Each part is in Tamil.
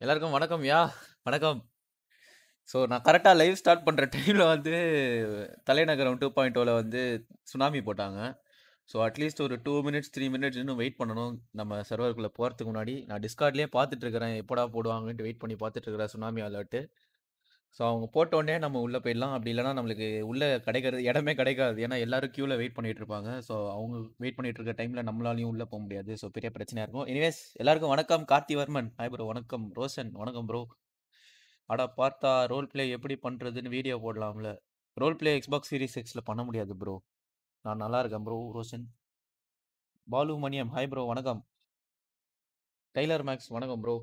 எல்லாருக்கும் வணக்கம்யா. வணக்கம். ஸோ நான் கரெக்ட்டா லைவ் ஸ்டார்ட் பண்ற டைம்ல வந்து தலைநகரம் 2.0ல வந்து சுனாமி போட்டாங்க. ஸோ அட்லீஸ்ட் ஒரு 2 மினிட்ஸ், 3 மினிட்ஸ் இன்னும் வெயிட் பண்ணணும். நம்ம சர்வர்க்குள்ள போறதுக்கு முன்னாடி. நான் டிஸ்கார்ட்லயே பார்த்துட்டு இருக்கிறேன். எப்படா போடுவாங்கன்ட்டு வெயிட் பண்ணி பார்த்துட்டு இருக்கிறேன் சுனாமி அலர்ட்டு. ஸோ அவங்க போட்ட உடனே நம்ம உள்ள போயிடலாம். அப்படி இல்லன்னா நம்மளுக்கு உள்ள கிடைக்கிறது இடமே கிடைக்காது. ஏன்னா எல்லாரும் கியூல வெயிட் பண்ணிட்டு இருப்பாங்க. ஸோ அவங்க வெயிட் பண்ணிட்டு இருக்க டைம்ல நம்மளாலயும் உள்ள போ முடியாது. ஸோ பெரிய பிரச்சனையா இருக்கும். எனிவேஸ் எல்லாருக்கும் வணக்கம். கார்த்திவர்மன். ஹாய் ப்ரோ வணக்கம். ரோஷன் வணக்கம் ப்ரோ. அட பார்த்தா ரோல் பிளே எப்படி பண்றதுன்னு வீடியோ போடலாம்ல. ரோல் பிளே Xbox Series Xல பண்ண முடியாது ப்ரோ. நான் நல்லா இருக்கேன் bro Roshan. Balu Maniam. Hi bro வணக்கம். டெய்லர் மேக்ஸ் வணக்கம் ப்ரோ.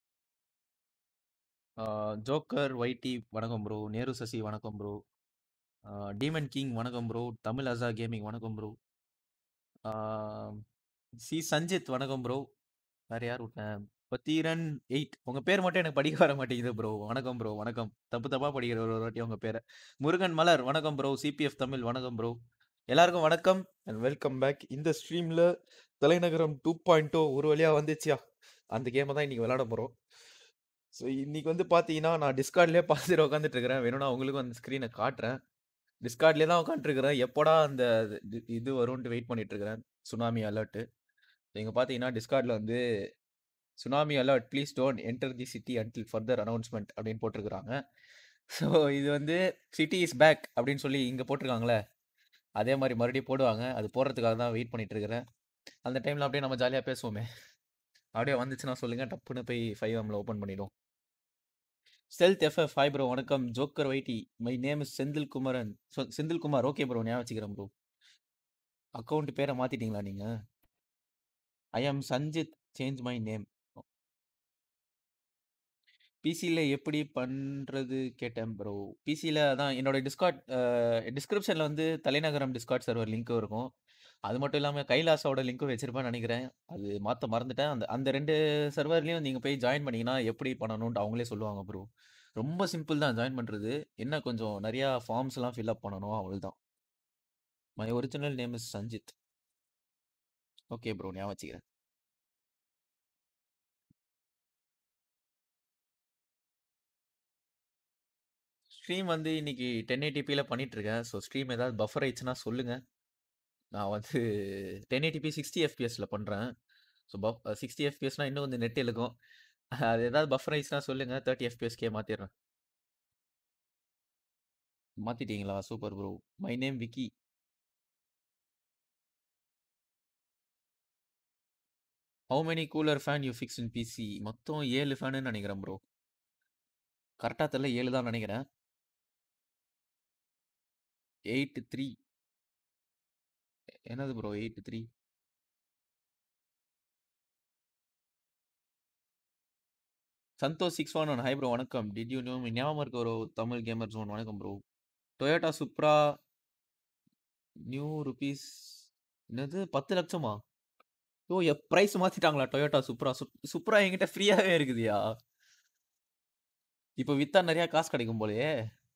ஆ ஜோக்கர் ஒய்டி வணக்கம் ப்ரோ. நேரு சசி வணக்கம் ப்ரோ. ஆ டீமன் கிங் வணக்கம் ப்ரோ. தமிழ் அசா கேமிங் வணக்கம் ப்ரோ. ஆ சி சஞ்சித் வணக்கம் ப்ரோ. வேற யார் விட்டேன்? பத்தீரன் 8 உங்க பேர் மட்டும் எனக்கு படிக்க வர மாட்டேங்குது ப்ரோ. வணக்கம் ப்ரோ வணக்கம். தப்பு தப்பா படிக்கிறேன் ஒரு ஒரு வாட்டியும் உங்க பேர. முருகன் மலர் வணக்கம் ப்ரோ. சிபிஎஃப் தமிழ் வணக்கம் ப்ரோ. எல்லாருக்கும் வணக்கம் அண்ட் வெல்கம் பேக். இந்த ஸ்ட்ரீம்ல தலைநகரம் 2.0 ஒரு வழியா வந்துச்சுயா. அந்த கேம தான் இன்னைக்கு விளையாட போறோம். ஸோ இன்னைக்கு வந்து பார்த்தீங்கன்னா, நான் டிஸ்கார்ட்லயே பார்த்துட்டு உட்காந்துட்டு இருக்கிறேன். வேணும்னா உங்களுக்கும் அந்த ஸ்க்ரீன காட்டுறேன். டிஸ்கார்ட்லயே தான் உட்காந்துட்டுருக்கிறேன். எப்போடா அந்த இது இது வரும்ன்ட்டு வெயிட் பண்ணிட்டு இருக்கிறேன். Tsunami alert. இங்க பார்த்தீங்கன்னா, டிஸ்கார்ட்ல வந்து tsunami alert please don't enter the city until further announcement அப்படின்னு போட்டிருக்காங்க. ஸோ இது வந்து சிட்டி இஸ் பேக் அப்படின்னு சொல்லி இங்க போட்டிருக்காங்கல்ல. அதே மாரி மறுபடியும் போடுவாங்க. அது போடுறதுக்காக தான் வெயிட் பண்ணிட்டு இருக்கிறேன். அந்த டைம்ல அப்படியே நம்ம ஜாலியா பேசுவோமே. அப்படியே வந்துச்சுன்னா சொல்லுங்க. டப்புன்னு போய் 5எம்ல ஓப்பன் பண்ணிடுவோம். ஸ்டெல்த் எஃப்எஃப் ஹாய் ப்ரோ வணக்கம். Joker YT my name is Senthil Kumaran. சொ செந்தில் குமார் ஓகே ப்ரோ ஞாபகம் வச்சுக்கிறேன் ப்ரோ. அக்கவுண்ட் பேர மாத்திட்டீங்களா நீங்க? I am Sanjith change my name. பிசில எப்படி பண்றது கேட்டேன் ப்ரோ. பிசில அதான் என்னோட டிஸ்கார்ட் அ டிஸ்கிரிப்ஷன்ல வந்து தலைநகரம் டிஸ்கார்ட் சர்வர் லிங்க்கும் இருக்கும். அது மட்டும் இல்லாம கைலாசாவோட லிங்க்கும் வச்சிருப்பேன்னு நெனைக்கிறேன். அது மாத்த மறந்துட்டேன். அந்த அந்த 2 சர்வர்லயும் நீங்க போய் ஜாயின் பண்ணீங்கன்னா, எப்படி பண்ணணும்ன்ட்டு அவங்களே சொல்லுவாங்க ப்ரோ. ரொம்ப சிம்பிள் தான் ஜாயின் பண்றது. என்ன கொஞ்சம் நெறையா ஃபார்ம்ஸ்லாம் ஃபில் அப் பண்ணணும் அவ்வளதான். My original name is Sanjith. Okay bro ஞாபகம் வச்சுக்கிறேன். ஸ்ட்ரீம் வந்து இன்னைக்கு 1080பில பண்ணிட்டு இருக்கேன். ஸோ ஸ்ட்ரீம் ஏதாவது பஃபர் ஆயிடுச்சுன்னா சொல்லுங்க. நான் வந்து 1080p 60 எஃப்பிஎஸ்ல பண்றேன். ஸோ பஃப் 60 எஃப்பிஎஸ்னா இன்னும் கொஞ்சம் நெட் இழுக்கும். அது ஏதாவது பஃபர் ஆயிடுச்சுன்னா சொல்லுங்க. 30 எஃப்பிஎஸ்க்கே மாத்திடுறேன். மாத்திட்டீங்களா? Super bro. My name Vicky. How many cooler fan you fix in PC? மொத்தம் 7 ஃபேனுன்னு நெனைக்கிறேன் ப்ரோ. கரெக்ட்டா தெரியல 7 தான் நெனைக்கிறேன். 8-3 என்னது ப்ரோ 8-3? சந்தோஷ் 611 ஹாய் ப்ரோ வணக்கம். Did you know me? ஞாபகம் இருக்கு ப்ரோ. தமிழ் கேமர் ஜோன் வணக்கம் bro. Toyota Supra new rupees என்னது 10 லட்சமா? ஓ! எ பிரைஸ் மாத்திட்டாங்களா டொயோட்டா சுப்ரா? சுப் சுப்ரா என்கிட்ட ஃப்ரீயாவே இருக்குதுயா. இப்ப வித்தா நெறைய காசு கிடைக்கும் போலயே.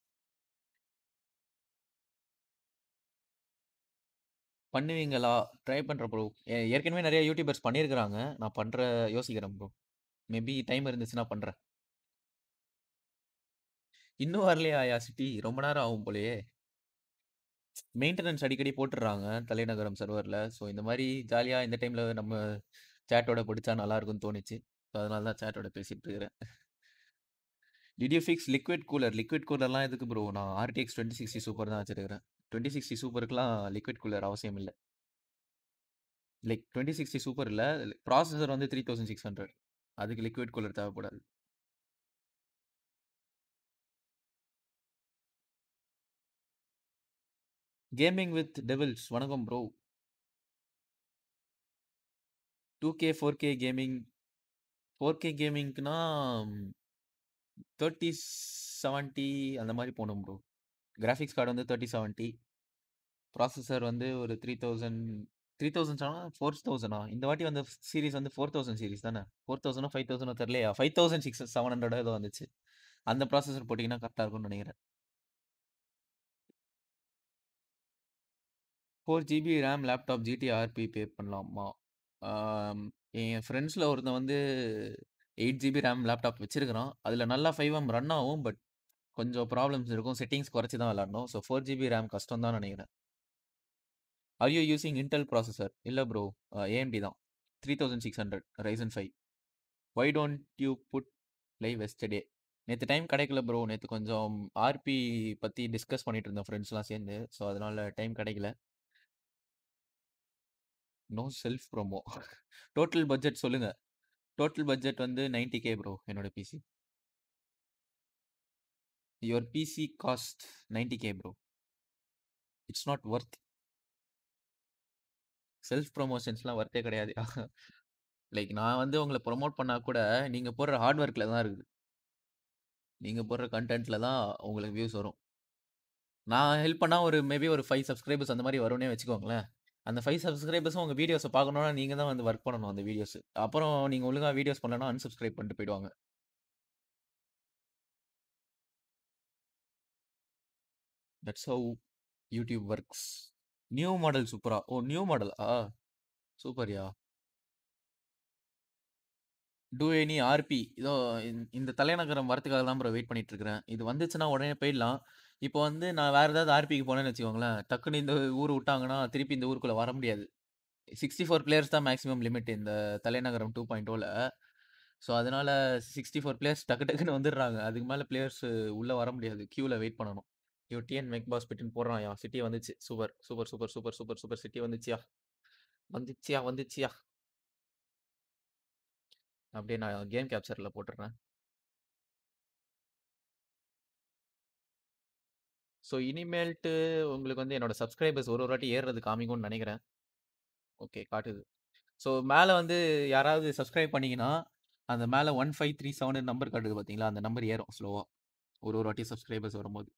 பண்ணுவீங்களா? ட்ரை பண்றேன் ப்ரோ. ஏ ஏற்கனவே நெறைய யூடியூபர்ஸ் பண்ணியிருக்கிறாங்க. நான் பண்ற யோசிக்கிறேன் ப்ரோ. மேபி டைம் இருந்துச்சுன்னா பண்றேன். இன்னும் வரலையாயா சிட்டி? ரொம்ப நேரம் ஆகும் போலயே. மெயின்டனன்ஸ் அடிக்கடி போட்டுர்றாங்க தலைநகரம் சர்வர்ல. ஸோ இந்த மாரி ஜாலியா இந்த டைம்ல நம்ம சேட்டோட படிச்சா நல்லா இருக்கும்னு தோணுச்சு. ஸோ அதனால தான் சேட்டோட பேசிட்டு இருக்கிறேன். Did you fix liquid cooler? Liquid கூலர்லாம் எதுக்கு ப்ரோ? நான் ஆர்டிஎக்ஸ் 2060 சூப்பர் தான் வச்சிருக்கிறேன். 2060 சூப்பருக்குலாம் லிக்விட் கூலர் அவசியம் இல்ல. லைக் 2060 சூப்பர் இல்ல. ப்ராசஸர் வந்து 3600 அதுக்கு லிக்விட் கூலர் தேவைப்படாது. கேமிங் வித் டெவில்ஸ் வணக்கம் ப்ரோ. 2கே, 4கே கேமிங் 4கே கேமிங்க்னா 3070 அந்த மாரி போணும் ப்ரோ. கிராபிக்ஸ் கார்டு வந்து 3070 ப்ராசஸர் வந்து ஒரு 3000 3000 சொன்னா 4000ஆ? இந்த வாட்டி வந்த சீரிஸ் வந்து 4000 சீரிஸ் தானே? 4000ஓ 5000ஓ தெரியலையா? 5600 ஏதோ வந்துச்சு. அந்த ப்ராசஸர் போட்டீங்கன்னா கரெக்ட்டா இருக்கும்னு நெனைக்கிறேன். 4 GB RAM laptop GT RP play பண்ணலாமா? ஆம் என் ஃப்ரெண்ட்ஸ்ல ஒருத்தன் வந்து எயிட் ஜிபி ரேம் லேப்டாப் வச்சிருக்கிறான் அதில் நல்லா ஃபைவ் எம் ரன் ஆகும் பட் கொஞ்சம் ப்ராப்ளம்ஸ் இருக்கும் செட்டிங்ஸ் குறைச்சி தான் விளாடணும் ஸோ ஃபோர் ஜிபி ரேம் கஷ்டம் தான் நினைக்கிறேன் are you using Intel processor இல்லை ப்ரோ ஏஎம்டி தான் three thousand six hundred Ryzen five why don't you put live yesterday நேற்று டைம் கிடைக்கல ப்ரோ நேற்று கொஞ்சம் ஆர்பி பற்றி டிஸ்கஸ் பண்ணிட்டு இருந்தோம் ஃப்ரெண்ட்ஸ்லாம் சேர்ந்து ஸோ அதனால டைம் கிடைக்கல no self promo total budget சொல்லுங்க டோட்டல் பட்ஜெட் வந்து நைன்டி கே ப்ரோ என்னோட PC your PC cost ninety K bro it's not worth self ப்ரொமோஷன்ஸ்லாம் ஒர்த்தே கிடையாது லைக் நான் வந்து உங்களை ப்ரொமோட் பண்ணா கூட நீங்கள் போடுற ஹார்ட் ஒர்க்கில் தான் இருக்குது நீங்கள் போடுற கண்டென்ட்டில் தான் உங்களுக்கு வியூஸ் வரும் நான் ஹெல்ப் பண்ணால் ஒரு மேபி ஒரு ஃபைவ் சப்ஸ்கிரைபர்ஸ் அந்த மாதிரி வரும்னே வச்சுக்கோங்களேன் அந்த ஃபைவ் சப்ஸ்கிரைபர்ஸும் உங்கள் வீடியோஸை பார்க்கணுன்னா நீங்கள் தான் வந்து ஒர்க் பண்ணணும் அந்த வீடியோஸ் அப்புறம் நீங்கள் ஒழுங்காக வீடியோஸ் பண்ணலன்னா அன்சப்ஸ்கிரைப் பண்ணிட்டு போயிடுவாங்க that's how YouTube works new model சூப்பரா ஓ நியூ மாடலா சூப்பர்யா டூ எனி ஆர்பி இதோ இந்த- இந்த தலைநகரம் வரத்துக்காக தான் ப்ரோ வெயிட் பண்ணிட்டு இருக்கிறேன் இது வந்துச்சுன்னா உடனே போயிடலாம் இப்போ வந்து நான் வேற ஏதாவது ஆர்பிக்கு போனேன்னு வச்சுக்கோங்களேன் டக்குன்னு இந்த ஊர் விட்டாங்கன்னா திருப்பி இந்த ஊருக்குள்ள வர முடியாது சிக்ஸ்டி ஃபோர் பிளேயர்ஸ் தான் மேக்ஸிமம் லிமிட் இந்த தலைநகரம் டூ பாயிண்ட் ஓவில் ஸோ அதனால சிக்ஸ்டி ஃபோர் பிளேயர்ஸ் டக்கு டக்குன்னு வந்துடுறாங்க அதுக்கு மேலே பிளேயர்ஸ் உள்ளே வர முடியாது க்யூவில் வெயிட் பண்ணணும் ஐயோ டிஎன் மெக் பாஸ் பிட்டுன்னு போடுறான்யா சிட்டி வந்துச்சு super super super super super super city வந்துச்சியா வந்துச்சியா வந்துச்சியா அப்படியே நான் கேம் கேப்சரில் போட்டுடுறேன் ஸோ இனிமேல்ட்டு உங்களுக்கு வந்து என்னோட சப்ஸ்கிரைபர்ஸ் ஒரு ஒரு வாட்டி ஏறுறது காமிக்கும்னு நினைக்கிறேன் ஓகே காட்டுது ஸோ மேலே வந்து யாராவது சப்ஸ்கிரைப் பண்ணீங்கன்னா அந்த மேலே one five three seven number காட்டுது பார்த்தீங்களா அந்த நம்பர் ஏறும் ஸ்லோவாக ஒரு ஒரு வாட்டி சப்ஸ்கிரைபர்ஸ் வரும்போது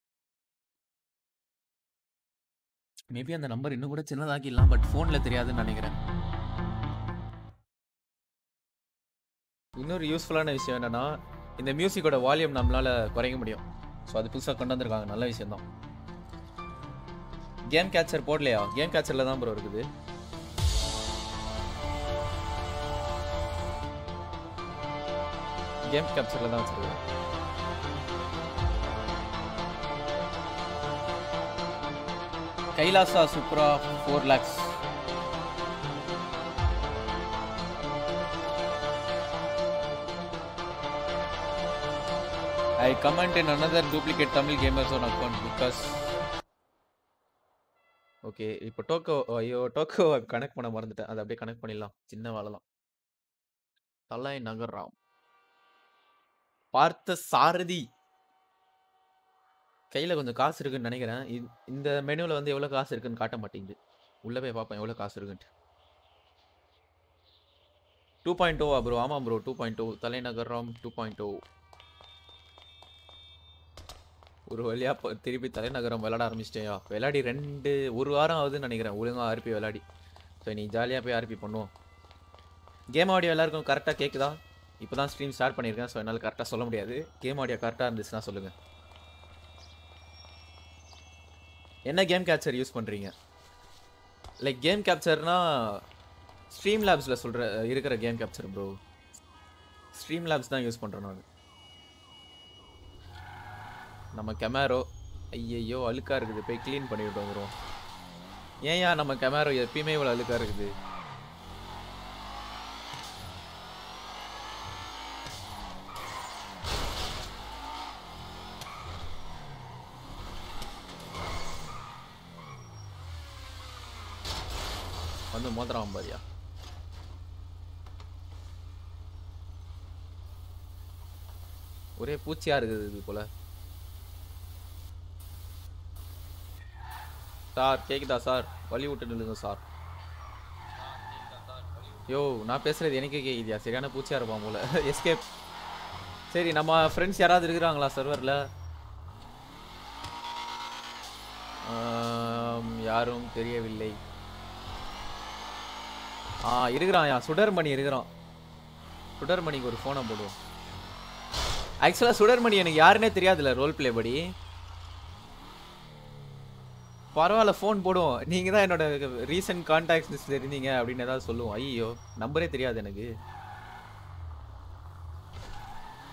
மேபி அந்த நம்பர் இன்னும் கூட சின்னதாக்கிடலாம் பட் ஃபோனில் தெரியாதுன்னு நினைக்கிறேன் இன்னொரு யூஸ்ஃபுல்லான விஷயம் என்னன்னா இந்த மியூசிக்கோட வால்யூம் நம்மளால குறைக்க முடியும் ஸோ அது புதுசாக கொண்டு வந்திருக்காங்க நல்ல விஷயம் தான் கேம் கேச்சர் போடலையா கேம் கேச்சரில் தான் ப்ரோ இருக்குது கேம் கேப்சரில் தான் வச்சிருக்கேன் Kailasa Supra four lakhs I comment in another duplicate Tamil gamers on account because okay இப்போ டோக்கோ ஐயோ டோக்கோ கனெக்ட் பண்ண மறந்துட்டேன் அதை அப்படியே கனெக்ட் பண்ணிடலாம் சின்ன வேலை தான் தலை நகர்ராம் பார்த்த சாரதி கையில் கொஞ்சம் காசு இருக்குன்னு நினைக்கிறேன் இ- இந்த மெனுவில் வந்து எவ்வளோ காசு இருக்குன்னு காட்ட மாட்டேங்குது உள்ளே போய் பார்ப்பேன் எவ்வளோ காசு இருக்குன்ட்டு டூ பாயிண்ட் ஓவா ப்ரோ ஆமாம் ப்ரோ டூ பாயிண்ட் டூ தலைநகரம் டூ பாயிண்ட் ஓ ஒரு வழியா ப- திருப்பி தலைநகரம் விளையாட ஆரம்பிச்சிட்டேயா விளையாடி ரெண்டு ஒரு வாரம் ஆகுதுன்னு நினைக்கிறேன் ஒழுங்கா ஆர்பி விளையாடி ஸோ நீ ஜாலியாக போய் ஆர்பி பண்ணுவோம் கேம் ஆடியோ எல்லாருக்கும் கரெக்டாக கேட்குதா இப்போ தான் ஸ்ட்ரீம் ஸ்டார்ட் பண்ணியிருக்கேன் ஸோ என்னால் கரெக்டாக சொல்ல முடியாது கேம் ஆடியோ கரெக்டாக இருந்துச்சுன்னா சொல்லுங்கள் என்ன கேம் கேப்சர் யூஸ் பண்ணுறீங்க லைக் கேம் கேப்சர்னா ஸ்ட்ரீம் லேப்ஸில் சொல்கிற இருக்கிற game capture bro Streamlabs தான் யூஸ் பண்ணுறேன் நான் நம்ம கெமேரோ ஐயையோ அழுக்கா இருக்குது போய் க்ளீன் பண்ணிவிட்டு வந்துடும் ஏன்யா நம்ம கெமேரோ எப்பயுமே இவ்வளோ அழுக்கா இருக்குது வந்து மோதிரம் பாரியா ஒரே பூச்சியா இருக்குது இது போல சார் கேக்குதா சார் வழி விட்டு நில்லுங்க சார் யோ நான் பேசுறது எனக்கே கேக்குதியா சரியான பூச்சியா இருப்பான் போல எஸ்கேப் சரி நம்ம ஃப்ரெண்ட்ஸ் யாராவது இருக்கிறாங்களா சர்வரில் யாரும் தெரியவில்லை ஆ இருக்கிறான் சுடர்மணி இருக்கிறான் சுடர்மணிக்கு ஒரு ஃபோனை போடுவோம் ஆக்சுவலாக சுடர்மணி எனக்கு யாருன்னே தெரியாதுல்ல ரோல் ப்ளே படி பரவாயில்ல ஃபோன் போடுவோம் நீங்கள் தான் என்னோட ரீசன்ட் கான்டாக்ட்ஸ் லிஸ்ட்டில் இருந்தீங்க அப்படின்னு ஏதாவது சொல்லுவோம் ஐயோ நம்பரே தெரியாது எனக்கு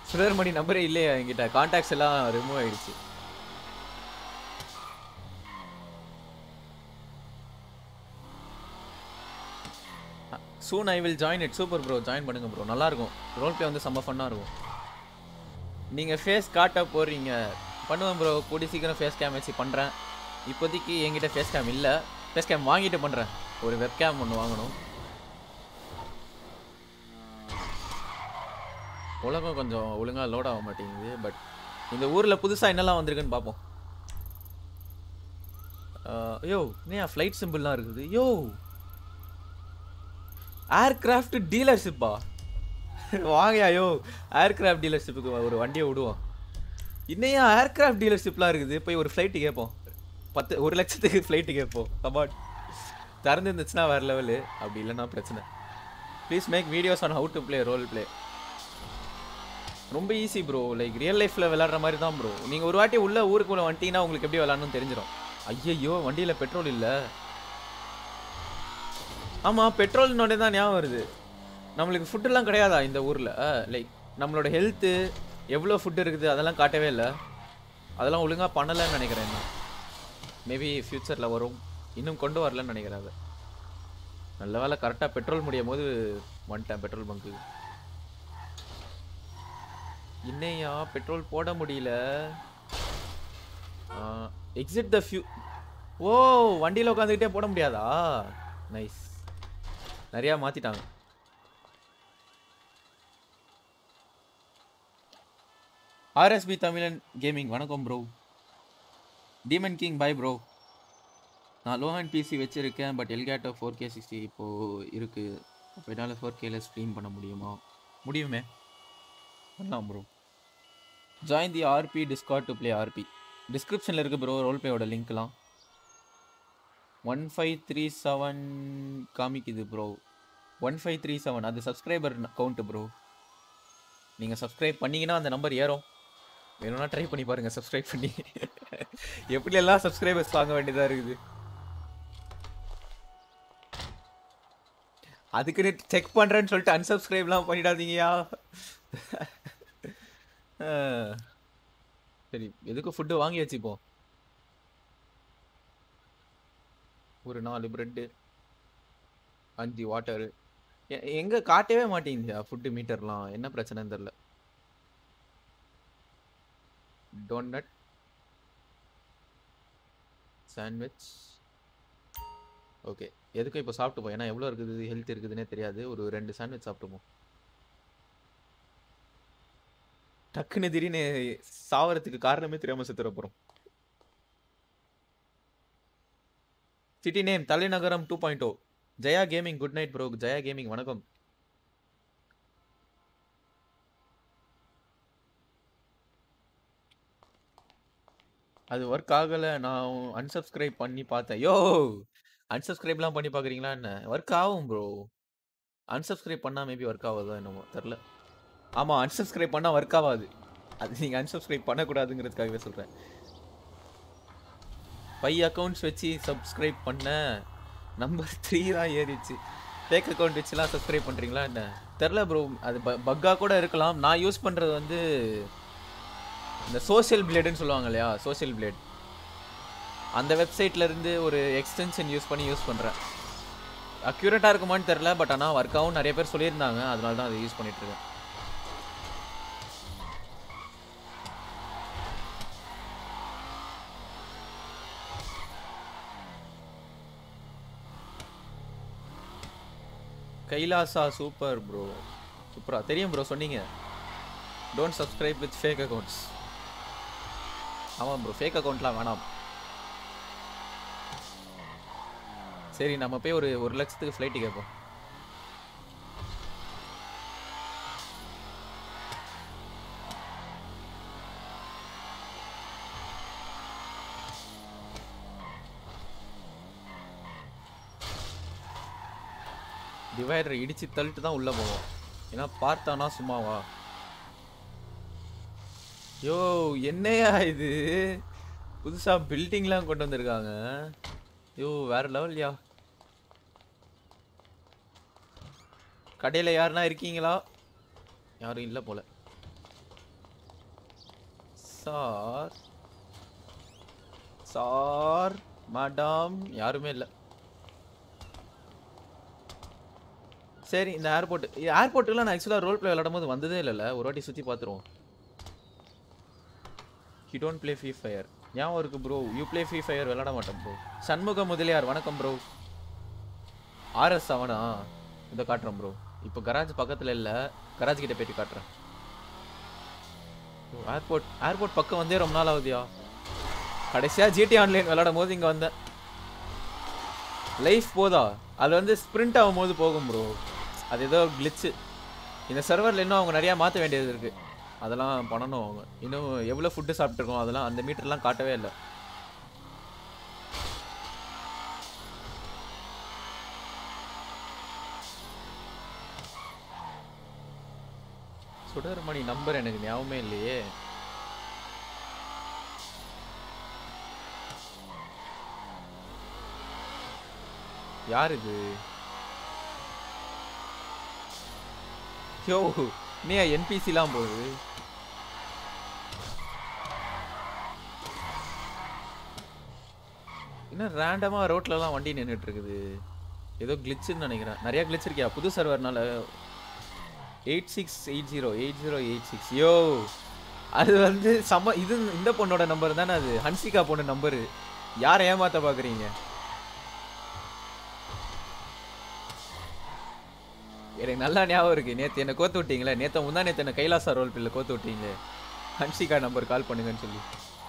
சுடர்மணி நம்பரே இல்லையா என்கிட்ட கான்டாக்ட்ஸ் எல்லாம் ரிமூவ் ஆயிடுச்சு soon I will join it super bro join பண்ணுங்க ப்ரோ நல்லா இருக்கும் ரோல் ப்ளே வந்து செம்ம ஃபன்னாக இருக்கும் நீங்கள் ஃபேஸ் காட்ட போறீங்க பண்ணுவேன் ப்ரோ கூடி சீக்கிரம் ஃபேஸ் கேம் வச்சு பண்ணுறேன் இப்போதைக்கு என்கிட்ட ஃபேஸ் கேம் இல்லை ஃபேஸ் கேம் வாங்கிட்டு பண்ணுறேன் ஒரு வெப் கேம் ஒன்று வாங்கணும் உலகம் கொஞ்சம் ஒழுங்காக லோட் ஆக மாட்டேங்குது பட் இந்த ஊரில் புதுசாக என்னெல்லாம் வந்திருக்குன்னு பார்ப்போம் அஹ், யோ ஏன் ஃப்ளைட் சிம்பிள்லாம் இருக்குது யோ ஏர்கிராஃப்ட் டீலர்ஷிப்பா வாங்கயா யோ ஏர்கிராஃப்ட் டீலர்ஷிப்புக்கு ஒரு வண்டியை விடுவோம் இன்னையா ஏர்கிராஃப்ட் டீலர்ஷிப்லாம் இருக்குது போய் ஒரு ஃப்ளைட்டு கேட்போம் பத்து ஒரு லட்சத்துக்கு ஃப்ளைட்டு கேட்போம் கபாட் திறந்து இருந்துச்சுன்னா வேறு லெவலு அப்படி இல்லைன்னா பிரச்சனை please make videos on how to play role play ரொம்ப ஈஸி ப்ரோ லைக் ரியல் லைஃப்பில் விளாட்ற மாதிரி தான் ப்ரோ நீங்கள் ஒரு வாட்டி உள்ள ஊருக்குள்ளே வந்துட்டீங்கன்னா உங்களுக்கு எப்படி விளாட்ணும்னு தெரிஞ்சிடும் ஐயையோ வண்டியில் பெட்ரோல் இல்லை ஆமாம் பெட்ரோல்னோடனே தான் ஞாபகம் வருது நம்மளுக்கு ஃபுட்டெல்லாம் கிடையாதா இந்த ஊரில் லைக் நம்மளோட ஹெல்த்து எவ்வளோ ஃபுட் இருக்குது அதெல்லாம் காட்டவே இல்லை அதெல்லாம் ஒழுங்காக பண்ணலைன்னு நினைக்கிறேன் நான் மேபி ஃப்யூச்சரில் வரும் இன்னும் கொண்டு வரலன்னு நினைக்கிறேன் அதை நல்ல வேலை கரெக்டாக பெட்ரோல் முடியும் போது வந்துட்டேன் பெட்ரோல் பங்க்கு இன்னையா பெட்ரோல் போட முடியல எக்ஸிட் த ஃபியூ ஓ வண்டியில் உட்காந்துக்கிட்டே போட முடியாதா நைஸ் நிறையா மாற்றிட்டாங்க ஆர்எஸ்பி தமிழன் கேமிங் வணக்கம் bro demon king bye bro நான் லோஹன் பிசி வச்சுருக்கேன் பட் எல்கேட்டோ ஃபோர் கே சிக்ஸ்டி இப்போது இருக்குது அப்போ என்னால் ஃபோர் கேல ஸ்ட்ரீம் பண்ண முடியுமா முடியுமே பண்ணலாம் bro join the RP discord to play RP டிஸ்கிரிப்ஷனில் இருக்குது ப்ரோ ரோல் பேயோட லிங்க்லாம் ஒன் ஃபைவ் த்ரீ செவன் காமிக்குது bro one five three seven அது சப்ஸ்கிரைபர் கவுண்ட்டு ப்ரோ நீங்கள் சப்ஸ்கிரைப் பண்ணீங்கன்னா அந்த நம்பர் ஏறும் வேணும்னா ட்ரை பண்ணி பாருங்கள் சப்ஸ்கிரைப் பண்ணி எப்படி எல்லாம் சப்ஸ்கிரைபர்ஸ் வாங்க வேண்டியதாக இருக்குது அதுக்குன்னு செக் பண்ணுறேன்னு சொல்லிட்டு அன்சப்ஸ்கிரைப்லாம் பண்ணிடாதீங்கயா அஹ். சரி எதுக்கு ஃபுட்டு வாங்கி வச்சுப்போம் ஒரு நாலு பிரெட்டு அஞ்சு வாட்டரு எங்கே காட்டவே மாட்டேங்குதுயா ஃபுட்டு மீட்டர்லாம் என்ன பிரச்சனைன்னு தெரில டோனட் சாண்ட்விச் ஓகே எதுக்கும் இப்போ சாப்பிட்டுப்போம் ஏன்னா எவ்வளோ இருக்குது ஹெல்த் இருக்குதுன்னே தெரியாது ஒரு ரெண்டு சாண்ட்விச் சாப்பிட்டுப்போம் டக்குன்னு திடீர்னு சாவறதுக்கு காரணமே தெரியாம செத்துற போறோம் சிட்டி நேம் தலைநகரம் two point O Jaya gaming good night bro Jaya gaming வணக்கம் அது ஒர்க் ஆகலை நான் unsubscribe பண்ணி பார்த்தேன் யோ unsubscribeலாம் பண்ணி பார்க்குறீங்களா என்ன ஒர்க் ஆகும் ப்ரோ unsubscribe பண்ணால் மேபி ஒர்க் ஆகுதோ என்னமோ தெரில ஆமாம் unsubscribe பண்ணால் ஒர்க் ஆகாது அது நீங்கள் unsubscribe பண்ணக்கூடாதுங்கிறதுக்காகவே சொல்கிறேன் ஃபைவ் அக்கௌண்ட்ஸ் வச்சு சப்ஸ்கிரைப் பண்ண நம்பர் த்ரீ தான் ஏறிச்சு ஃபேக் அக்கௌண்ட் வச்சுலாம் சப்ஸ்கிரைப் பண்ணுறீங்களா என்ன தெரில ப்ரோ அது பக்காக கூட இருக்கலாம் நான் யூஸ் பண்ணுறது வந்து இந்த சோஷியல் பிளேடுன்னு சொல்லுவாங்க இல்லையா சோஷியல் பிளேட் அந்த வெப்சைட்ல இருந்து ஒரு எக்ஸ்டென்ஷன் யூஸ் பண்ணி யூஸ் பண்ணுறேன் அக்யூரேட்டாக இருக்குமான்னு தெரில பட் ஆனால் ஒர்க் ஆகும் நிறைய பேர் சொல்லியிருந்தாங்க அதனால தான் அதை யூஸ் பண்ணிட்டு இருக்கேன் கைலாசா சூப்பர் ப்ரோ சூப்பரா தெரியும் ப்ரோ சொன்னீங்க don't subscribe with fake accounts ஆமாம் ப்ரோ ஃபேக் அக்கௌண்ட்லாம் வேணாம் சரி நம்ம போய் ஒரு ஒரு லட்சத்துக்கு ஃப்ளைட்டு கேட்போம் டிவைடர் இடிச்சு தள்ளிட்டு தான் உள்ள போவோம் ஏன்னா பார்த்தானா சும்மாவா யோ என்னையா இது புதுசா பில்டிங்லாம் கொண்டு வந்திருக்காங்க யோ வேற லெவல்யா கடையில யாருன்னா இருக்கீங்களா யாரும் இல்லை போல சார் சார் மேடம் யாருமே இல்லை சரி இந்த ஏர்போர்ட் ஏர்போர்ட்டுக்குலாம் நான் ஆக்சுவலாக ரோல் ப்ளே விளையாடும் போது வந்ததே இல்லைல்ல ஒரு வாட்டி சுற்றி பார்த்துருவோம் you don't play free fire ஞாபகம் இருக்கு bro you play free fire விளையாட மாட்டேன் ப்ரோ சண்முக முதலியார் வணக்கம் ப்ரோ ஆர்எஸ் அவனா இதை காட்டுறேன் ப்ரோ இப்போ கராஜ் பக்கத்தில் இல்லை கராஜ் கிட்ட போயிட்டு காட்டுறேன் ஏர்போர்ட் ஏர்போர்ட் பக்கம் வந்தே ரொம்ப நாள் ஆகுதியா கடைசியாக ஜிடி ஆன்லைன் விளையாடும் போது இங்கே வந்தேன் லைஃப் போதா அது வந்து ஸ்ப்ரிண்ட் ஆகும் போது போகும் ப்ரோ அது ஏதோ கிளிச்சு இந்த சர்வரில் இன்னும் அவங்க நிறையா மாற்ற வேண்டியது இருக்குது அதெல்லாம் பண்ணணும் அவங்க இன்னும் எவ்வளோ ஃபுட்டு சாப்பிட்ருக்கோம் அதெல்லாம் அந்த மீட்டர்லாம் காட்டவே இல்லை சுடர்மணி நம்பர் எனக்கு ஞாபகமே இல்லையே யார் இது யோ நீ என்பிசிலாம் போகுது என்ன ரேண்டமாக ரோட்லலாம் வண்டி நின்றுட்டு இருக்குது ஏதோ கிளிச்சுன்னு நினைக்கிறேன் நிறையா கிளிச் இருக்கியா புது சர்வர்னால eight six eight zero eight zero eight six yo அது வந்து சம இது இந்த பொண்ணோட நம்பர் தானே அது ஹன்சிகா பொண்ணு நம்பரு யாரை ஏமாத்த பார்க்குறீங்க எனக்கு நல்லா ஞாபகம் இருக்கு நேற்று என்னை கோத்து விட்டீங்களே நேற்று முந்தா நேற்று என்ன கைலாசா ரோல் பில்ல கோத்து விட்டீங்க ஹன்சிகா நம்பர் கால் பண்ணுங்கன்னு சொல்லி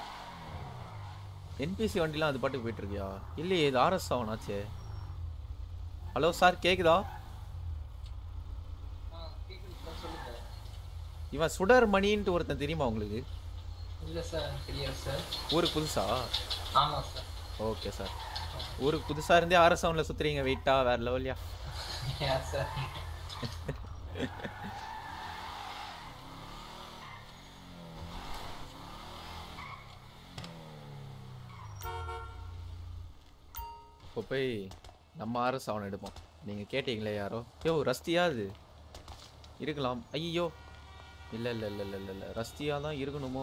என்பிசி வண்டிலாம் அது பாட்டுக்கு போயிட்டு இருக்கியா இல்லையே இது ஆர்எஸ் ஆகணாச்சே ஹலோ சார் கேக்குதா இவன் சுடர் மணின்ட்டு ஒருத்தன் தெரியுமா உங்களுக்கு இல்லை சார் தெரியாது சார் ஊருக்கு புதுசா ஆமாம் சார் ஓகே சார் ஊருக்கு புதுசா இருந்தே ஆர்எஸ் செவன்ல சுத்துறீங்க வெயிட்டா வேற லெவல்யா ஏன் சார் இப்போ போய் நம்ம ஆர்எஸ் செவன் எடுப்போம் நீங்க கேட்டீங்களே யாரோ யோ ரஸ்தியா அது இருக்கலாம் ஐயோ இல்ல இல்ல இல்ல இல்ல இல்ல இல்ல ரஸ்தியா தான் இருக்கணுமோ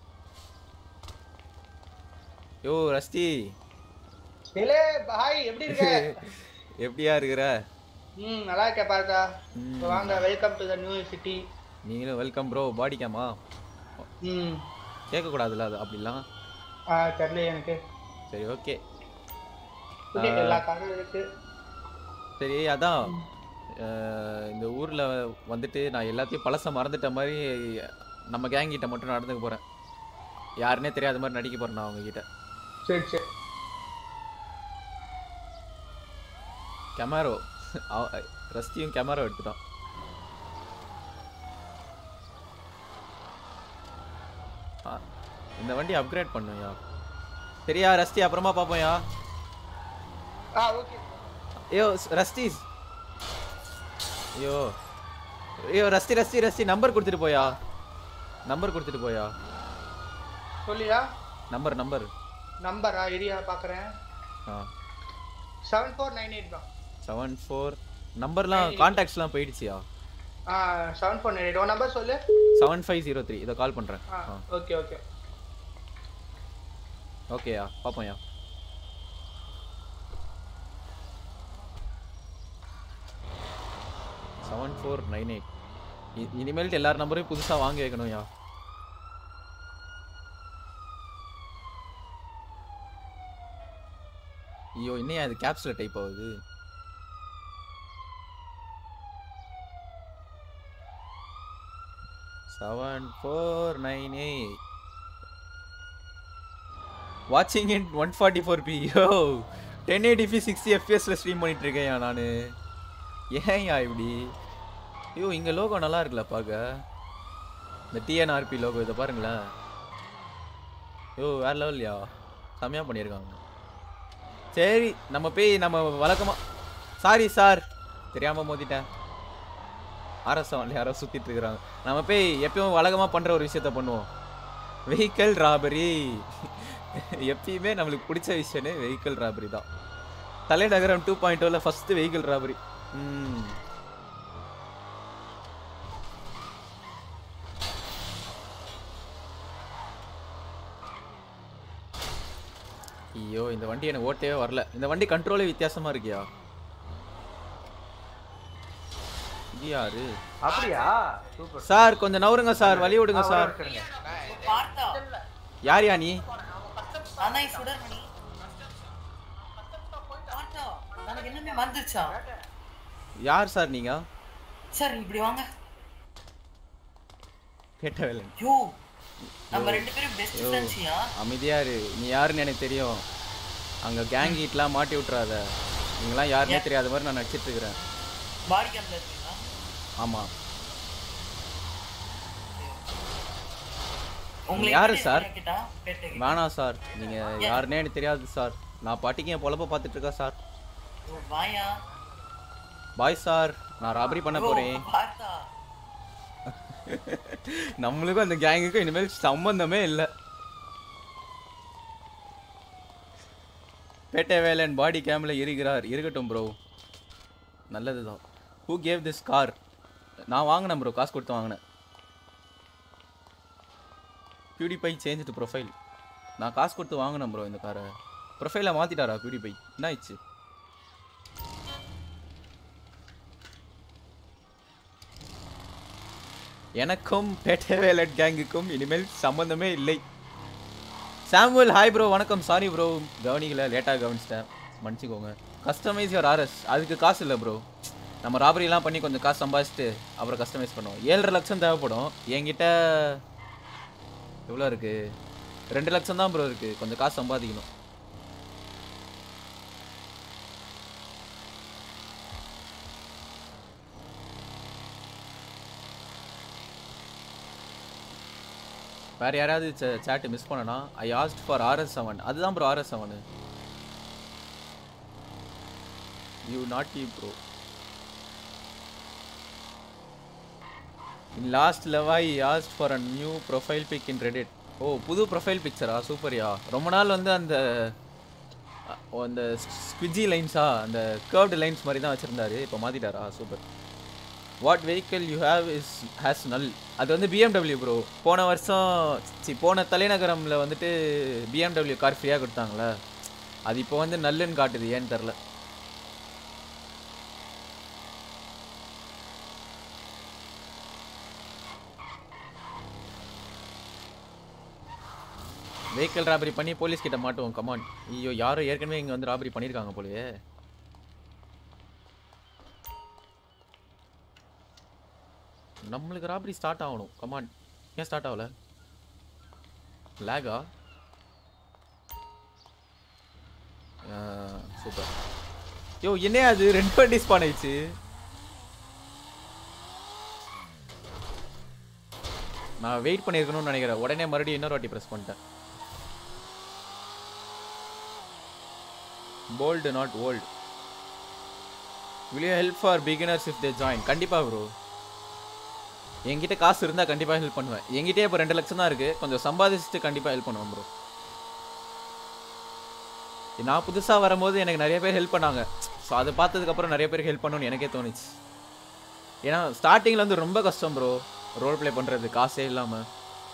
யோ ரஸ்தி நிலே பாய் எப்படி இருக்க எப்படியா இருக்கிற ம் நல்லா இருக்கேன் பாருக்கா ம். இப்ப வாங்க welcome to the new city நீங்களும் வெல்கம் ப்ரோ பாடி கேமா ம் கேட்கக்கூடாதுல்ல அது அப்படிலாம் ஆ தெரியல எனக்கு சரி ஓகே புள்ளி எல்லா காரும் இருக்கு சரி அதான் அஹ், இந்த ஊர்ல வந்துட்டு நான் எல்லாத்தையும் பழச மறந்துட்ட மாதிரி நம்ம கேங் கிட்ட மட்டும் நடந்துக்க போறேன் யாருன்னே தெரியாத மாதிரி நடிக்க போறேன் நான் அவங்க கிட்ட சரி சரி கெமாரோ ரஸ்தியும் கெமாரோ எடுத்துட்டான் ஆ, இந்த வண்டி அப்கிரேட் பண்ணுயா சரியா ரஸ்தி அப்புறமா பார்ப்போம்யா ஆ ஓகே ஐயோ ரஸ்தி ஐயோ ஐயோ ரஸ்தி ரஸ்தி ரஸ்தி நம்பர் கொடுத்துட்டு போயா நம்பர் கொடுத்துட்டு போயா சொல்லியா நம்பர் நம்பர் நம்பரா இரியா பார்க்குறேன் ஆ செவன் ஃபோர் நைன் எயிட் தான் செவன் ஃபோர் நம்பர்லாம் கான்டாக்ட்ஸ்லாம் போயிடுச்சியா ஆ செவன் ஃபோர் நைன் எயிட் உன் நம்பர் சொல்லு செவன் ஃபைவ் ஜீரோ த்ரீ இதை கால் பண்ணுறேன் ஆ ஆ ஓகே ஓகே ஓகேயா பார்ப்போம்யா செவன் ஃபோர் நைன் எயிட் இனிமேல்ட்டு எல்லார் நம்பரையும் புதுசாக வாங்கி வைக்கணும்யா ஐயோ இன்னும் அது கேப்ஸில் டைப் ஆகுது செவன் ஃபோர் நைன் எயிட் வாட்சிங் in one forty four p yo ten eighty sixty எஃப்பிஎஸ்ல ஸ்ட்ரீம் பண்ணிட்டு இருக்கேன்யா நான் ஏன்யா இப்படி ஐயோ இங்கே லோகோ நல்லா இருக்குல்ல பார்க்க இந்த டிஎன்ஆர்பி லோகோ இதை பாருங்களேன் ஐயோ வேற லெவல்லையா செம்மையாக பண்ணியிருக்காங்க சரி நம்ம போய் நம்ம வழக்கமாக சாரி சார் தெரியாமல் மோதிட்டேன் அரசவன்ல யாரோ சுற்றிட்டு இருக்கிறாங்க நம்ம போய் எப்பயும் வழக்கமாக பண்ணுற ஒரு விஷயத்த பண்ணுவோம் வெஹிக்கல் ராபரி எப்பயுமே நம்மளுக்கு பிடிச்ச விஷயமே வெஹிக்கல் ராபரி தான் தலைநகரம் டூ பாயிண்ட் ஓவில் ஃபஸ்ட்டு வெஹிக்கல் ராபரி ம் இந்த வண்டி எனக்கு ஓட்டவே வரல இந்த வண்டி கண்ட்ரோலே வித்தியாசமா இருக்கியா இது யாரு அப்படியா சூப்பர் சார் கொஞ்சம் நவருங்க சார் வழி விடுங்க சார் பார்த்தா யார் யா நீ ஆனா சுடர்மணி பார்த்தா நமக்கு என்னமே வந்துச்சா யார் சார் நீங்க சார் இப்படி வாங்க கேட்ட வேலை யோ நம்ம ரெண்டு பேரும் பெஸ்ட் ஃப்ரெண்ட்ஸியா அமைதியா இரு நீ யாருன்னு எனக்கு தெரியும் அங்க கேங் ஹீட்லாம் மாட்டி விட்டுறாத நீங்களாம் யாருன்னே தெரியாத மாதிரி நான் நடிச்சிட்டு இருக்கிறேன் பாடி கேம்ப்ல இருக்கீங்களா ஆமா உங்களை யாரு எப்படி சார்? கேட்டா பேட்டை கேட்டா? வேணாம் சார் நீங்க யாருன்னே எனக்கு தெரியாது சார் நான் பாட்டிக்கு என் பொழப்ப பார்த்துட்டு இருக்கேன் சார் ஓ, வாயா பாய் சார் நான் ராபரி பண்ண ஓ, போறேன் பார்த்தா நம்மளுக்கும் அந்த கேங்குக்கும் இனிமேல் சம்பந்தமே இல்லை பேட்டை வேலன் பாடி கேமில் இருக்கிறார் இருக்கட்டும் ப்ரோ நல்லதுதான் ஹூ கேவ் திஸ் கார் நான் வாங்கினேன் ப்ரோ காசு கொடுத்து வாங்கினேன் பியூடிபை சேஞ்ச் ப்ரொஃபைல் நான் காசு கொடுத்து வாங்கினேன் ப்ரோ இந்த காரை ப்ரொஃபைலை மாற்றிட்டாரா பியூடிபை என்ன ஆயிடுச்சு எனக்கும் பேட்டை வேலட் கேங்குக்கும் இனிமேல் சம்பந்தமே இல்லை சாமுவல் ஹாய் ப்ரோ வணக்கம் சாரி ப்ரோ கவனிக்கல லேட்டாக கவனிச்சிட்டேன் மன்னிச்சுக்கோங்க கஸ்டமைஸ் யுவர் ஆர்எஸ் அதுக்கு காசு இல்லை ப்ரோ நம்ம ராபரிலாம் பண்ணி கொஞ்சம் காசு சம்பாதிச்சுட்டு அப்புறம் கஸ்டமைஸ் பண்ணுவோம் ஏழரை லட்சம் தேவைப்படும் என்கிட்ட எவ்வளோ இருக்கு ரெண்டு லட்சம் தான் ப்ரோ இருக்கு கொஞ்சம் காசு சம்பாதிக்கணும் வேற யாராவது சேட் மிஸ் பண்ணனா I asked for RS seven அதுதான் bro RS seven you not you bro in last லெவாய் asked for a new profile pic in Reddit ஓ புது ப்ரொஃபைல் பிக்சரா சூப்பர்யா ரொம்ப நாள் வந்து அந்த அ, அந்த ஸ்குஜி லைன்ஸா அந்த கர்வ்டு லைன்ஸ் மாதிரி தான் வச்சுருந்தாரு இப்போ மாற்றிட்டாரா super what vehicle you have is has null அது வந்து பிஎம்டபிள்யூ ப்ரோ போன வருஷம் சி போன தலைநகரம்ல வந்துட்டு பிஎம்டபிள்யூ கார் ஃப்ரீயாக கொடுத்தாங்களே அது இப்போ வந்து நல்லுன்னு காட்டுது ஏன்னு தெரில வெஹிக்கிள் ராபரி பண்ணி போலீஸ் கிட்ட மாட்டுவோம் கமான் ஐயோ யாரும் ஏற்கனவே இங்கே வந்து ராபரி பண்ணியிருக்காங்க போலயே நம்மளுக்கு ராபரி ஸ்டார்ட் ஆகணும் கமான் ஏன் ஸ்டார்ட் ஆகல லேகா சூப்பர் யோ என்ன அது ரெண்டு வண்டி ஸ்பான் ஆயிடுச்சு நான் வெயிட் பண்ணியிருக்கணும்னு நினைக்கிறேன் உடனே மறுபடியும் இன்னொரு வாட்டி ப்ரெஸ் பண்ணிட்டேன் bold not old will you help for beginners if they join கண்டிப்பா ப்ரோ என்கிட்ட காசு இருந்தால் கண்டிப்பாக ஹெல்ப் பண்ணுவேன் என்கிட்டயே இப்போ ரெண்டு லட்சம் தான் இருக்குது கொஞ்சம் சம்பாதிச்சுட்டு கண்டிப்பாக ஹெல்ப் பண்ணுவேன் ப்ரோ நான் புதுசாக வரும்போது எனக்கு நிறைய பேர் ஹெல்ப் பண்ணாங்க ஸோ அதை பார்த்ததுக்கப்புறம் நிறைய பேருக்கு ஹெல்ப் பண்ணணும்னு எனக்கே தோணுச்சு ஏன்னா ஸ்டார்டிங்கில் வந்து ரொம்ப கஷ்டம் ப்ரோ ரோல் ப்ளே பண்ணுறது காசே இல்லாமல்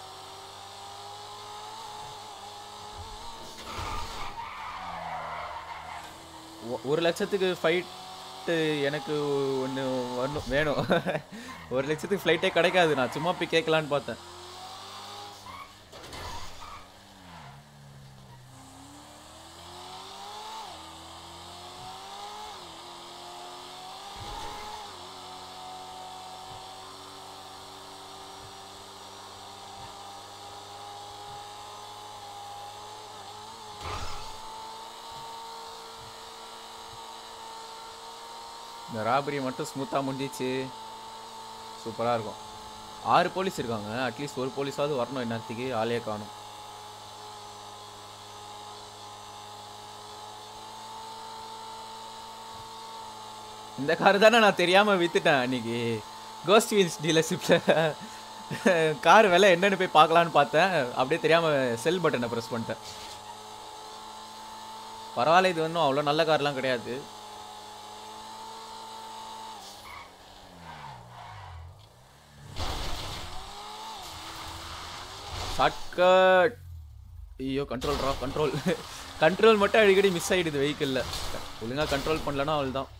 ஒரு லட்சத்துக்கு ஃபைட்டு எனக்கு ஒன்று வரணும் வேணும் ஒரு லட்சத்துக்கு ஃப்ளைட்டே கிடைக்காது நான் சும்மா போய் கேட்கலான்னு பார்த்தேன் இந்த ராபரி மட்டும் ஸ்மூத்தாக முடிஞ்சிச்சு சூப்பராக இருக்கும் ஆறு போலீஸ் இருக்காங்க அட்லீஸ்ட் ஒரு போலீஸாவது வரணும் இந்நேரத்துக்கு ஆளே காணும் இந்த கார் தானே நான் தெரியாமல் வித்துட்டேன் அன்னைக்கு கோஸ்ட் வீல்ஸ் டீலர்ஷிப்பில் கார் விலை என்னன்னு போய் பார்க்கலான்னு பார்த்தேன் அப்படியே தெரியாமல் செல் பட்டனை ப்ரெஸ் பண்ணிட்டேன் பரவாயில்ல இது ஒன்றும் அவ்வளோ நல்ல கார்லாம் கிடையாது ஷார்ட்கட் ஐயோ கண்ட்ரோல் ட்ரா கண்ட்ரோல் கண்ட்ரோல் மட்டும் அடிக்கடி மிஸ் ஆயிடுது வெஹிக்கிளில் ஒழுங்கா கண்ட்ரோல் பண்ணலன்னா அவள் தான்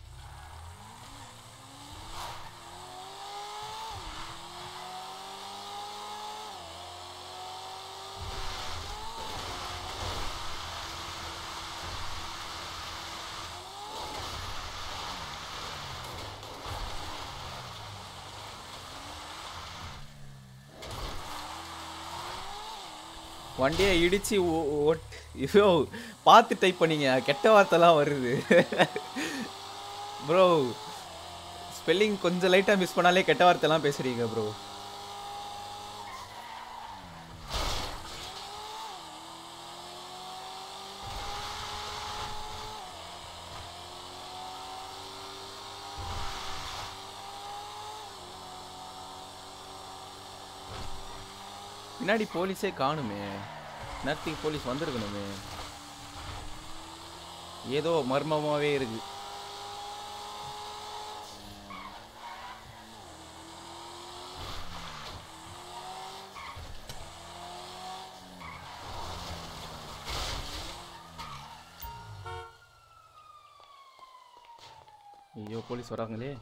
வண்டியை இடிச்சு ஓ- ஓட் ஐயோ பார்த்து டைப் பண்ணீங்க கெட்ட வார்த்தைலாம் வருது ப்ரோ ஸ்பெல்லிங் கொஞ்சம் லைட்டாக மிஸ் பண்ணாலே கெட்ட வார்த்தைலாம் பேசுறீங்க ப்ரோ பின்னாடி போலீஸே காணுமே நேரத்துக்கு போலீஸ் வந்திருக்கணுமே ஏதோ மர்மமாவே இருக்கு ஐயோ போலீஸ் வராங்களே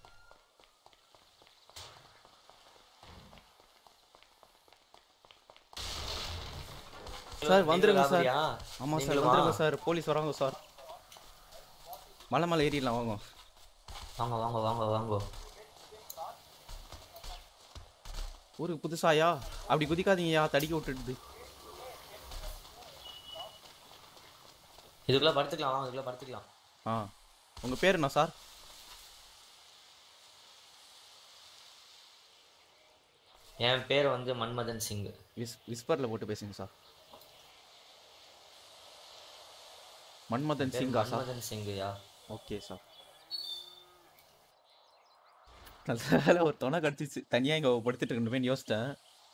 சார் வந்துருங்க சார் ராபரியா? ஆமா சார் நீங்களுமா? வந்துருங்க சார் போலீஸ் வராங்க சார் மலை மலை ஏறிடலாம் வாங்க வாங்க வாங்க வாங்க வாங்க ஊருக்கு புதுசாயா அப்படி குதிக்காதீங்கயா தடிக்க விட்டுடுது இதுக்குள்ள படுத்துக்கலாம் வாங்க இதுக்குள்ள படுத்துக்கலாம் ஆ உங்க பேர் என்ன சார் என் பேர் வந்து மன்மதன் சிங் விஸ் விஸ்பரில் போட்டு பேசுங்க சார் மன்மதன் பேர் சிங்கா சார் மன்மதன் சிங்யா ஓகே சார் நல்ல வேலை ஒரு துணை கிடச்சிச்சு தனியாக இங்கே படுத்துட்டு இருக்கணுமேனு யோசித்தேன்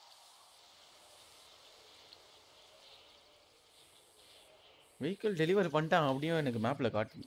வெஹிக்கிள் டெலிவரி பண்ணிட்டேன் அப்படியும் எனக்கு மேப்பில் காட்டு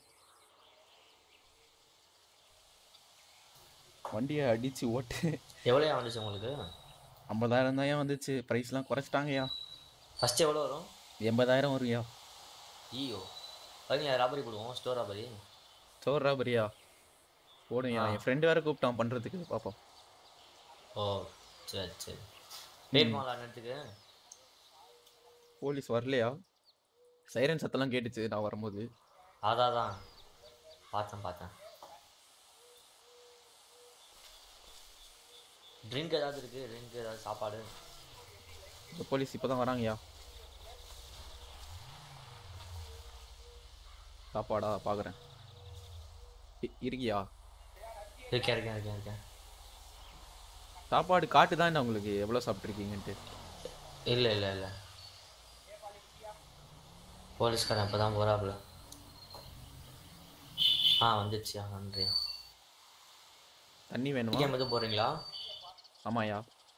வண்டியை அடிச்சு ஓட்டு எவ்வளோ வந்துச்சு உங்களுக்கு ஐம்பதாயிரம் தான் ஏன் வந்துச்சு ப்ரைஸ்லாம் குறைச்சிட்டாங்கய்யா ஃபர்ஸ்ட் எவ்வளோ வரும் எண்பதாயிரம் வரும்யா ஈயோ அதுக்கு ராபரி போடுவோம் ஸ்டோர் ராபரி ஸ்டோர் ராபரியா போடுங்கய்யா ஆ. என் ஃப்ரெண்டு வேற கூப்பிட்டான் பண்ணுறதுக்கு பார்ப்போம் ஓ சரி சரி வெயிட் பண்ணலாம் நேரத்துக்கு போலீஸ் வரலையா சைரன் சத்தம்லாம் கேட்டுச்சு நான் வரும்போது அதான் தான் பார்த்தேன் பார்த்தேன் ட்ரிங்க் ஏதாவது இருக்கு ட்ரிங்க் ஏதாவது சாப்பாடு இந்த போலீஸ் இப்போ தான் வராங்கய்யா சாப்பாடா பார்க்குறேன் இருக்கியா இருக்கேன் இருக்கேன் இருக்கேன் இருக்கேன் சாப்பாடு காட்டு தான் என்ன உங்களுக்கு எவ்வளோ சாப்பிட்ருக்கீங்கன்ட்டு இல்லை இல்லை இல்லை போலீஸ்காரன் இப்போ தான் போகிறாப்புல ஆ வந்துடுச்சியா நன்றியா தண்ணி வேணுமா கேம் எதுவும் போகிறீங்களா ஆமாயா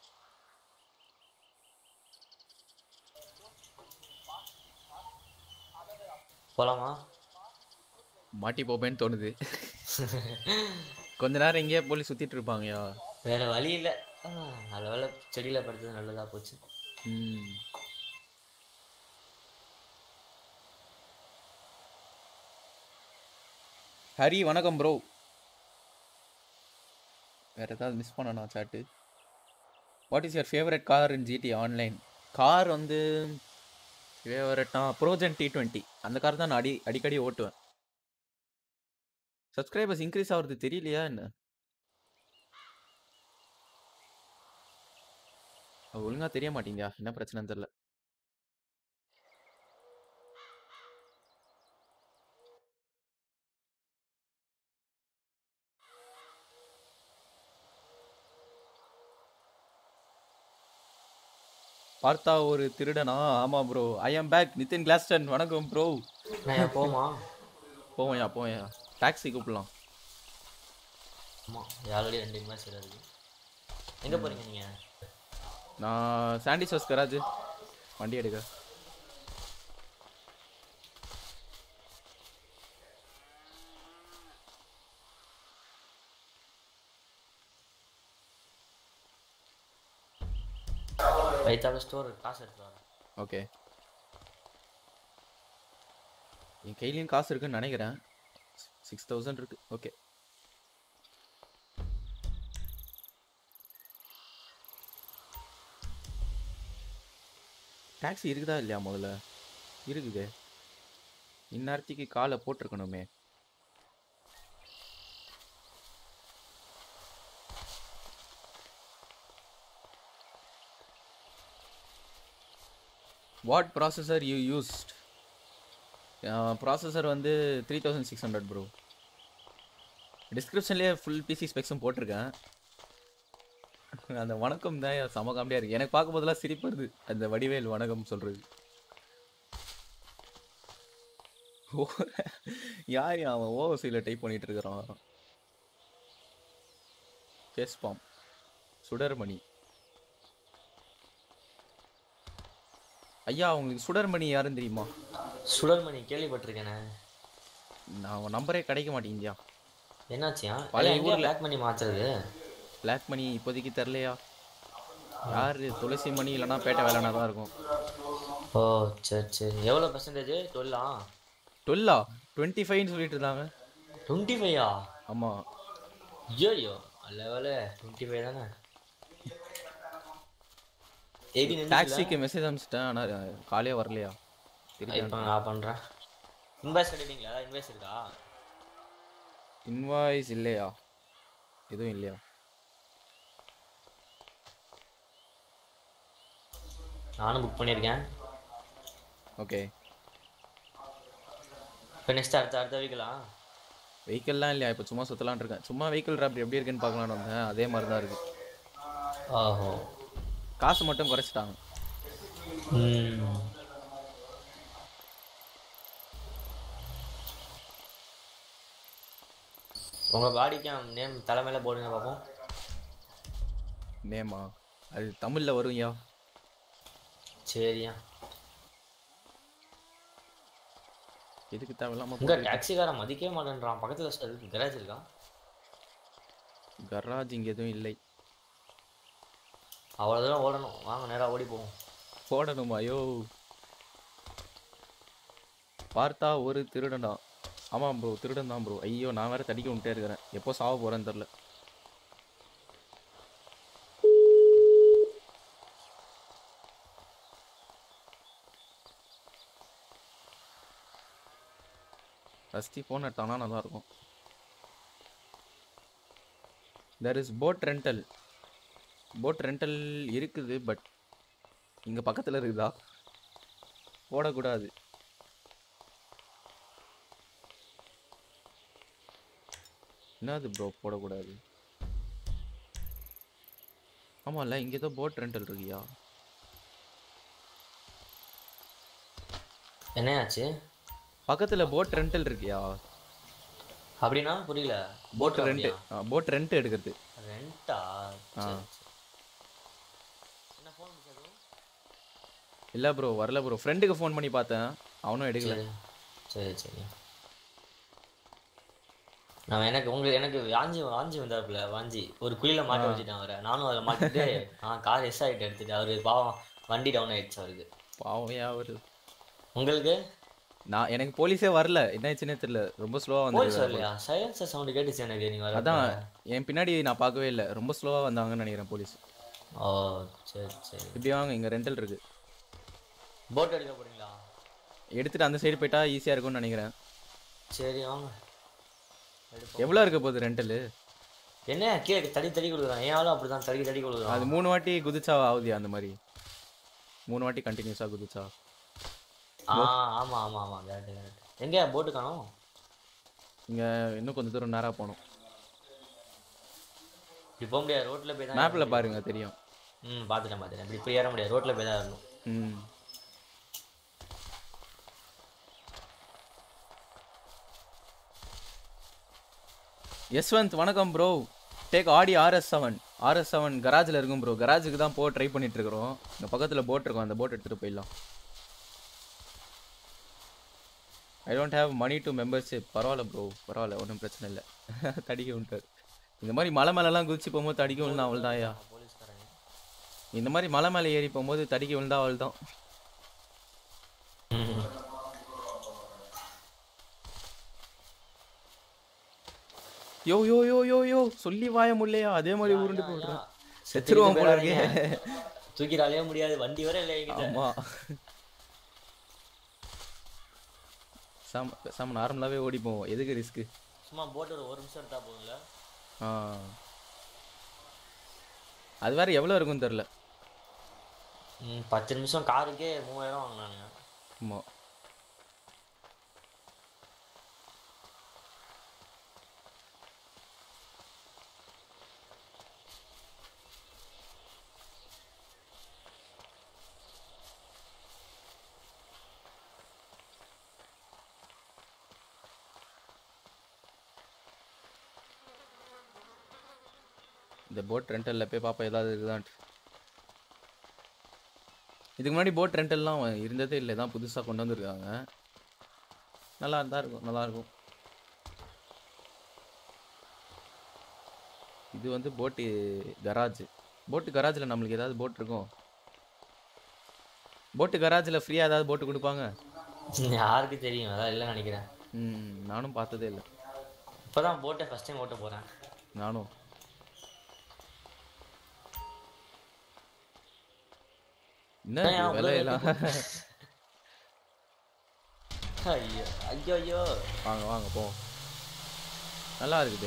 போகலாமா மாட்டி போப்பேன்னு தோணுது கொஞ்ச நேரம் எங்கேயே போலீஸ் சுற்றிட்டு இருப்பாங்கய்யா வேறு வழி இல்லை நல்ல வேலை செடியில் படுத்தது நல்லதாக போச்சு ம் ஹரி வணக்கம் ப்ரோ வேற ஏதாவது மிஸ் பண்ணனா chat what is your favourite car in GT online car வந்து ஃபேவரட்னா ப்ரோஜன் டி டுவெண்ட்டி அந்த கார் தான் நான் அடி அடிக்கடி ஓட்டுவேன் சப்ஸ்கிரைபர்ஸ் இன்க்ரீஸ் ஆகுறது தெரியலையா என்ன அது ஒழுங்கா தெரிய மாட்டேங்குதா என்ன பிரச்சனைன்னு தெரியல பார்த்தா ஒரு திருடனா ஆமா bro I am back Nithin கிளாஸ்டன் வணக்கம் ப்ரோ நான் போமா போவையா போவையா டாக்ஸி கூப்பிடலாம் ஆமாம் ஆல்ரெடி ரெண்டு மேட்ச் இருக்கு எங்கே போகிறீங்க நீங்கள் நான் சாண்டி சோஸ் கராஜ் வண்டி எடுக்க வைத்தால ஸ்டோர் காசு எடுத்து வரேன் ஓகே என் கையிலயும் காசு இருக்குன்னு நினைக்கிறேன் சிக்ஸ் தௌசண்ட் இருக்கு ஓகே டாக்ஸி இருக்குதா இல்லையா முதல்ல இருக்குது இந்நேரத்துக்கு காலை போட்டிருக்கணுமே what processor you used processor வந்து three thousand six hundred bro டிஸ்கிரிப்ஷன்லேயே ஃபுல் பிசி ஸ்பெக்ஸும் போட்டிருக்கேன் அந்த வணக்கம் தான் செம காமெடியாக இருக்குது எனக்கு பார்க்கும்போதெல்லாம் சிரிப்பு வருது அந்த வடிவேல் வணக்கம் சொல்கிறது ஓ யார் அவன் ஓவர்சையில் டைப் பண்ணிட்டு இருக்கிறான் பேஸ்பாம் சுடர்மணி ஐயா உங்களுக்கு சுடர்மணி யாருன்னு தெரியுமா சுடர்மணி கேள்விப்பட்டிருக்கேனே நான் அவன் நம்பரே கிடைக்க மாட்டேங்குதியா என்னாச்சியா பழைய பழைய ஊரில் ஊர்ல- பிளாக் பண்ணி மாத்துறது பிளாக் மணி இப்போதைக்கு தெரிலையா யாரு துளசி மணி இல்லைன்னா பேட்டை வேலைனா தான் இருக்கும் ஓ சரி சரி எவ்வளோ பர்சன்டேஜ் டுவெல்லா டுவெல்லா டுவெண்ட்டி ஃபைவ்னு சொல்லிட்டு இருந்தாங்க டுவெண்ட்டி ஃபைவா ஆமாம் ஐயோ லெவலு டுவெண்ட்டி ஃபைவ் தானே எயிட்டீன் டாக்ஸிக்கு மெசேஜ் அனுப்பிச்சிட்டேன் ஆனால் காலையே வரலையா திருப்பி இப்போ நான் பண்ணுறேன் இன்வாய்ஸ் கட்டிட்டீங்களா இன்வாய்ஸ் இருக்கா இன்வாய்ஸ் இல்லையா எதுவும் இல்லையா நானும் புக் பண்ணியிருக்கேன் ஓகே இப்போ நெக்ஸ்ட் அடுத்த அடுத்த வீக்கலாம் வெஹிக்கிள்லாம் இல்லையா இப்போ சும்மா சுற்றலான் இருக்கேன் சும்மா வெஹிக்கிள் ட்ராப் எப்படி இருக்குன்னு பார்க்கலான்னு வந்தேன் அதே மாதிரி தான் இருக்குது ஓஹோ காசு மட்டும் குறைச்சிட்டாங்க ம் உங்கள் பாடிக்கு நேம் தலைமையில போடுங்க பார்ப்போம் நேமா அது தமிழில் வரும் ஐயா சரியா எதுக்கு தேவையில்லாம உங்க டாக்ஸிக்காரன் மதிக்கவே மாட்டேன்றான் பக்கத்தில் கராஜ் இருக்கா கராஜ் இங்கே எதுவும் இல்லை அவ்வளோ தூரம் ஓடணும் வாங்க நேராக ஓடி போவோம் போடணுமா ஐயோ பார்த்தா ஒரு திருடனா ஆமாம் ப்ரோ திருடன் தான் ப்ரோ ஐயோ நான் வேற தடிக்க விட்டே இருக்கிறேன் எப்போ சாவ போறேன்னு தெரில ஃபஸ்ட்டு ஃபோன் எடுத்தானா நல்லா இருக்கும் there is boat rental boat rental இருக்குது பட் இங்க பக்கத்துல இருக்குதா போடக்கூடாது என்னது ப்ரோ போடக்கூடாது ஆமாம்ல இங்கே ஏதோ போட் ரெண்டல் இருக்கியா என்னையாச்சு பக்கத்துல போட் ரெண்டல் இருக்கியா அப்படின்னா புரியல போட் ரெண்ட் போட் ரெண்ட் எடுக்கிறது ரெண்டா ஆ. என்ன ஃபோன் இல்ல ப்ரோ வரல ப்ரோ ஃப்ரெண்டுக்கு ஃபோன் பண்ணி பார்த்தேன் அவனும் எடுக்கல சரி சரி சரி நான் எனக்கு உங்களுக்கு எனக்கு வாஞ்சி வாஞ்சி வந்தாப்புல வாஞ்சி ஒரு குழியில மாட்ட வச்சுட்டேன் அவரை நானும் அதில் மாட்டிட்டு நான் கார் எஸ் ஆகிட்டு எடுத்துட்டு அவரு பாவம் வண்டி டவுன் ஆயிடுச்சு அவருக்கு பாவையா வருது உங்களுக்கு நான் எனக்கு போலீஸே வரல என்ன ஆச்சுன்னே தெரியல ரொம்ப ஸ்லோவா போலீஸ் வந்து வரலையா சைலன்சர் சவுண்டு கேட்டுச்சு எனக்கு நீங்க வர அதான் என் பின்னாடி நான் பார்க்கவே இல்லை ரொம்ப ஸ்லோவா வந்தாங்கன்னு நினைக்கிறேன் போலீஸ் ஓ சரி சரி இப்படி வாங்க இங்க ரெண்டல் இருக்கு போட் எடுக்க போறீங்களா எடுத்துட்டு அந்த சைடு போயிட்டா ஈஸியா இருக்கும்னு நினைக்கிறேன் சரி வாங்க எடுப்போம். எவ்வளோ இருக்க போகுது ரெண்டலு என்ன கீழே தடி தடி கொடுக்குறான் என் ஆளும் அப்படிதான் தடி தடி கொடுக்குறான் அது மூணு வாட்டி குதிச்சா ஆகுதியா அந்த மாதிரி மூணு வாட்டி கண்டினியூஸா குதிச்சா ஆ ஆமா ஆமா ஆமா கரெக்ட் கரெக்ட் எங்க போட்டு காணோம் இங்க இன்னும் கொஞ்சம் தூரம் நேரா போகணும் இப்படி போக முடியாது ரோட்ல போய் தான் மேப்ல பாருங்க தெரியும் ம் பார்த்துட்டேன் பார்த்துட்டேன் இப்படி இப்படி ஏற முடியாது ரோட்ல போய் தான் ஏறணும் ம் யஸ்வந்த் வணக்கம் bro take Audi RS seven RS seven கராஜில் இருக்கும் ப்ரோ கராஜுக்கு தான் போக ட்ரை பண்ணிட்டு இருக்கிறோம் இந்த பக்கத்தில் போட் இருக்கும் அந்த போட் எடுத்துகிட்டு போயிடலாம் I don't have money to membership பரவாயில்ல ப்ரோ பரவாயில்ல ஒன்றும் பிரச்சனை இல்லை தடிக்க விட்டார் இந்த மாதிரி மலை மேலெல்லாம் குதிச்சு போகும்போது தடிக்க விழுந்தா அவள் தான் ஐயா போலீஸ்காரங்க இந்த மாதிரி மலை மேலே ஏறி போகும்போது தடிக்க விழுந்தா அவள் தான் யோ யோ யோ யோ யோ சொல்லி வாய முடியலையா அதே மாதிரி உருண்டு யா, போடுறேன் யா. செத்துருவோம் போல போயிடாதீங்க. இருக்கே தூக்கிடாலே முடியாது வண்டி வர இல்லை என்கிட்ட ஆமா சாம பேசாம நார்மலாவே ஓடி போவோம் எதுக்கு ரிஸ்க்கு சும்மா போட்டோட ஒரு நிமிஷம் எடுத்தா போதும்ல ஆ அது வேற எவ்வளோ இருக்கும்னு தெரில ம் பத்து நிமிஷம் காருக்கே மூவாயிரம் வாங்கினாங்க ஆமா இந்த போட் ரெண்டலில் போய் பார்ப்போம் ஏதாவது இருக்குதான்ட்டு இதுக்கு முன்னாடி போட் ரெண்டல்லாம் இருந்ததே இல்லை தான் புதுசாக கொண்டு வந்திருக்காங்க நல்லா இருந்தா இருக்கும் நல்லா இருக்கும் இது வந்து போட்டு கராஜ் போட்டு கராஜில் நம்மளுக்கு ஏதாவது போட் இருக்கும் போட்டு கராஜில் ஃப்ரீயாக ஏதாவது போட்டு கொடுப்பாங்க யாருக்கு தெரியும் அதான் இல்லைன்னு நினைக்கிறேன் ம் நானும் பார்த்ததே இல்லை இப்போதான் போட்டை ஃபர்ஸ்ட் டைம் ஓட்ட போறேன் நானும் என்ன ஏன் இது அவ்வளவு விலையெல்லாம் ஐயோ ஐயோ ஐயோ வாங்க வாங்க போ நல்லா இருக்குது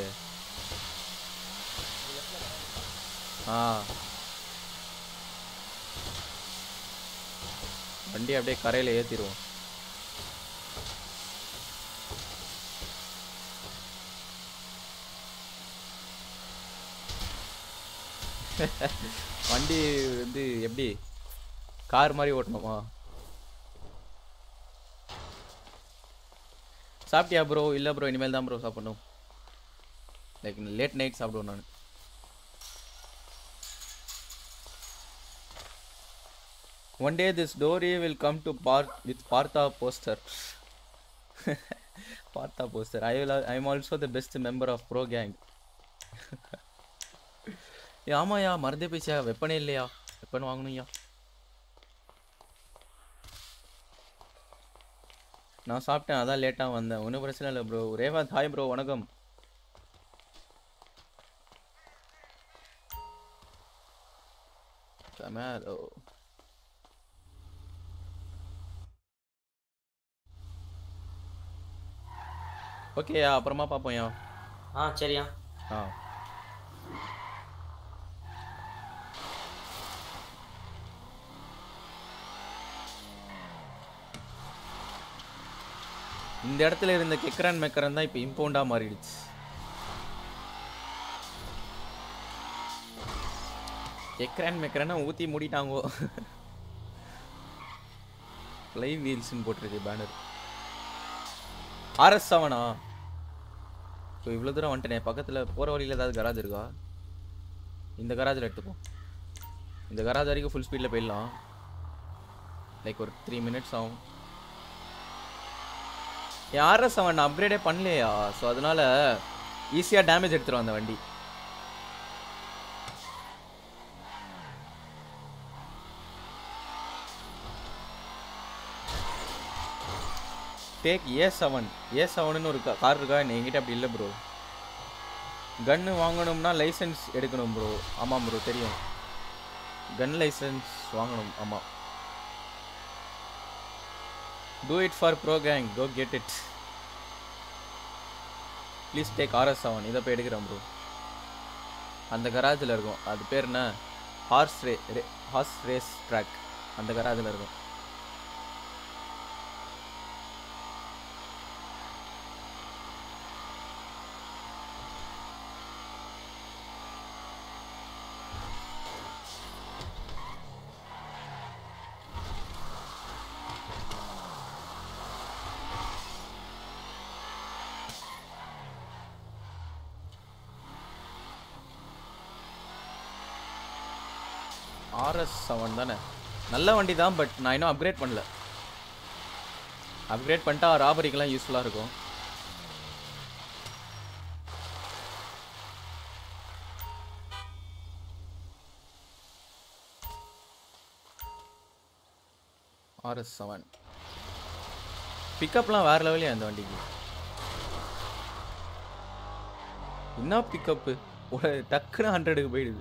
ஆ வண்டி அப்படியே கரையில ஏத்திடுவோம் வண்டி வந்து எப்படி கார் மாதிரி ஓட்டணுமா சாப்பிட்டியா ப்ரோ இல்லை ப்ரோ இனிமேல் தான் ப்ரோ சாப்பிடணும் லைக் லேட் நைட் சாப்பிடுவேன் நான் one day this Tory will come to park with பார்த்தா போஸ்டர் பார்த்தா poster I will I am also the best member of bro gang ஏ ஆமாயா மறந்தே போயிச்சியா வெப்பனே இல்லையா வெப்பன் வாங்கணும்யா நான் சாப்பிட்டேன் அதான் லேட்டாக வந்தேன் ஒன்றும் பிரச்சனை இல்லை ப்ரோ ரேவாந்த் ஹாய் ப்ரோ வணக்கம் Camaro. ஓகேயா அப்புறமா பார்ப்போம்யா ஆ சரியா ஆ இந்த இடத்துல இருந்த கெக்கரான் மெக்கரன் தான் இப்போ இம்பவுண்டா மாறிடுச்சு கெக்கரான் மெக்கரனை ஊற்றி மூடிட்டாங்கோ ஃப்ளை வீல்ஸ்னு போட்டிருக்கு பேனர் ஆர்எஸ் செவனா ஸோ இவ்வளோ தூரம் வந்துட்டேனே பக்கத்தில் போகிற வழியில் ஏதாவது கராஜ் இருக்கா இந்த கராஜில் எடுத்துப்போம் இந்த கராஜ் வரைக்கும் ஃபுல் ஸ்பீடில் போயிடலாம் லைக் ஒரு த்ரீ மினிட்ஸ் ஆகும் என் ஆர்எஸ் அவன் அப்கிரேடே பண்ணலையா ஸோ அதனால ஈஸியாக டேமேஜ் எடுத்துரும் அந்த வண்டி டேக் ஏ செவன் ஏ செவனுன்னு ஒரு கார் இருக்கா என்கிட்ட அப்படி இல்லை ப்ரோ கன்னு வாங்கணும்னா லைசென்ஸ் எடுக்கணும் ப்ரோ ஆமாம் ப்ரோ தெரியும் கன் லைசென்ஸ் வாங்கணும் ஆமாம் do it for bro gang go get it please take RS seven இதை போய் எடுக்கிறேன் ப்ரோ அந்த கராஜில் இருக்கும் அது பேர் என்ன horse ray horse race track அந்த கராஜில் இருக்கும் ஆர்எஸ் செவன் தானே நல்ல வண்டி தான் பட் நான் இன்னும் அப்கிரேட் பண்ணல அப்கிரேட் பண்ணிட்டா ராபரிக்கெல்லாம் யூஸ்ஃபுல்லாக இருக்கும் ஆர்எஸ் செவன் பிக்கப்லாம் வேறு லெவலையா அந்த வண்டிக்கு என்ன பிக்கப்பு ஒரு டக்குன்னு ஹண்ட்ரடுக்கு போயிடுது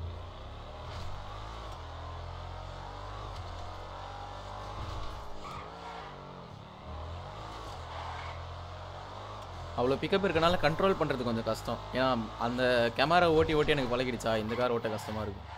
அவ்வளோ பிக்கப் இருக்கனால கண்ட்ரோல் பண்ணுறது கொஞ்சம் கஷ்டம் ஏன்னா அந்த கேமரா ஓட்டி ஓட்டி எனக்கு பழகிடுச்சா இந்த கார் ஓட்ட கஷ்டமாக இருக்கும்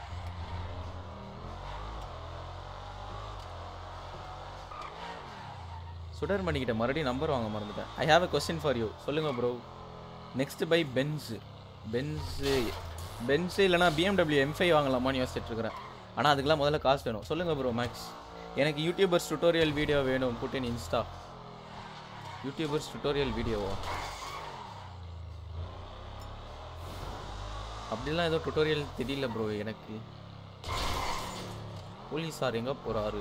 சுடர்மணி கிட்ட மறுபடியும் நம்பர் வாங்க மறந்துட்டேன் I have a question for you சொல்லுங்க bro next buy Benz Benz Benz இல்லைனா பிஎம்டபிள்யூ எம் ஃபைவ் வாங்கலாமான்னு யோசிச்சுட்டு இருக்கிறேன் ஆனால் அதுக்கெல்லாம் முதல்ல காசு வேணும் சொல்லுங்க ப்ரோ மேக்ஸ் எனக்கு யூடியூபர்ஸ் டுட்டோரியல் வீடியோ வேணும் put in Insta YouTubers tutorial வீடியோவா அப்படிலாம் ஏதோ டுட்டோரியல் தெரியல ப்ரோ எனக்கு போலீஸ் சார் எங்கே போகிறாரு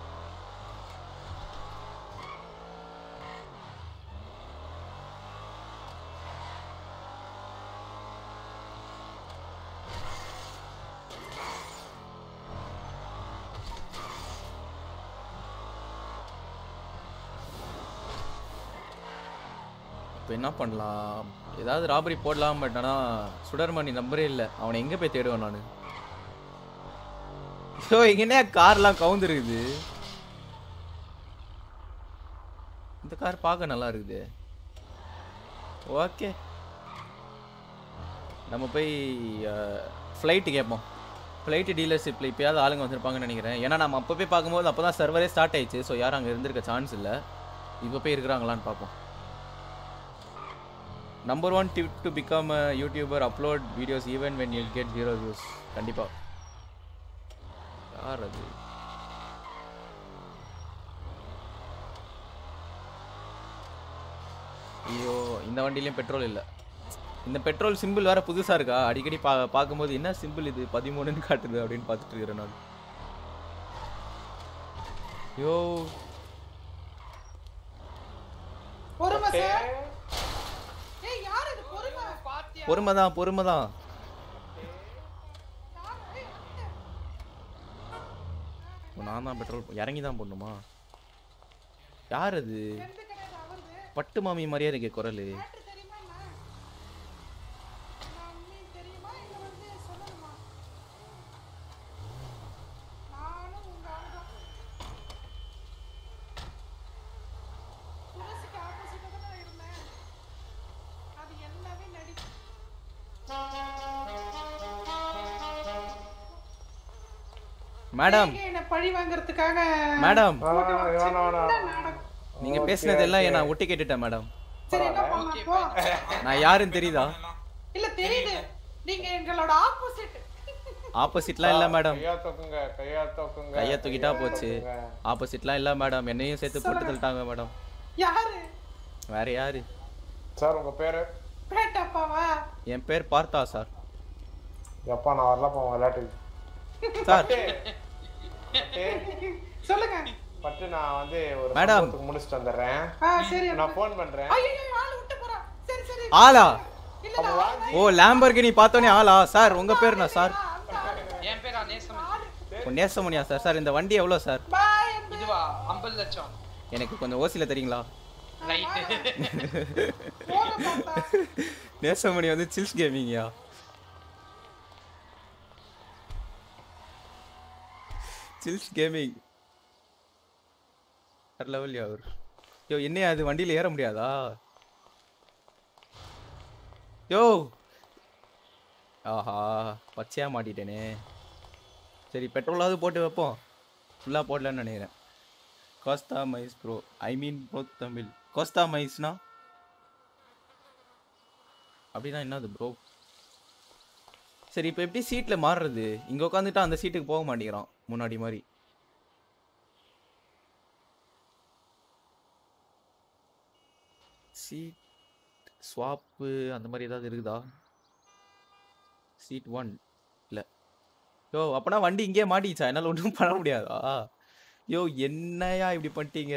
இப்போ என்ன பண்ணலாம் ஏதாவது ராபரி போடலாம் பட் ஆனால் சுடர்மணி நம்பரே இல்லை அவனை எங்கே போய் தேடுவேன் நான் ஸோ எங்கன்னே கார்லாம் கவுந்துருக்குது இந்த கார் பார்க்க நல்லா இருக்குது ஓகே நம்ம போய் ஃப்ளைட்டு கேட்போம் ஃப்ளைட்டு டீலர்ஷிப்பில் இப்போயாவது ஆளுங்க வந்திருப்பாங்கன்னு நினைக்கிறேன் ஏன்னா நம்ம அப்போ போய் பார்க்கும்போது அப்போ தான் சர்வரே ஸ்டார்ட் ஆயிடுச்சு ஸோ யாரும் அங்கே இருந்திருக்க சான்ஸ் இல்லை இப்போ போய் இருக்கிறாங்களான்னு பார்ப்போம் number one tip to become a YouTuber upload videos even when you get zero views கண்டிப்பாக யார் அது ஐயோ இந்த வண்டிலையும் பெட்ரோல் இல்லை இந்த பெட்ரோல் சிம்பிள் வேற புதுசா இருக்கா அடிக்கடி பா பார்க்கும்போது என்ன சிம்பிள் இது பதிமூணுன்னு காட்டுது அப்படின்னு பார்த்துட்டு இருக்கிறேன் நான் ஐயோ பொறுமை சார் ஏய் யார் இது பொறுமை பொறுமை தான் பொறுமை தான் நான் தான் பெட்ரோல் இறங்கி தான் போடணுமா யார் அது எந்த கிடையாது அவருது பட்டு மாமி மாதிரியே இருக்கே குரல் மேட்ரு தெரியுமா என்ன நான் நீ தெரியுமா இல்ல வந்து சொல்லணுமா நானும் உங்க ஆளுதான் துளசிக்கு ஆப்போசிட்டா தான் நான் இருந்தேன் அது எல்லாமே நடி மேடம் நீங்க என்ன பழி வாங்குறதுக்காக மேடம் போட்டு வச்ச இந்த நாடகம். நீங்க பேசுனது எல்லாம் நான் ஒட்டி கேட்டுட்டேன் மேடம் சரி என்ன பண்ணலாம் போ நான் யாருன்னு தெரியுதா இல்ல தெரியுது நீங்க எங்களோட ஆப்போசிட் ஆப்போசிட்லாம் இல்லை மேடம் கையா தூக்குங்க கையா தூக்குங்க கையை தூக்கிட்டா போச்சு ஆப்போசிட்லாம் இல்லை மேடம் என்னையும் சேர்த்து போட்டு தள்ளிட்டாங்க மேடம் யாரு வேற யாரு சார் உங்க பேரு பேட்டப்பாவா என் பேர் பார்த்தா சார் எப்பா நான் வரலப்பா உங்க விளையாட்டுக்கு சார் சொல்லுங்க பட்டு நான் வந்து ஒரு மேடம். சம்பவத்துக்கு முடிச்சுட்டு வந்துடுறேன் ஆ சரி நான் ஃபோன் பண்றேன் ஐயோ ஆளு விட்டு போறா சரி சரி ஆளா இல்ல நான் ஆளு ஓ லேம்பர்கினி பார்த்தோன்னே ஆளா சார் உங்க பேர் என்ன சார் அந்த ஆளு. என் பேர் அநேசம் ஆளு. ஓ, நேசமணியா சார் சார் இந்த வண்டி எவ்வளோ சார் பாய் இதுவா ஐம்பது லட்சம் எனக்கு கொஞ்சம் ஓசியில் தெரியுங்களா ரைட்டு போக பார்த்தா நேசமணி வந்து சில்ஸ் கேமிங்கயா சில்ஸ் கேமிங் வேற லெவல்யா அவர் யோ என்னையா அது வண்டியில் ஏற முடியாதா யோ ஆஹா பச்சையா மாட்டிட்டேனே சரி பெட்ரோலாவது போட்டு வைப்போம் ஃபுல்லாக போடலன்னு நினைக்கிறேன் customise bro I mean bro Tamil கோஸ்தா மைஸ்னா அப்படின்னா என்னது ப்ரோ சரி இப்போ எப்படி சீட்டில் மாறுறது இங்கே உட்காந்துட்டா அந்த சீட்டுக்கு போக மாட்டேங்கிறான் முன்னாடி மாதிரி சீட் ஸ்வாப்பு அந்த மாதிரி ஏதாவது இருக்குதா சீட் ஒன் இல்லை யோ அப்பனா வண்டி இங்கேயே மாட்டிச்சா என்னால் ஒன்றும் பண்ண முடியாதா யோ என்னையா இப்படி பண்ணிட்டீங்க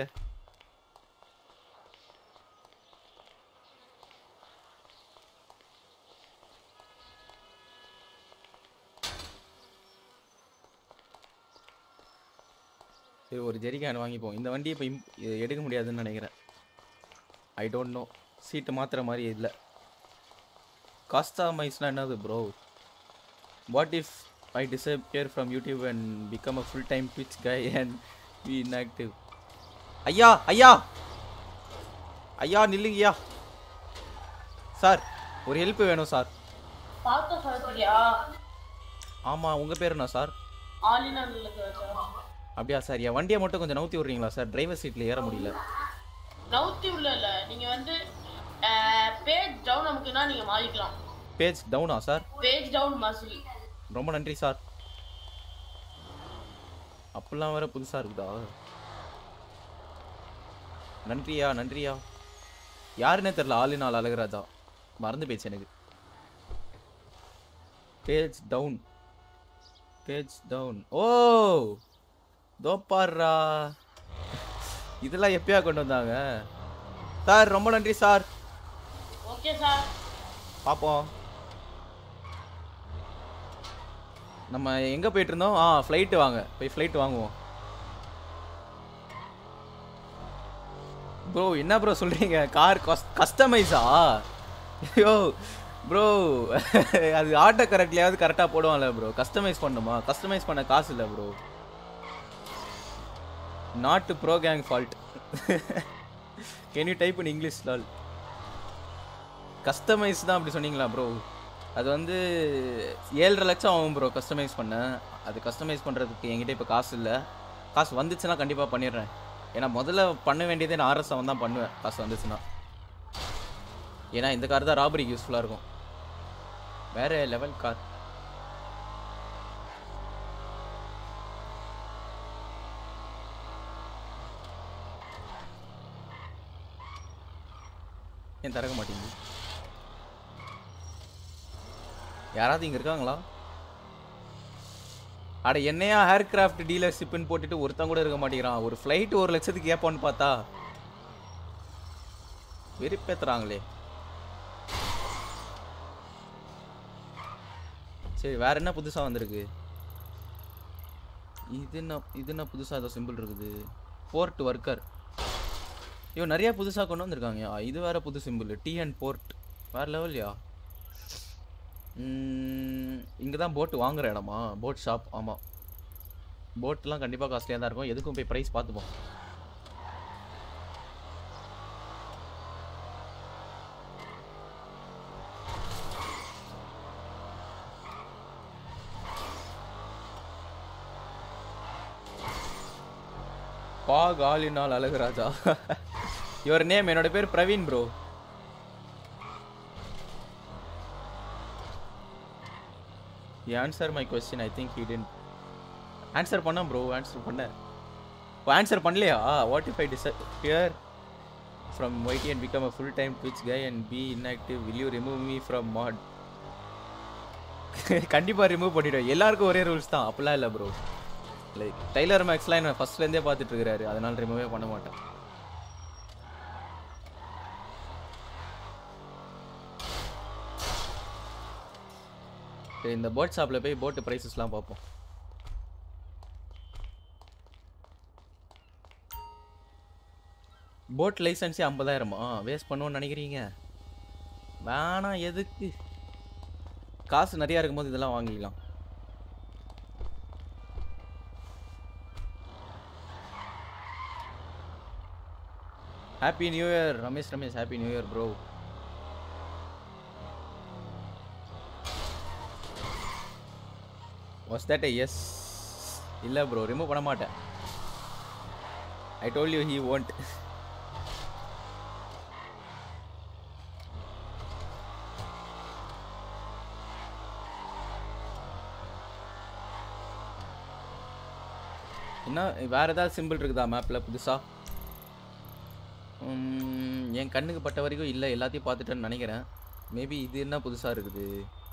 சரி ஒரு ஜெரிகான் வாங்கிப்போம் இந்த வண்டி இப்போ எடுக்க முடியாதுன்னு நினைக்கிறேன் ஐ டோன்ட் நோ சீட்டு மாத்துற மாதிரி இல்லை காஸ்டாமைஸ்னா என்னது bro what if I disappear from YouTube and become a full time Twitch guy and be inactive ஐயா ஐயா ஐயா நில்லுங்கய்யா சார் ஒரு ஹெல்ப் வேணும் சார் பார்த்த சாத்தியா ஆமாம் உங்கள் பேர் என்ன சார் ஆலினா நல்லது அப்படியா சார் என் வண்டியை மட்டும் கொஞ்சம் நவுத்தி விட்றீங்களா சார் டிரைவர் சீட்டில் ஏற முடியல நவுத்தி உள்ள இல்ல நீங்க வந்து பேஜ் டவுன் நமக்குன்னா நீங்க மாறிக்கலாம் பேஜ் டவுனா சார் பேஜ் டவுன் மசில் ரொம்ப நன்றி சார் அப்படிலாம் வேற புதுசாக இருக்குதா நன்றியா நன்றியா யாருன்னே தெரில ஆளினால் அழகராஜா மறந்து போயிடுச்சு எனக்கு பேஜ் டவுன் பேஜ் டவுன் ஓ தோப்பாரா இதெல்லாம் எப்பயா கொண்டு வந்தாங்க சார் ரொம்ப நன்றி சார் ஓகே சார் பார்ப்போம் நம்ம எங்கே போயிட்டு இருந்தோம் ஆ ஃப்ளைட்டு வாங்க போய் ஃப்ளைட் வாங்குவோம் ப்ரோ என்ன ப்ரோ சொல்கிறீங்க கார் கஸ்டமைஸா ஐயோ ப்ரோ அது ஆட்டோ கரெக்ட்லையாவது கரெக்டாக போடுவான்ல ப்ரோ கஸ்டமைஸ் பண்ணுமா கஸ்டமைஸ் பண்ண காசு இல்லை bro not bro gang fault can you type in English lol customise தான் அப்படி சொன்னீங்களா ப்ரோ அது வந்து ஏழரை லட்சம் ஆகும் ப்ரோ கஸ்டமைஸ் பண்ண அது கஸ்டமைஸ் பண்ணுறதுக்கு என்கிட்ட இப்போ காசு இல்லை காசு வந்துச்சுன்னா கண்டிப்பாக பண்ணிடுறேன் ஏன்னா முதல்ல பண்ண வேண்டியதே நான் ஆர்எஸ் தான் பண்ணுவேன் காசு வந்துச்சுன்னா ஏன்னா இந்த கார் தான் ராபரிக்கு யூஸ்ஃபுல்லாக இருக்கும் வேற லெவல் கார் ஏன் திறக்க மாட்டேங்குது யாராவது இங்க இருக்காங்களா அட என்னையா ஏர்கிராஃப்ட் டீலர்ஷிப்னு போட்டுட்டு ஒருத்தன் கூட இருக்க மாட்டேங்கிறான் ஒரு ஃப்ளைட் ஒரு லட்சத்துக்கு ஏப்பான்னு பார்த்தா வெறுப்பேத்துறாங்களே சரி வேற என்ன புதுசா வந்திருக்கு இது என்ன இது என்ன புதுசா ஏதோ சிம்பிள் இருக்குது போர்ட் ஒர்க்கர் ஐயோ நிறைய புதுசா கொண்டு வந்திருக்காங்கயா இது வேற புது சிம்பிள் டி அண்ட் போர்ட் வேற லெவல்யா இங்கே தான் போட் வாங்குற இடமா போட் ஷாப் ஆமாம் போட்லாம் கண்டிப்பாக காஸ்ட்லியாக தான் இருக்கும் எதுக்கும் போய் ப்ரைஸ் பார்த்துப்போம் பா காலினால் அழகுராஜா யுவர் நேம் என்னோட பேர் Praveen bro he answered my question i think he didn't answer பண்ணேன் ப்ரோ ஆன்சர் பண்ணேன் இப்போ ஆன்சர் பண்ணலையா what if I disappear from YT and become a full time Twitch guy and be inactive will you remove me from mod கண்டிப்பாக ரிமூவ் பண்ணிவிடுவேன் எல்லாருக்கும் ஒரே ரூல்ஸ் தான் அப்படிலாம் இல்லை ப்ரோ லைக் டைலர் மேக்ஸ்லாம் என்ன ஃபர்ஸ்ட்லேருந்தே பார்த்துட்டு இருக்கிறாரு அதனால ரிமூவே பண்ண மாட்டேன் சரி இந்த போட் ஷாப்பில் போய் போட்டு ப்ரைஸஸ்லாம் பார்ப்போம் போட் லைசன்ஸே ஐம்பதாயிரமா வேஸ்ட் பண்ணுவோன்னு நினைக்கிறீங்க வேணாம் எதுக்கு காசு நிறையா இருக்கும்போது இதெல்லாம் வாங்கிக்கலாம் happy new year Ramesh Ramesh happy new year bro was that yes இல்லை ப்ரோ ரிமூவ் பண்ண மாட்டேன் I told you he won't என்ன வேற ஏதாவது சிம்பிள் இருக்குதா மேப்பில் புதுசா உம், என் கண்ணுக்கு பட்ட வரைக்கும் இல்லை எல்லாத்தையும் பார்த்துட்டேன்னு நினைக்கிறேன் மேபி இது என்ன புதுசாக இருக்குது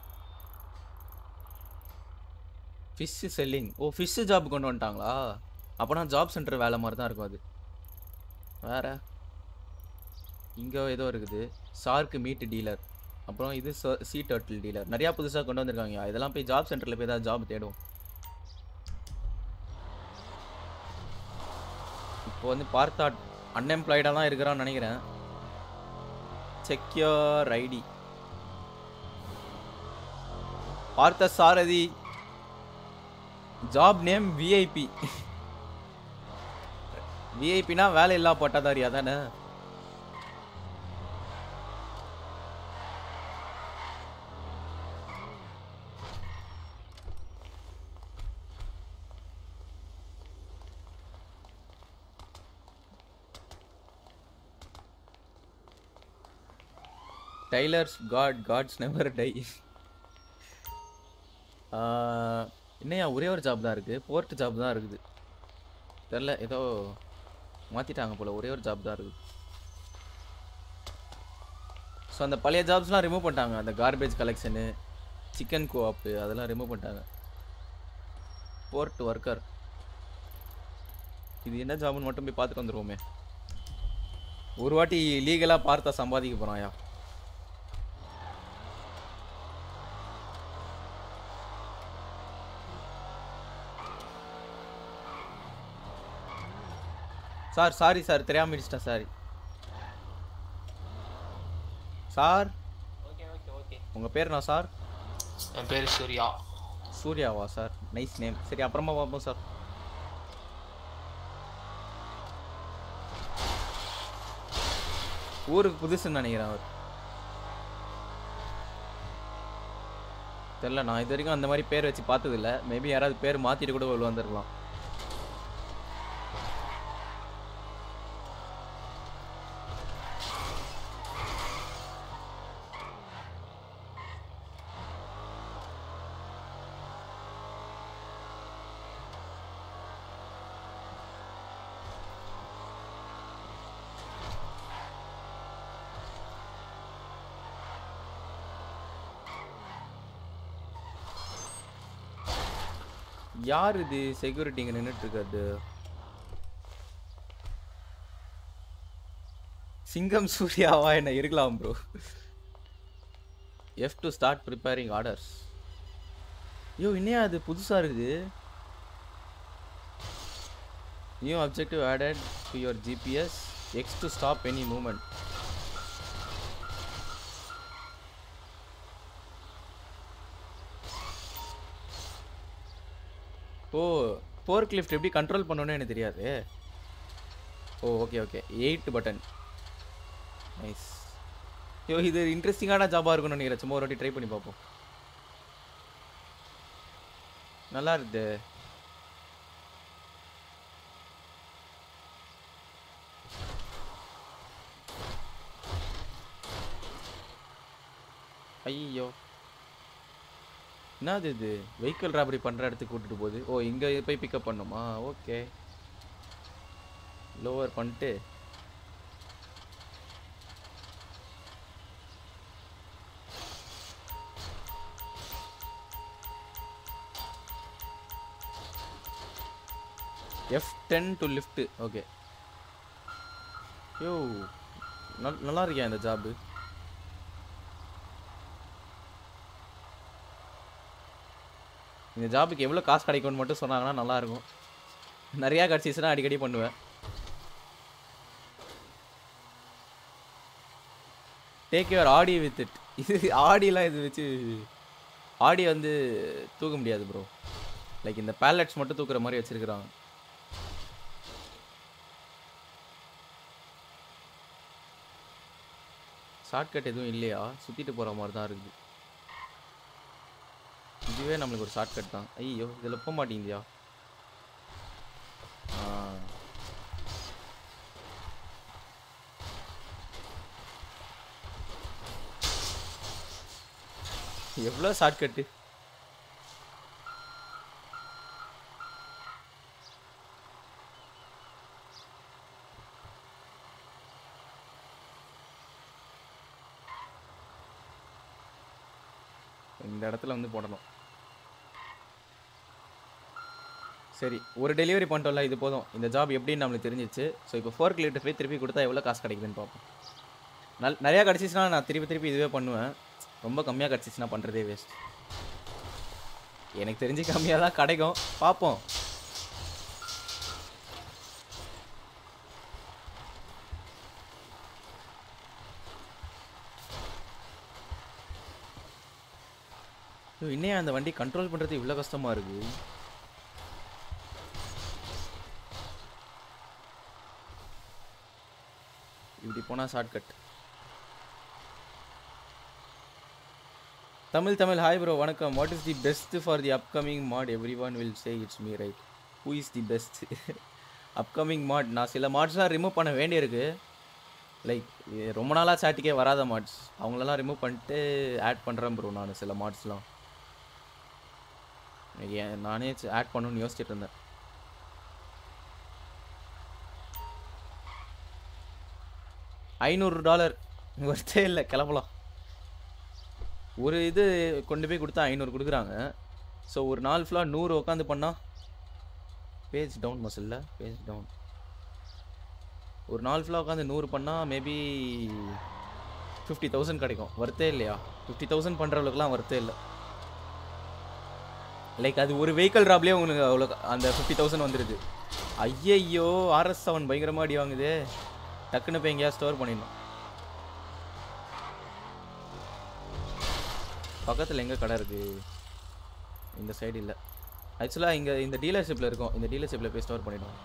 ஃபிஷ்ஷு செல்லிங் ஓ ஃபிஷ்ஷு ஜாப் கொண்டு வந்துட்டாங்களா அப்போனா ஜாப் சென்டர் வேலை மாதிரி தான் இருக்கும் அது வேற இங்கே ஏதோ இருக்குது ஷார்க்கு மீட் டீலர் அப்புறம் இது சீ டர்ட்டில் டீலர் நிறையா புதுசாக கொண்டு வந்திருக்காங்க இதெல்லாம் போய் ஜாப் சென்டரில் போய் ஏதாவது ஜாப் தேடுவோம் இப்போ வந்து பார்த்தா அன்எம்ப்ளாய்டாக தான் இருக்கிறான்னு நினைக்கிறேன் secure ID Parthasarathy job name VIP விஐபினா வேலை இல்லா பட்டாதாரியா தானே Tyler's god gods never die என்னையா ஒரே ஒரு ஜாப் தான் இருக்குது போர்ட் ஜாப் தான் இருக்குது தெரில ஏதோ மாற்றிட்டாங்க போல் ஒரே ஒரு ஜாப் தான் இருக்குது ஸோ அந்த பழைய ஜாப்ஸ்லாம் ரிமூவ் பண்ணிட்டாங்க அந்த கார்பேஜ் கலெக்ஷனு சிக்கன் கோஆப்பு அதெல்லாம் ரிமூவ் பண்ணிட்டாங்க போர்ட் ஒர்க்கர் இது என்ன ஜாப்னு மட்டும் போய் பார்த்துட்டு வந்துருவோமே ஒரு வாட்டி லீகலாக பார்த்தா சம்பாதிக்க போகிறான்யா சார் சாரி சார் தெரியாம இடிச்சிட்டேன் sorry sir okay okay okay உங்க பேர் என்ன சார் என் பேர் சூர்யா சூர்யாவா சார் நைஸ் நேம் சரி அப்புறமா பார்ப்போம் சார் ஊருக்கு புதுசுன்னு நினைக்கிறேன் அவர் தெரில நான் இது வரைக்கும் அந்த மாதிரி பேர் வச்சு பார்த்ததில்ல மேபி யாராவது பேர் மாற்றிட்டு கூட உள்ள வந்திருக்கலாம் யார் இது செக்யூரிட்டி இங்கே நின்றுட்டு இருக்காது சிங்கம் சூர்யாவா என்ன இருக்கலாம் bro F to start preparing orders ஐயோ இன்னே அது புதுசாக இருக்குது new objective added to your GPS X to stop any moment ஓ போர்க் லிஃப்ட் எப்படி கண்ட்ரோல் பண்ணணும்னு எனக்கு தெரியாது ஓ okay okay eight button nice ஐயோ இது இன்ட்ரெஸ்டிங்கான ஜாபாக இருக்கும்னு நினைக்கிறேன் சும்மா ஒரு வாட்டி ட்ரை பண்ணி பார்ப்போம் நல்லா இருக்குது ஐயோ என்னது இது வெஹிக்கிள் ராபரி பண்ணுற இடத்துக்கு கூட்டிட்டு போகுது ஓ இங்கே போய் பிக்கப் பண்ணுமா ஓகே லோவர் பண்ணிட்டு F ten to lift okay yo நல் நல்லா இருக்கியா இந்த ஜாபு இந்த ஜாபுக்கு எவ்வளோ காசு கிடைக்கும்னு மட்டும் சொன்னாங்கன்னா நல்லா இருக்கும் நிறையா கிடச்சிச்சுன்னா அடிக்கடி பண்ணுவேன் take your Audi with it இது ஆடிலாம் இது வச்சு ஆடி வந்து தூக்க முடியாது ப்ரோ லைக் இந்த பேலட்ஸ் மட்டும் தூக்குற மாதிரி வச்சிருக்கிறாங்க ஷார்ட்கட் எதுவும் இல்லையா சுற்றிட்டு போகிற மாதிரி தான் இருக்குது இதுவே நம்மளுக்கு ஒரு ஷார்ட்கட் தான் ஐயோ இதில் போக மாட்டேங்குதியா ஆ எவ்வளோ ஷார்ட்கட்டு இந்த இடத்துல வந்து போடணும் சரி ஒரு டெலிவரி பண்ணிட்டோம்ல இது போதும் இந்த ஜாப் எப்படின்னு நம்மளுக்கு தெரிஞ்சிச்சு ஸோ இப்போ ஃபோர் கிலோமீட்டர் போய் திருப்பி கொடுத்தா எவ்வளோ காசு கிடைக்குதுன்னு பார்ப்போம் நல் நிறையா கிடச்சிச்சுன்னா நான் திருப்பி திருப்பி இதுவே பண்ணுவேன் ரொம்ப கம்மியாக கிடச்சிச்சுன்னா பண்ணுறதே வேஸ்ட் எனக்கு தெரிஞ்சு கம்மியாக தான் கிடைக்கும் பார்ப்போம் ஐயோ, இன்னும் அந்த வண்டி கண்ட்ரோல் பண்ணுறது இவ்வளோ கஷ்டமா இருக்கு இப்படி போனால் shortcut Tamil Tamil hi bro வணக்கம் what is the best for the upcoming mod everyone will say it's me right who is the best upcoming mod நான் சில மாட்ஸ்லாம் ரிமூவ் பண்ண வேண்டியிருக்கு லைக் ரொம்ப நாளாக சாட்டுக்கே வராத மாட்ஸ் அவங்களெல்லாம் ரிமூவ் பண்ணிட்டு ஆட் பண்ணுறேன் ப்ரோ நான் சில மாட்ஸ்லாம் ஏன் நானே ஆட் பண்ணணும்னு யோசிச்சுட்டு இருந்தேன் ஐநூறு டாலர் ஒர்த்தே இல்லை கிளம்பலாம் ஒரு இது கொண்டு போய் கொடுத்தா ஐநூறு கொடுக்குறாங்க ஸோ ஒரு நாள் ஃபுல்லாக நூறு உட்காந்து பண்ணால் பேஜ் டவுன் மசில்ல பேஜ் டவுன் ஒரு நாள் ஃபுல்லாக உட்காந்து நூறு பண்ணால் மேபி ஃபிஃப்டி தௌசண்ட் கிடைக்கும் ஒர்த்தே இல்லையா ஃபிஃப்டி தௌசண்ட் பண்ணுறவங்களுக்குலாம் ஒர்த்தே இல்லை லைக் அது ஒரு வெஹிக்கல் ட்ராப்லேயே உங்களுக்கு அவ்வளோ அந்த ஃபிஃப்டி தௌசண்ட் வந்துடுது ஐயையோ ஆர்எஸ் செவன் பயங்கரமாக அடி வாங்குதே டக்குன்னு போய் எங்கேயா ஸ்டோர் பண்ணிடணும் பக்கத்தில் எங்கே கடை இருக்கு இந்த சைடு இல்லை ஆக்சுவலாக இங்கே இந்த டீலர்ஷிப்பில் இருக்கும் இந்த டீலர்ஷிப்பில் போய் ஸ்டோர் பண்ணிடுவோம்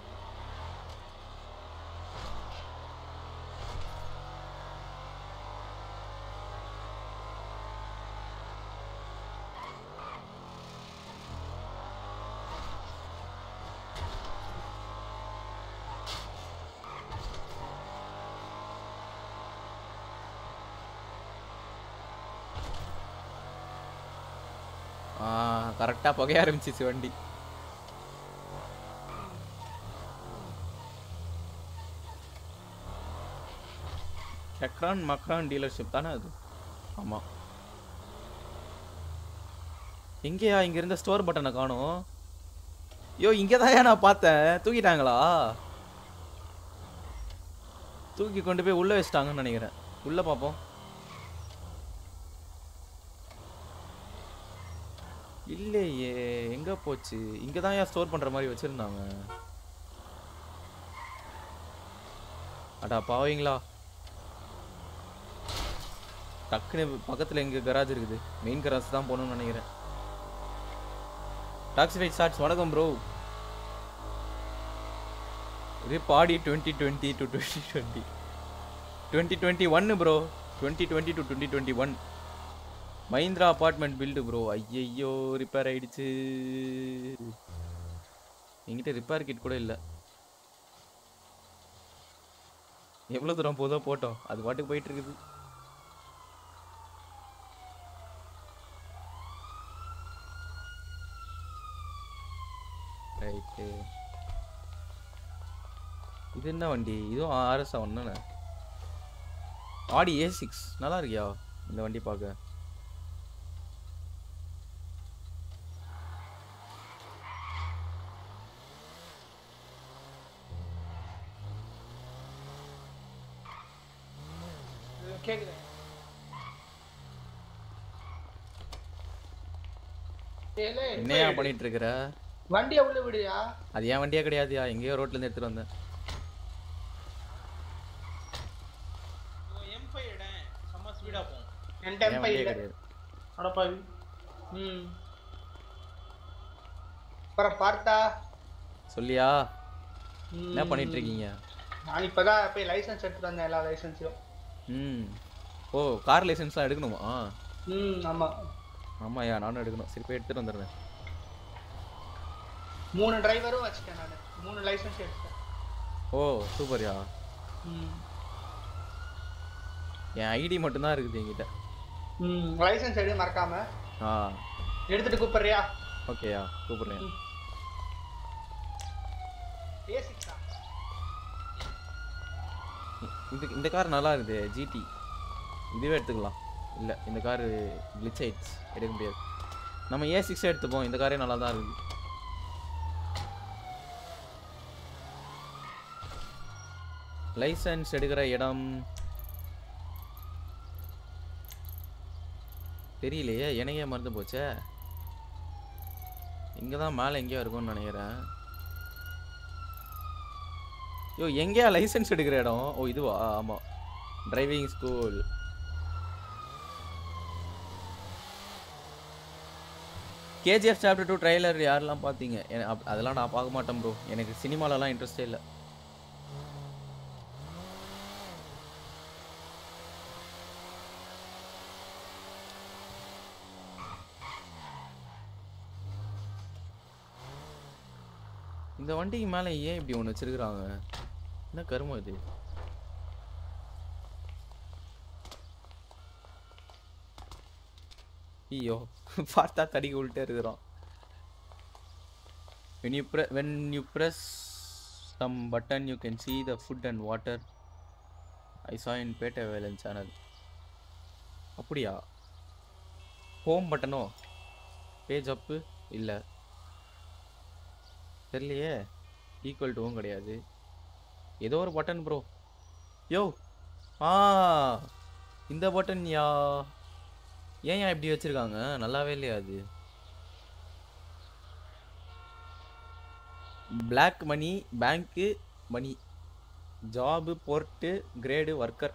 ஆ கரெக்டாக புகைய ஆரம்பிச்சிச்சு வண்டி சக்ரான் மக்ரான் டீலர்ஷிப் தானே அது ஆமாம் எங்கேயா இங்க இருந்த ஸ்டோர் பட்டனை காணும் யோ இங்கே தான் நான் பார்த்தேன் தூக்கிட்டாங்களா தூக்கி கொண்டு போய் உள்ளே வச்சிட்டாங்கன்னு நினைக்கிறேன் உள்ளே பார்ப்போம் இல்லையே எங்க போச்சு இங்க தான் ஏன் ஸ்டோர் பண்ற மாதிரி வச்சிருந்தாங்க அடா பாவீங்களா டக்குன்னு பக்கத்துல எங்க கராஜ் இருக்குது மெயின் கராஜ் தான் போகணும்னு நினைக்கிறேன் டாக்ஸிஃபைட் ஷார்ட்ஸ் வணக்கம் bro rip Audi twenty twenty two twenty twenty twenty twenty ஒன்னு bro twenty twenty two twenty twenty one Mahindra apartment build bro ஐயையோ ரிப்பேர் ஆயிடுச்சு என்கிட்ட ரிப்பேர் கிட் கூட இல்லை எவ்வளோ தூரம் போதோ போட்டோம் அது பாட்டுக்கு போயிட்டு இருக்குது ரைட்டு இது என்ன வண்டி இதுவும் ஆர்எஸ் ஒன்று ஆடி ஏ சிக்ஸ் நல்லா இருக்கியா இந்த வண்டி பார்க்க கேக்குது ஏலே, என்னையா பண்ணிட்டு இருக்கிற வண்டியை உள்ள விடுயா அது ஏன் வண்டியா கிடையாதுயா எங்கேயோ ரோட்ல இருந்து எடுத்துட்டு வந்தேன் எம் ஃபைவ் இடம் செம்ம ஸ்பீடா போகும் என் ஏன் டெம்பை வண்டியே இல்ல கிடையாது அடப்பாவி ம் அப்புறம் பார்த்தா சொல்லியா ம், என்ன பண்ணிட்டு இருக்கீங்க நான் இப்பதான் போய் லைசென்ஸ் எடுத்துட்டு வந்தேன் எல்லா லைசென்ஸையும் ம் ஓ கார் லைசென்ஸ்லாம் எடுக்கணுமா ம் ஆமா ஆமாயா நானும் எடுக்கணும் சரி போய் எடுத்துட்டு வந்துடுறேன் மூணு டிரைவரும் வச்சுட்டேன் நான் மூணு லைசென்ஸ் எடுத்தேன் ஓ சூப்பர்யா ம் என் ஐடி மட்டும்தான் இருக்குது என்கிட்ட ம் லைசென்ஸ் எடு மறக்காம ஆ எடுத்துட்டு கூப்பிடுறியா ஓகேயா கூப்பிடுறேன் பேசிக்ஸா இந்த இந்த கார் நல்லா இருக்குது ஜிடி இதுவே எடுத்துக்கலாம் இல்லை இந்த கார் கிளிச் ஆயிடுச்சு எடுக்க முடியாது நம்ம ஏ சிக்ஸ் எடுத்துப்போம் இந்த காரே நல்லா தான் இருக்குது லைசன்ஸ் எடுக்கிற இடம் தெரியலையே எனக்கே மறந்து போச்சே இங்கே தான் மேலே எங்கேயோ இருக்கும்னு நினைக்கிறேன் யோ எங்கேயா லைசென்ஸ் எடுக்கிற இடம் ஓ இதுவா ஆமாம் driving school KGF chapter two trailer யாரெல்லாம் பார்த்தீங்க என- அப்- அதெல்லாம் நான் பார்க்க மாட்டேன் ப்ரோ எனக்கு சினிமாலலாம் இன்ட்ரெஸ்டே இல்லை இந்த வண்டிக்கு மேலே ஏன் இப்படி ஒன்று வச்சிருக்கிறாங்க என்ன கருமம் இது ஐயோ பார்த்தா தடிக்க விட்டே இருக்கிறோம் when you pre- when you press some button you can see the food and water i saw in Pettai Velan channel அப்படியா ஹோம் பட்டனோ பேஜ் அப்பு இல்லை தெரியலையே ஈக்குவல் டுவும் கிடையாது ஏதோ ஒரு பட்டன் ப்ரோ யோ ஆ இந்த பட்டன் யா ஏன் ஏன் இப்படி வச்சிருக்காங்க நல்லாவே இல்லையா அது பிளாக் மணி பேங்க்கு money job board grade worker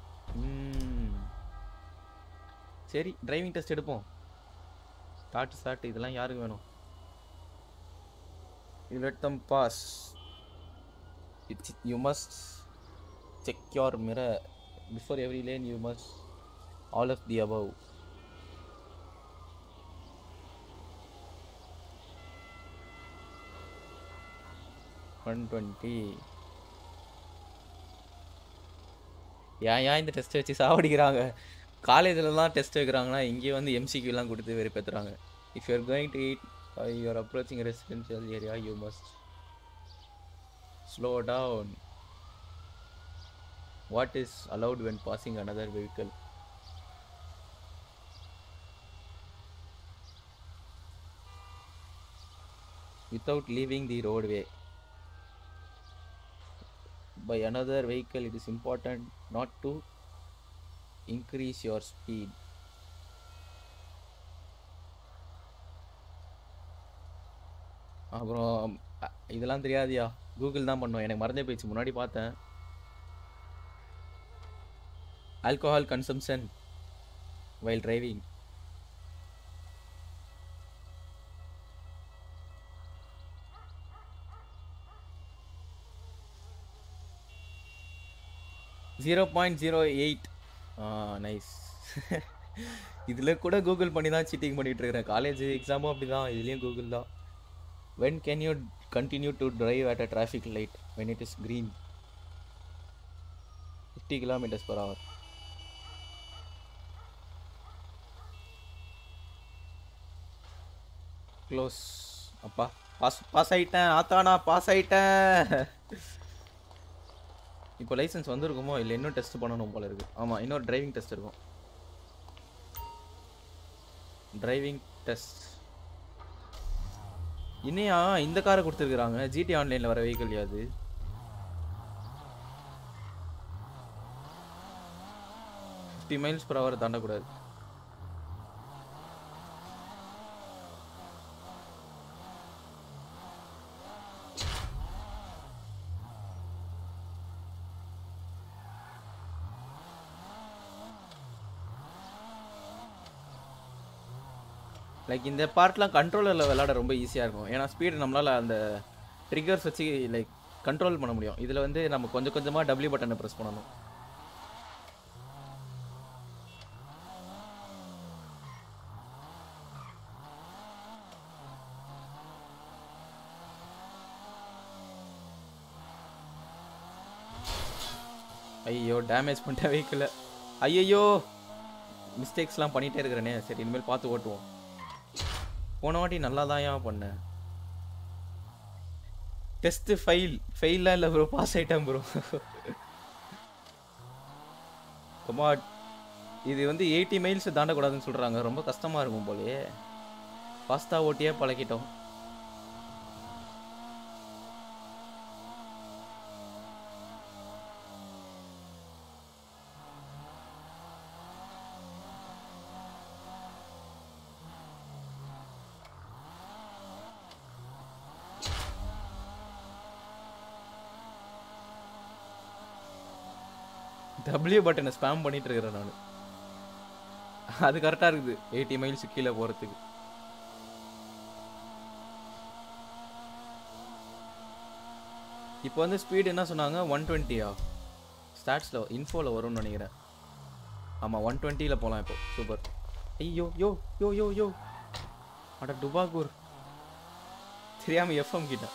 சரி டிரைவிங் டெஸ்ட் எடுப்போம் ஸ்டார்ட் ஸ்டார்ட் இதெல்லாம் யாருக்கு வேணும் you let them pass it's, you must check your mirror before every lane you must all of the above one twenty ஏன் ஏன் இந்த டெஸ்ட் வச்சு சாவடிக்கிறாங்க காலேஜிலலாம் டெஸ்ட் வைக்கிறாங்கன்னா இங்கேயே வந்து எம்சிக்யூலாம் கொடுத்து வெறுப்பேற்றுறாங்க if you are going to eat or you are approaching a residential area you must slow down what is allowed when passing another vehicle without leaving the roadway by another vehicle it is important not to increase your speed அப்புறம் அ, இதெல்லாம் தெரியாதியா கூகுள் தான் பண்ணுவோம் எனக்கு மறந்தே போயிடுச்சு முன்னாடி பார்த்தேன் alcohol consumption while driving zero point zero eight ah nice இதில் கூட கூகுள் பண்ணி தான் சீட்டிங் பண்ணிட்டு இருக்கிறேன் காலேஜ் எக்ஸாமும் அப்படி தான் இதுலேயும் கூகுள் தான் when can you continue to drive at a traffic light when it is green 50 kilometers per hour close அப்பா பாஸ் பாஸ் ஆயிட்டேன் ஆத்தானா பாஸ் ஆயிட்டேன் இப்போ லைசென்ஸ் வந்திருக்குமோ இல்லை இன்னும் டெஸ்ட் பண்ணணும் போல இருக்கு ஆமாம் இன்னொரு டிரைவிங் டெஸ்ட் இருக்கும் டிரைவிங் டெஸ்ட் இன்னையா இந்த காரை கொடுத்துருக்குறாங்க ஜிடி ஆன்லைனில் வர வெஹிக்கிள் அது ஃபிஃப்டி மைல்ஸ் per hour தாண்டக்கூடாது லைக் இந்த பார்ட்லாம் கண்ட்ரோலரில் விளையாட ரொம்ப ஈஸியாக இருக்கும் ஏன்னா ஸ்பீடு நம்மளால் அந்த ட்ரிகர்ஸ் வச்சு லைக் கண்ட்ரோல் பண்ண முடியும் இதில் வந்து நம்ம கொஞ்சம் கொஞ்சமாக டபிள்யூ பட்டனை ப்ரெஸ் பண்ணணும் ஐயோ டேமேஜ் பண்ணிட்ட வெஹிக்கிளை ஐயையோ மிஸ்டேக்ஸ்லாம் பண்ணிகிட்டே இருக்கிறேனே சரி இனிமேல் பார்த்து ஓட்டுவோம் போன வாட்டி நல்லா தான் ஏன் பண்ணேன் டெஸ்ட்டு ஃபெயில் ஃபெயிலாக இல்லை ப்ரோ பாஸ் ஆகிட்டேன் ப்ரோ கமா இது வந்து எயிட்டி மைல்ஸ் தாண்டக்கூடாதுன்னு சொல்கிறாங்க ரொம்ப கஷ்டமாக இருக்கும் போலயே ஃபாஸ்ட்டாக ஓட்டியே பழகிட்டோம் டபிள்யூ பட்டனை ஸ்பேம் பண்ணிட்டு இருக்கிறேன் நான் அது கரெக்டாக இருக்குது எயிட்டி மைல்ஸ் கீழே போகிறதுக்கு இப்போ வந்து ஸ்பீடு என்ன சொன்னாங்க ஒன் டுவெண்ட்டியா ஸ்டாட்ஸில் இன்ஃபோவில் வரும்னு நினைக்கிறேன் ஆமாம் ஒன் டுவெண்ட்டியில் போகலாம் இப்போ சூப்பர் ஐயோ யோ யோ யோ யோ அட டுபாகூர் தெரியாமல் எஃப்எம் கிட்ட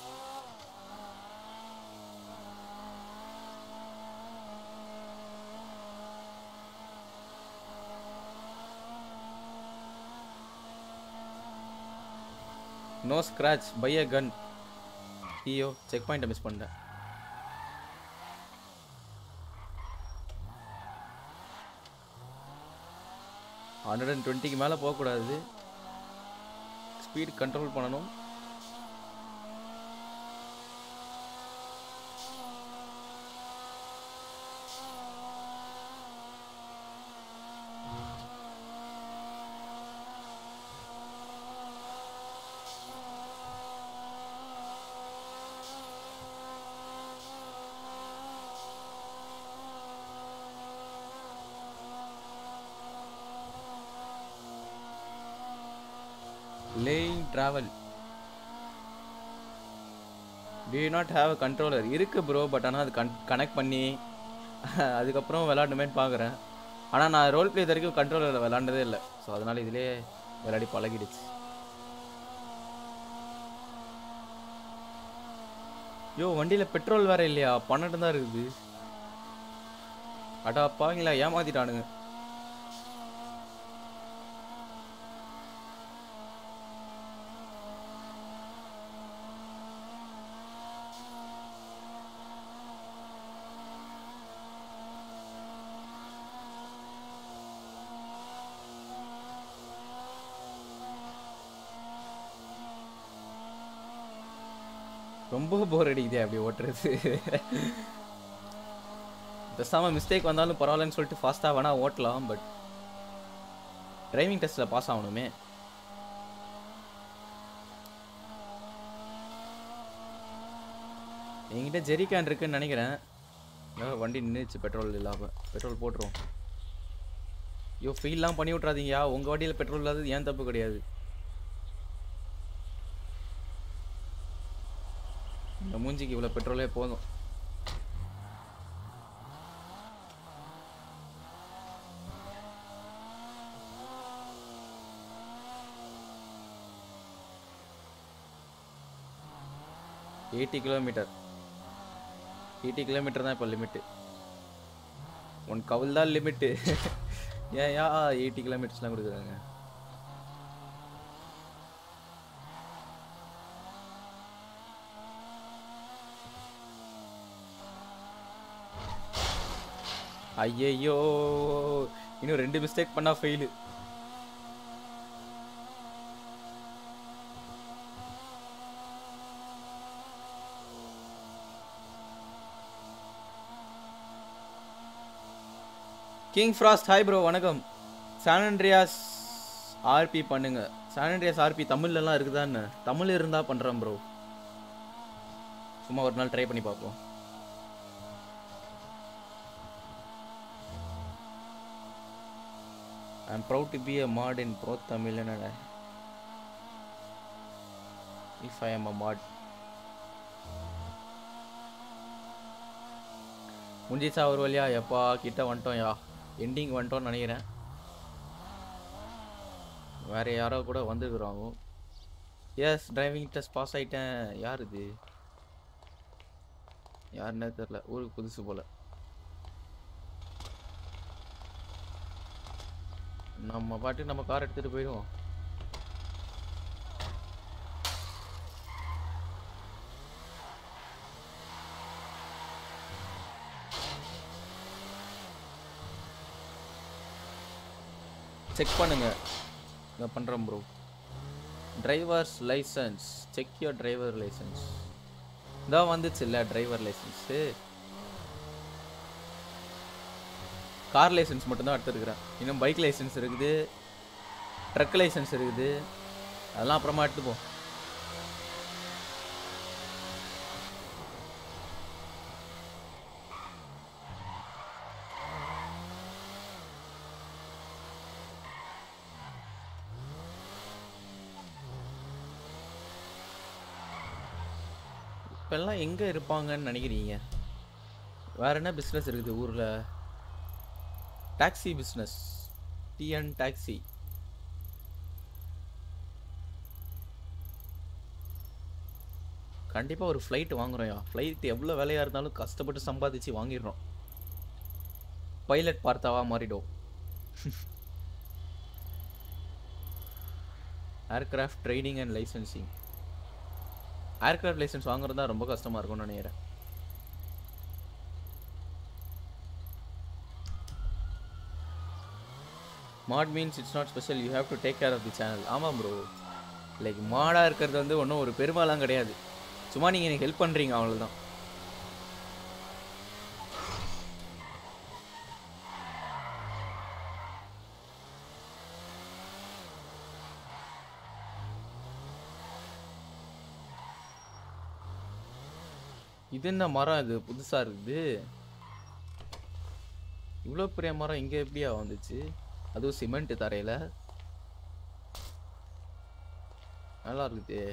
no scratch by a gun ஐயோ செக் பாயிண்ட்டை மிஸ் பண்ணிட்டேன் ஹண்ட்ரட் அண்ட் டுவெண்ட்டிக்கு மேலே போகக்கூடாது ஸ்பீட் கண்ட்ரோல் பண்ணணும் laying travel do not have a controller இருக்கு ப்ரோ பட் ஆனால் அது கன் கனெக்ட் பண்ணி அதுக்கப்புறம் விளாடணுமேன்னு பார்க்குறேன் ஆனால் நான் ரோல் பிளே வரைக்கும் கண்ட்ரோலரில் விளாண்டதே இல்லை ஸோ அதனால் இதிலே விளையாடி பழகிடுச்சு யோ வண்டியில் பெட்ரோல் வேற இல்லையா பன்னெண்டு தான் இருக்குது அடா பாங்களா ஏமாத்திட்டானுங்க ரொம்ப போர் அடிக்குதே அப்படி ஓட்டுறது பேசாமல் மிஸ்டேக் வந்தாலும் பரவாயில்லன்னு சொல்லிட்டு ஃபாஸ்ட்டாக வேணால் ஓட்டலாம் பட் டிரைவிங் டெஸ்ட்டில் பாஸ் ஆகணுமே என்கிட்ட ஜெரி கேன் இருக்குன்னு நினைக்கிறேன் ஏதோ வண்டி நின்றுச்சு பெட்ரோல் இல்லாமல் பெட்ரோல் போட்டுருவோம் ஐயோ ஃபீல்லாம் பண்ணி விட்றாதீங்கயா உங்கள் வண்டியில் பெட்ரோல் இல்லாதது ஏன் தப்பு கிடையாது இந்த மூஞ்சிக்கு இவ்வளோ பெட்ரோலே போதும் எயிட்டி கிலோமீட்டர் எயிட்டி கிலோமீட்டர் தான் இப்போ லிமிட்டு ஒன் கவுல் தான் லிமிட்டு ஏன் யா எயிட்டி கிலோமீட்டர்ஸ்லாம் கொடுக்குறாங்க ஐயையோ இன்னும் ரெண்டு மிஸ்டேக் பண்ணா fail King Frost hi bro வணக்கம் சான் ஆண்ட்ரியாஸ் ஆர்பி பண்ணுங்க சான் ஆண்ட்ரியாஸ் ஆர்பி தமிழ்லலாம் இருக்குதான்னு தமிழ் இருந்தால் பண்ணுறேன் ப்ரோ சும்மா ஒரு நாள் ட்ரை பண்ணி பார்ப்போம் I'm proud to be a mod in both Tamil and Kannada. If I am a mod. முடிஞ்சிச்சா ஒரு வழியா எப்பா கிட்ட வந்துட்டோம் யா எண்டிங் வந்துட்டோம்னு நினைக்கிறேன் வேற யாரோ கூட வந்துருக்குறாங்க எஸ் டிரைவிங் டெஸ்ட் பாஸ் ஆயிட்டேன் யார் இது யாருன்னே தெரில ஊருக்கு புதுசு போல நம்ம பாட்டுக்கு நம்ம கார் எடுத்துட்டு போயிடுவோம் செக் பண்ணுங்க நான் பண்ணுறேன் bro drivers licence check your driver licence இதான் வந்துச்சு இல்லை டிரைவர் லைசன்ஸு கார் லைசன்ஸ் மட்டும்தான் எடுத்துருக்குறேன் இன்னும் பைக் லைசன்ஸ் இருக்குது ட்ரக் லைசன்ஸ் இருக்குது அதெல்லாம் அப்புறமா எடுத்துப்போம் இப்பெல்லாம் எங்க இருப்பாங்கன்னு நினைக்கிறீங்க வேற என்ன பிஸ்னஸ் இருக்குது ஊர்ல டாக்ஸி பிஸ்னஸ் டிஎன் டாக்ஸி கண்டிப்பா ஒரு ஃப்ளைட் வாங்குறோம்யா ஃப்ளைட் எவ்வளோ விலையா இருந்தாலும் கஷ்டப்பட்டு சம்பாதிச்சு வாங்கிடுறோம் பைலட் பார்த்தாவா மாறிடும் aircraft training and licensing aircraft licence வாங்குறது தான் ரொம்ப கஷ்டமா இருக்கும்னு நினைக்கிறேன் mod means it's not special you have to take care of the channel ஆமாம் ப்ரோ லைக் மாடாக இருக்கிறது வந்து ஒன்றும் ஒரு பெருமைலாம் கிடையாது சும்மா நீங்கள் எனக்கு ஹெல்ப் பண்ணுறீங்க அவ்வளோதான் இது என்ன மரம் இது புதுசா இருக்குது இவ்வளோ பெரிய மரம் இங்க எப்படியா வந்துச்சு அதுவும் சிமெண்ட் தரையில நல்லா இருக்குது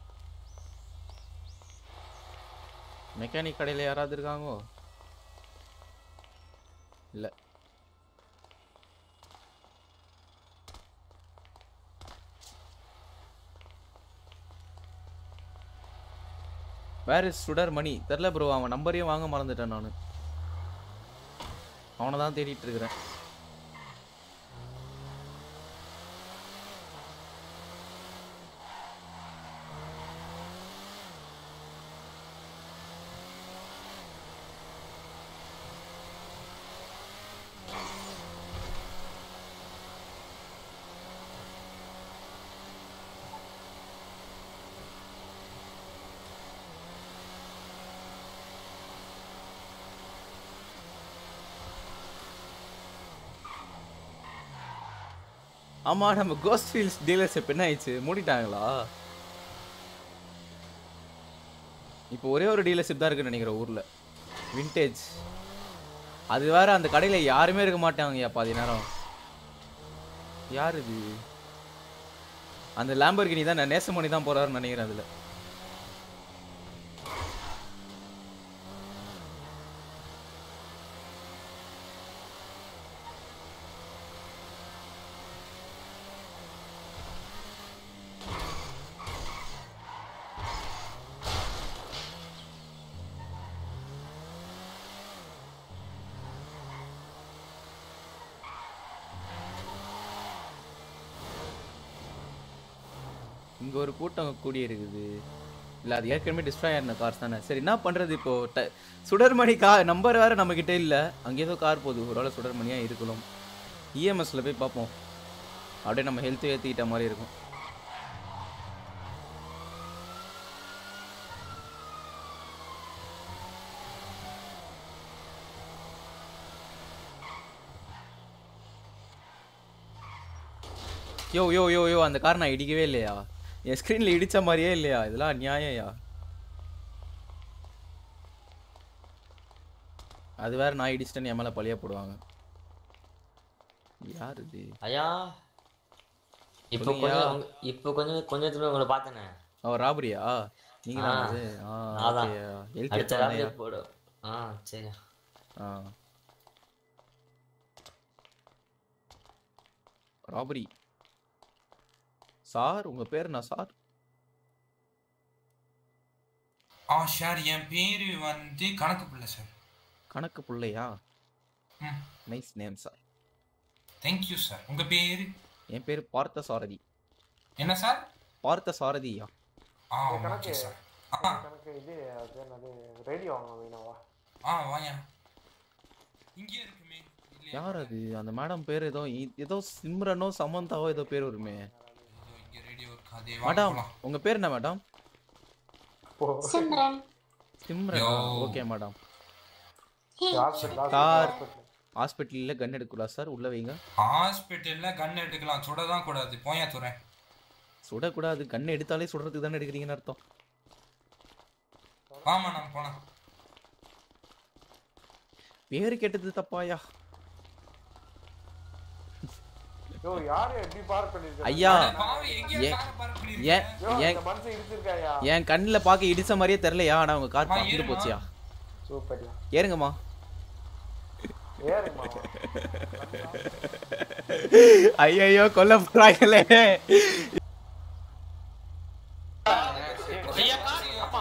மெக்கானிக் கடையில யாராவது இருக்காங்கோ இல்ல வேர் இஸ் சுடர் மணி தெரில ப்ரோ அவன் நம்பரையும் வாங்க மறந்துட்டேன் நான் அவனை தான் தேடிட்டு இருக்கிறேன் ஆமா நம்ம கோஸ்ட் ஃபீல்ஸ் டீலர்ஷிப் என்ன ஆயிடுச்சு மூடிட்டாங்களா இப்போ ஒரே ஒரு டீலர்ஷிப் தான் இருக்குன்னு நினைக்கிறேன் ஊர்ல விண்டேஜ் அது வேற அந்த கடையில யாருமே இருக்க மாட்டாங்கய்யா பாதி நேரம் யார் இது அந்த லேம்பர்கினி தான் நான் நேசமணி தான் போறாருன்னு நினைக்கிறேன் அதுல இங்க ஒரு கூட்டம் கூடி இருக்குது இல்ல அது ஏற்கனவே டிஸ்ட்ராய் ஆன கார்ஸ் தானே சரி என்ன பண்றது இப்போ ட- சுடர்மணி கார் நம்பர் வேற நம்ம கிட்ட இல்ல அங்க ஏதோ கார் போகுது ஒருவேளை சுடர்மணியா இருக்கலாம் இஎம்எஸ்ல போய் பார்ப்போம் அப்படியே நம்ம ஹெல்த் ஏத்திக்கிட்ட மாதிரி இருக்கும் யோ யோ யோ யோ அந்த கார் நான் இடிக்கவே இல்லையா என் ஸ்க்ரீனில் இடிச்ச மாதிரியே இல்லையா இதெல்லாம் அநியாயம்யா அது வேற நான் இடிச்சிட்டேன்னு என் மேலே பழியா போடுவாங்க யார் இது ஐயா இப்போ சொல்லுங்கய்யா. கொஞ்சம் உங்க- இப்போ கொஞ்சம் கொஞ்சத்துல உங்களை பார்த்தேனே ஓ ராபரியா நீங்க தான் ஆ, அது ஆ அதான். ஓகே ஹெல்த் அடுத்த ராத்திரி போடு ஆ சரி ஆ ராபரி சார் உங்க பேர் என்ன சார் ஆ சார் என் பேரு வந்து கணக்கு பிள்ளை சார் கணக்கு பிள்ளையா ம் nice name sir thank you sir உங்க பேரு என் பேர் பார்த்த சாரதி என்ன சார் பார்த்த சாரதியா ஆ ஏய், ஓகே கணக்கு சார் கணக்கு இது அது என்னது ரேடியோ வாங்கணும் வீணாவா ஆ வாயா இங்கே இருக்குமே இல்லையா யார் அது அந்த மேடம் பேர் ஏதோ இ- ஏதோ சிம்ரனோ சமந்தாவோ ஏதோ பேர் வருமே இதோ இங்கே ரேடியோ இருக்காதே வாங்க மேடம் போலாம் உங்க பேர் என்ன madam Simran Simran yo. Okay madam hospital sir hospital ஹாஸ்பிட்டலில் கன் எடுக்கலாம் சார் உள்ள வைங்க ஹாஸ்பிட்டல்ல கன் எடுக்கலாம் சுட தான் கூடாது போயா துறேன் சுடக்கூடாது கன் எடுத்தாலே சுடுறதுக்கு தானே எடுக்கிறீங்கன்னு அர்த்தம் ஆமா நான் போலாம் பேரு கேட்டது தப்பாயா யோ யாரு எப்படி பார்க் பண்ணிருக்காங்க ஐயா பாவி எங்கேயோ ஏன் காரை பார்க் ஏன் பண்ணிருக்கேன் யோ ஏன் இந்த மனுஷன் இடிச்சிருக்காயா என் கண்ணில் பார்க்க இடிச்ச மாதிரியே தெரிலையா ஆனா உங்க கார் அம்மா, பறந்து ஏறுமா. போச்சியா சூப்பர்யா ஏறுங்கம்மா ஏறுமா ஐயோ கொல்ல போறாங்களே ஐயா கார் அப்பா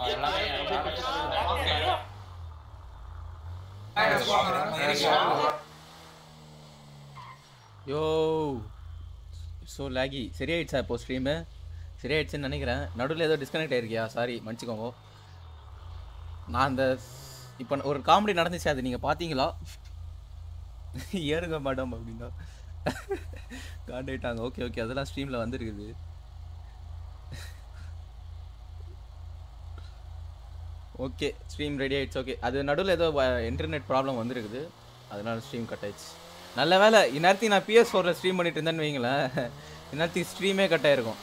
யோ ஸோ லேகி சரியாயிடுச்சா இப்போ ஸ்ட்ரீமு சரியாயிடுச்சுன்னு நினைக்கிறேன் நடுவில் ஏதோ டிஸ்கனெக்ட் ஆயிருக்கியா சாரி மன்னிச்சுக்கோங்க நான் அந்த இப்போ ஒரு காமெடி நடந்துச்சு அது நீங்கள் பார்த்தீங்களா ஏறுங்க மேடம் அப்படின்னா காண்டாயிட்டாங்க ஓகே ஓகே அதெல்லாம் ஸ்ட்ரீமில் வந்திருக்குது ஓகே ஸ்ட்ரீம் ரெடி ஆயிடுச்சு ஓகே அது நடுவில் ஏதோ இன்டர்நெட் ப்ராப்ளம் வந்திருக்குது அதனால ஸ்ட்ரீம் கட் ஆயிடுச்சு நல்ல வேலை இந்நேரத்துக்கு நான் பிஎஸ் ஃபோரில் ஸ்ட்ரீம் பண்ணிட்டு இருந்தேன்னு வைங்களேன் இந்நேரத்துக்கு ஸ்ட்ரீமே கட் ஆயிருக்கும்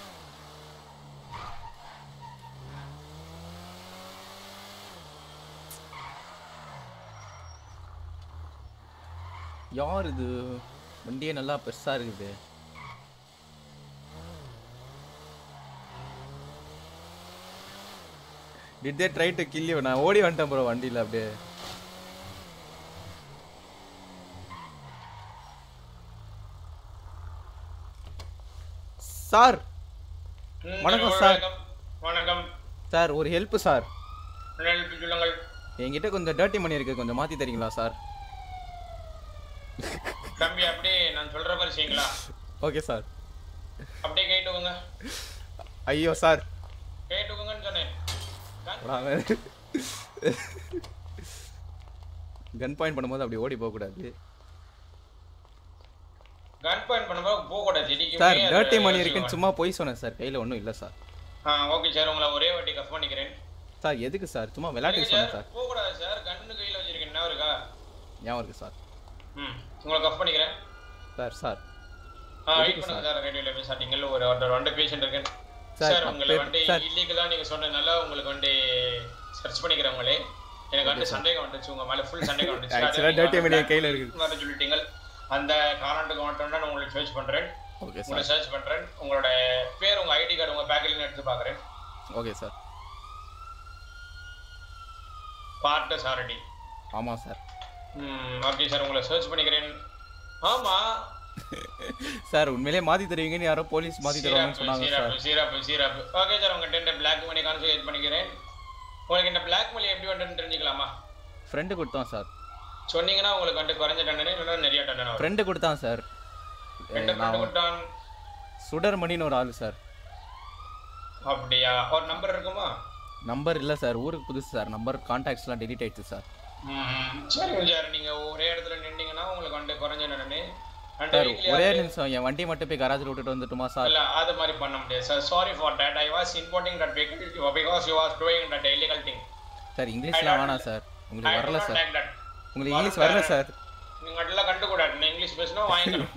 யார் இது வண்டியே நல்லா பெருசா இருக்குது did they try to kill you நான் ஓடி வந்துட்டேன் ப்ரோ வண்டியில் அப்படியே சார் வணக்கம் சார் வணக்கம் சார் ஒரு ஹெல்ப் சார் help சொல்லுங்கள் என்கிட்ட கொஞ்சம் டர்ட்டி மணி இருக்கு கொஞ்சம் மாத்தி தரீங்களா சார் தம்பி அப்படியே நான் சொல்ற மாதிரி செய்யுங்களா ஓகே சார் அப்படியே கேட்டுக்கோங்க ஐயோ சார் கேட்டுக்கோங்கன்னு சொன்னேன் கன் பாயிண்ட் பண்ணும்போது அப்படி ஓடி போக கூடாது கன் பாயிண்ட் பண்ணும்போது போக கூடாது செடிக்கு சார் டர்ட்டி மணி இருக்குன்னு சும்மா போய் சொன்னேன் சார் கையில ஒன்றும் இல்லை சார் ஆ ஓகே சார் உங்களை ஒரே வாட்டி கஃப் பண்ணிக்கிறேன் சார் எதுக்கு சார் சும்மா விளையாட்டுக்கு சொன்னேன் சார் போக கூடாது சார் கன்னு கையில வச்சிருக்கேன் என்ன இருக்கா ஞாபகம் இருக்கு சார் ம் உங்களை கஃப் பண்ணிக்கிறேன் சார் சார் ஆ வெயிட் எதுக்கு பண்ணுங்க சார் ரேடியோல போய் ஸ்டார்டிங்ல ஒரு ஒரு ரெண்டு பேஷண்ட் இருக்கேன் சார், சார் உங்களை அப்பே- வந்து சார். இல்லீகலா நீங்க சொன்னதுனால உங்களுக்கு வந்து சர்ச் பண்ணிக்கிறேன் உங்களே எனக்கு வந்து சந்தேகம் வந்துச்சு உங்க மேல ஃபுல் சந்தேகம் வந்துச்சு Actually, அதை dirty நீங்க money என் black கையில இருக்குது. வர சொல்லிட்டீங்க அந்த காரணத்துக்கு மட்டும் நான் உங்களுக்கு சர்ச் பண்றேன் ஓகே உங்களை சார் சர்ச் பண்றேன் உங்களோட பேர் உங்க ஐடி கார்டு உங்க பேக்கில் எடுத்து பாக்குறேன் ஓகே சார் பார்த்த சாரடி ஆமாம் சார் ம் ஓகே சார் உங்களை சர்ச் பண்ணிக்கிறேன் ஆமா சார் உண்மையிலேயே மாத்தி தருவீங்கன்னு யாரோ போலீஸ் மாத்தி தருவாங்கன்னு சொன்னாங்க சார் சீராப்பு சீராப்பு சீராப்பு ஓகே சார் உங்க டென்ட் பிளாக் மணி கான்சன்ட்ரேட் பண்ணிக்கிறேன் உங்களுக்கு இந்த பிளாக் மணி எப்படி வந்துன்னு தெரிஞ்சுக்கலாமா ஃப்ரெண்டு கொடுத்தான் சார் சொன்னீங்கன்னா உங்களுக்கு வந்து குறைஞ்ச தண்டனை இல்லைன்னா நிறைய தண்டனை வரும் ஃப்ரெண்டு கொடுத்தான் சார் ரெண்டு நான் ஃப்ரெண்டு கொடுத்தான் சுடர் மணின்னு ஒரு ஆள் சார் அப்படியா ஒரு நம்பர் இருக்குமா நம்பர் இல்லை சார் ஊருக்கு புதுசு சார் நம்பர் கான்டாக்ட்ஸ்லாம் டெலிட் ஆயிடுச்சு சார் ம், சரிங்க சார் நீங்க ஒரே இடத்துல நின்னீங்கன்னா உங்களுக்கு வந்து குறைஞ்ச தண்டனை And சார் weekly ஒரே அது- நிமிஷம் என் வண்டி மட்டும் போய் கராஜில் விட்டுட்டு வந்துட்டுமா சார் இல்ல அது மாதிரி பண்ண முடியாது sir sorry for that I was importing that vehicle because you was doing that illegal thing sir இங்கிலீஷ்லாம் வேணாம் சார் உங்களுக்கு வரல சார் உங்களுக்கு இங்கிலீஷ் வரல சார் நீங்க அதெல்லாம் கண்டுக்கூடாது நான் இங்கிலீஷ் பேசினா வாங்கிக்கணும்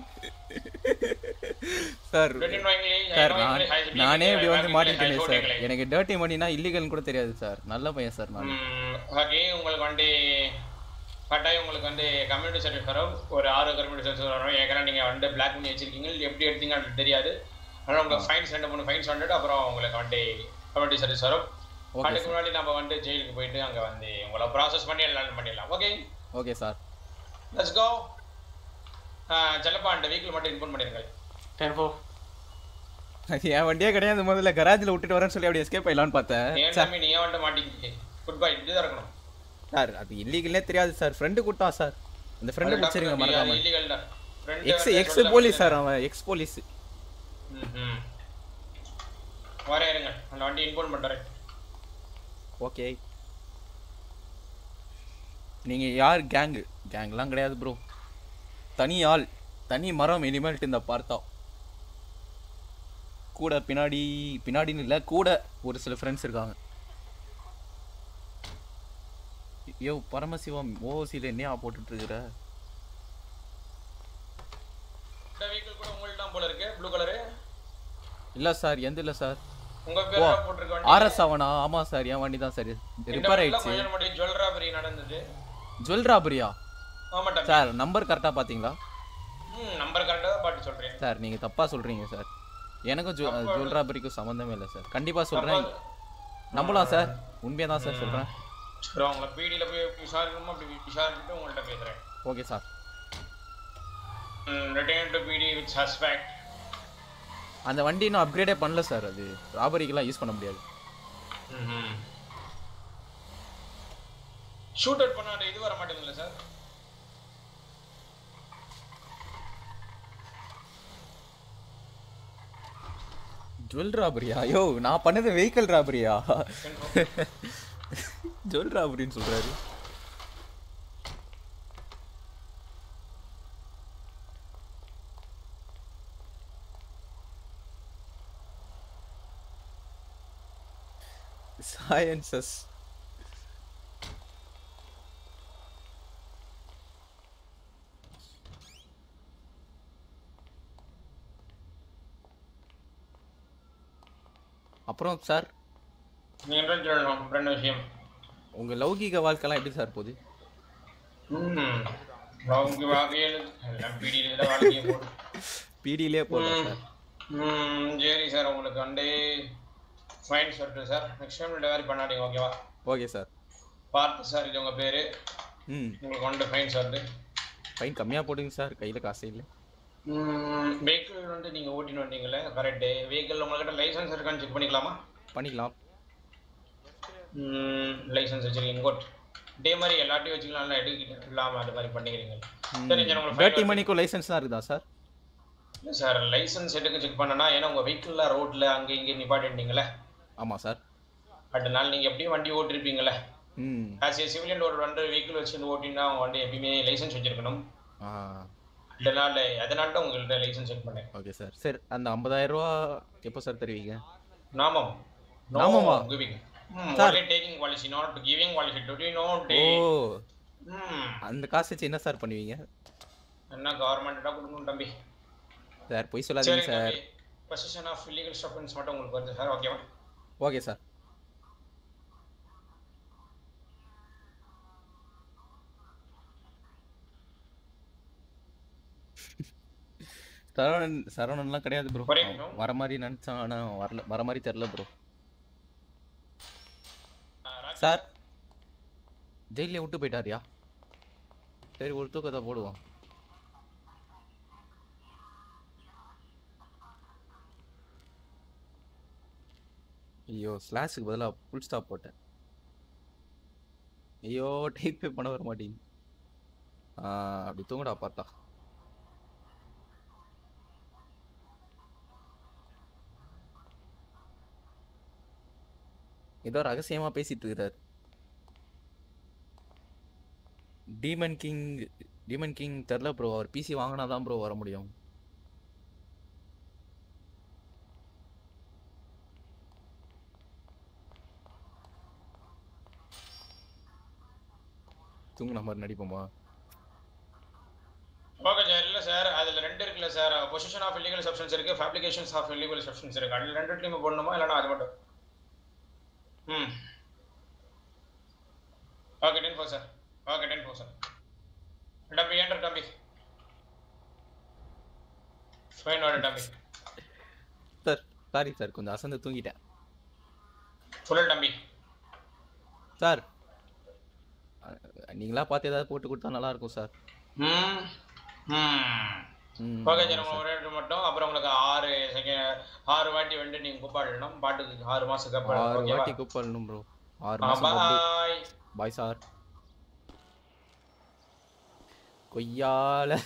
sir Written English, I sir know நான் English, I speak நானே English, இப்படி I வந்து speak மாட்டிக்கிட்டேனே English, I சார் speak எனக்கு டர்ட்டி மணினா இல்லீகல்னு கூட தெரியாது சார் நல்ல பையன் சார் நான் ஓகே உங்களுக்கு வந்து கட்டாயம் உங்களுக்கு வந்து கம்யூனிட்டி சர்வீஸ் வரும் ஒரு ஆறு கம்யூனிட்டி சர்வீஸ் வரும் ஏற்கனவே நீங்கள் வந்து பிளாக் பண்ணி வச்சிருக்கீங்க எப்படி எடுத்தீங்க அது தெரியாது அதனால் உங்களுக்கு ஃபைன்ஸ் ரெண்டு மூணு ஃபைன்ஸ் வந்துட்டு அப்புறம் உங்களுக்கு வந்து கம்யூனிட்டி சர்வீஸ் வரும் Okay, அதுக்கு sir. முன்னாடி நம்ம வந்து ஜெயிலுக்கு போயிட்டு அங்கே வந்து உங்களை ப்ராசஸ் பண்ணி எல்லாம் பண்ணிடலாம் okay okay sir let's go செல்லப்பா அந்த வீக்கில் மட்டும் இன்ஃபார்ம் பண்ணிருங்க டென்போ என் வண்டியே கிடையாது முதல்ல கராஜில் விட்டுட்டு வரேன்னு சொல்லி அப்படி எஸ்கேப் ஆயிடலான்னு பார்த்தேன் ஏன் சார் தம்பி நீ ஏன் வந்துட்டு மாட்டிக்கிட்டு குட் பை இப்படி தான் இருக்கணும் சார் அது இல்லீகல்லே தெரியாது சார் ஃப்ரெண்டு கொடுத்தான் சார் அந்த ஃப்ரெண்டு பிடிச்சிருங்க மறக்காம இல்லீகல் தான் Friend எக்ஸ் வந்து எக்ஸ் சொல்லல போலீஸ் சார் அவன் எக்ஸ் போலீஸ் ம்ஹும். வரேன் இருங்க அந்த வண்டி இன்ஃபார்ம் பண்ணுறேன் ஓகே நீங்க யார் கேங்கு கேங்லாம் கிடையாது ப்ரோ தனி ஆள் தனி மரம் இனிமேல்ட்டு இந்த பார்த்தா கூட பின்னாடி பின்னாடின்னு இல்லை கூட ஒரு சில ஃப்ரெண்ட்ஸ் இருக்காங்க ஐயோ பரமசிவம் ஓசியில் என்னையா போட்டுட்டு இருக்கிற இந்த வெஹிக்கிள் கூட உங்கள்ட்ட தான் போல இருக்கு ப்ளூ கலரு இல்லை சார் எந்த இல்லை சார் உங்க ஓ பேர் தான் போட்டிருக்க வண்டி ஆர்எஸ் அவனா ஆமாம் சார் என் வண்டி தான் சார் ரிப்பேர் ஆயிடுச்சு கொஞ்சம் முன்னாடி ஜுவல் ராபரி நடந்தது ஜுவல் ராபரியா ஆமாட்டா சார் நம்பர் கரெக்டாக பார்த்தீங்களா ம் நம்பர் கரெக்டாக தான் பாட்டு சொல்கிறேன் சார் நீங்கள் தப்பாக சொல்கிறீங்க சார் எனக்கும் ஜுவல் தப்பா ஜுவல் ராபரிக்கும் சம்மந்தமே இல்லை சார் கண்டிப்பாக சொல்கிறேன் நம்பலாம் சார் உண்மையாக தான் சார் சொல்கிறேன் சரி உங்களை பிடியில் போய் விசாரிக்கணுமா அப்படி விசாரிச்சுட்டு உங்கள்கிட்ட பேசுகிறேன் okay sir return to PD with suspect அந்த வண்டி இன்னும் அப்கிரேடே பண்ணல சார் அது ராபரிக்கெல்லாம் யூஸ் பண்ண முடியாது ஷூட் அவுட் பண்ண அந்த இது வர மாட்டேங்குதுல்ல சார் ஜுவல் ராபரியா ஐயோ நான் பண்ணது வெஹிக்கல் ராபரியா ஜுவல் ராபரின்னு சொல்கிறாரு சயின்சஸ் அப்புறம் சார் நீங்கள் என்ன சொல்லணும் ரெண்டு விஷயம் உங்கள் லௌகீக வாழ்க்கைலாம் எப்படி சார் போகுது ம் அவங்க வகையில் எல்லாம் பிடியில் தான் வாழ்க்கையை போடும் பிடியிலே போதும் சார் ம் சரி சார் உங்களுக்கு வந்து ஃபைன் சொல்லிட்டு சார் நெக்ஸ்ட் டைம் டெலிவரி பண்ணாதீங்க ஓகேவா ஓகே சார் பார்த்து சார் இது உங்கள் பேர் ம் உங்களுக்கு வந்து ஃபைன் வருது ஃபைன் கம்மியாக போடுங்க சார் கையில் காசே இல்லை வெஹிக்கிள் வந்து நீங்கள் ஓட்டின்னு வந்தீங்களே கரெக்டு வெஹிக்கிள் உங்கள்கிட்ட லைசன்ஸ் இருக்கான்னு செக் பண்ணிக்கலாமா பண்ணிக்கலாம் லைசன்ஸ் வச்சிருக்கீங்க குட் இதே மாதிரி எல்லாத்தையும் வச்சுக்கலாம் எடுக்கிட்டு இல்லாமல் அது மாதிரி பண்ணிக்கிறீங்க சரி சார் உங்களுக்கு தேர்ட்டி fine மணிக்கும் லைசன்ஸ் தான் இருக்குதா சார் இல்லை சார் லைசன்ஸ் எடுக்க செக் பண்ணனா ஏன்னா உங்கள் வெஹிக்கிளில் ரோட்டில் அங்கே இங்கே நிப்பாட்டிட்டீங்களே ஆமாம் சார் அதனால நீங்கள் எப்படியும் வண்டி ஓட்டிருப்பீங்களே ம் ஆஸ் ஏ சிவிலியன் ஒரு ரெண்டு வெஹிக்கிள் வச்சுட்டு ஓட்டினா அவங்க வண்டி எப்பயுமே லைசன்ஸ் வச்சிருக்கணும் ஆ அதனால அதனால தான் உங்கள்கிட்ட லைசன்ஸ் செக் பண்ணேன் ஓகே சார் சார் அந்த 50000 ரூபா எப்போ சார் தருவீங்க நாமம் நாமமா? Giving Sir. only taking policy not giving policy do you know oh take ம் அந்த காசு வச்சு என்ன சார் பண்ணுவீங்க என்ன கவர்மெண்ட்டா கொடுக்கணும் தம்பி சார் பொய் சரி சொல்லாதீங்க சார் தம்பி பொசிஷன் ஆஃப் இல்லீகல் ஸ்டப்மெண்ட்ஸ் மட்டும் உங்களுக்கு வருது சார் ஓகேவா ஓகே சார் சரவணன் சரவணன்லாம் கிடையாது ப்ரோ ஒரே நிமிஷம். வர மாதிரி நினச்சான் ஆனால் வரல வர மாதிரி தெரில ப்ரோ சார் ஜெயிலே விட்டு போயிட்டாரியா சரி ஒரு தூக்கத்தை போடுவோம் ஐயோ ஸ்லாஷுக்கு பதிலாக ஃபுல் ஸ்டாப் போட்டேன் ஐயோ டைப்பே பண்ண வர மாட்டேங்குது ஆ, அப்படி தூங்குடா பார்த்தா ஏதோ ரகசியமா பேசிட்டு இருக்கிறார் டீமன் கிங் டீமன் கிங் தெரில ப்ரோ அவர் பிசி வாங்கினா தான் ப்ரோ வர முடியும் தூங்குன மாதிரி நடிப்போமா ஓகே சார் இல்லை சார் அதில் ரெண்டு இருக்குல்ல sir possession of illegal substance இருக்கு ஃபேப்ரிகேஷன்ஸ் ஆஃப் இல்லீகல் சப்ஸ்டன்ஸ் இருக்கு அதில் ரெண்டுலையுமே போடணுமா இல்லைனா அது மட்டும் ம் okay ten four sir okay ten four sir தம்பி ஏன்டர் தம்பி ஃபைன் வாட தம்பி சார் சாரி சார் கொஞ்சம் அசந்து தூங்கிட்டேன் சொல்லு தம்பி சார் அஹ், நீங்களா பார்த்து ஏதாவது போட்டு கொடுத்தா நல்லா இருக்கும் சார் ம் ம் ம், ஓகே சார் ஆமா உங்க சார். ஒரே ஒரு மட்டும் அப்புறம் உங்களுக்கு ஆறு செகண்ட் ஆறு வாட்டி வந்து நீங்க கூப்பாடணும் பாட்டுக்கு ஆறு மாசத்துக்கு அப்புறம் ஆறு ஓகேவா வாட்டி கூப்பிடணும் ப்ரோ ஆறு ஆ, மாசம் bye. பாய் சார் கொய்யால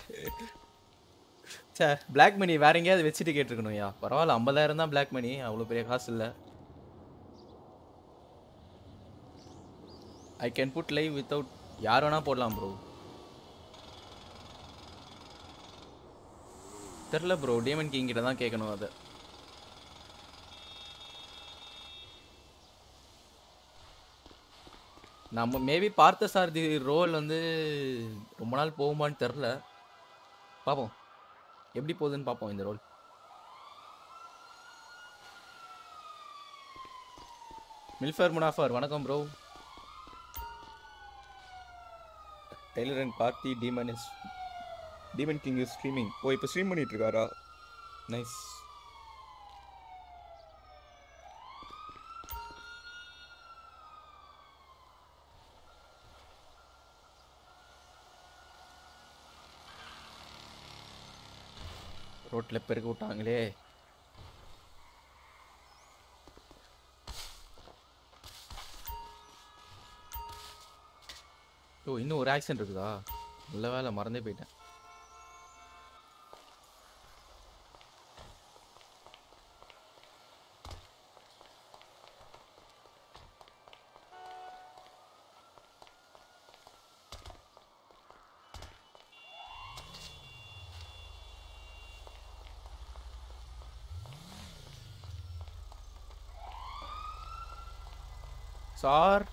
சே பிளாக் மணி வேற எங்கேயாவது வச்சுட்டு கேட்டிருக்கணும்யா பரவாயில்ல ஐம்பதாயிரம் தான் பிளாக் மணி அவ்வளோ பெரிய காசு இல்லை I can put live without யார் வேணா போடலாம் ப்ரோ தெரில ப்ரோ டேமன் கிங் கிட்ட தான் கேட்கணும் அதை நம்ம மேபி பார்த்த சாரதி ரோல் வந்து ரொம்ப நாள் போகுமான்னு தெரில பார்ப்போம் எப்படி போகுதுன்னு பார்ப்போம் இந்த ரோல் மில்ஃபர் முனாஃபர் வணக்கம் ப்ரோ டெய்லர் அண்ட் பார்த்தி டீமனிஸ் டீமன் கிங் ஸ்ட்ரீமிங் ஓ இப்போ ஸ்ட்ரீம் பண்ணிட்டு இருக்காரா நைஸ் ரோட்டில் பெருக்க விட்டாங்களே ஓ இன்னும் ஒரு ஆக்சிடென்ட் இருக்குதா நல்ல வேலை மறந்தே போயிட்டேன் சார்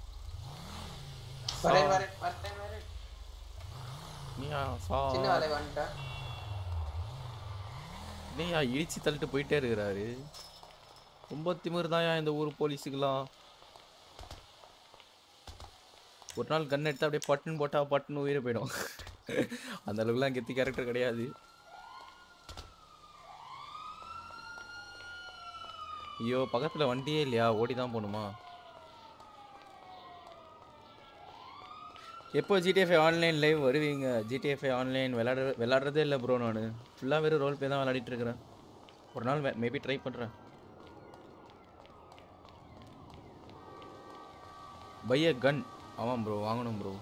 வரேன் வரேன் வரேன் வரேன் நீயா சின்ன வேலை சார் வந்துட்டேன் நீயா இடிச்சு தள்ளிட்டு போயிட்டே இருக்கிறாரு ரொம்ப திமிரு இந்த ஊர் போலீஸுக்கெல்லாம் ஒரு நாள் கன் எடுத்து அப்படியே பட்டுன்னு போட்டா பட்டுன்னு உயிரை போயிடும் அந்த அளவுக்குலாம் கெத்தி கேரக்டர் கிடையாது ஐயோ பக்கத்துல வண்டியே இல்லையா ஓடி தான் போகணுமா எப்போ ஜிடிஎஃப்ஐ ஆன்லைன் லைவ் வருவீங்க ஜிடிஎஃப்ஐ ஆன்லைன் விளாட விளாடுறதே இல்லை ப்ரோ நான் ஃபுல்லாக வெறும் ரோல் பே தான் விளையாடிட்டு இருக்கிறேன் ஒரு நாள் மேபி ட்ரை பண்ணுறேன் பைய கன் ஆமாம் ப்ரோ வாங்கணும் ப்ரோ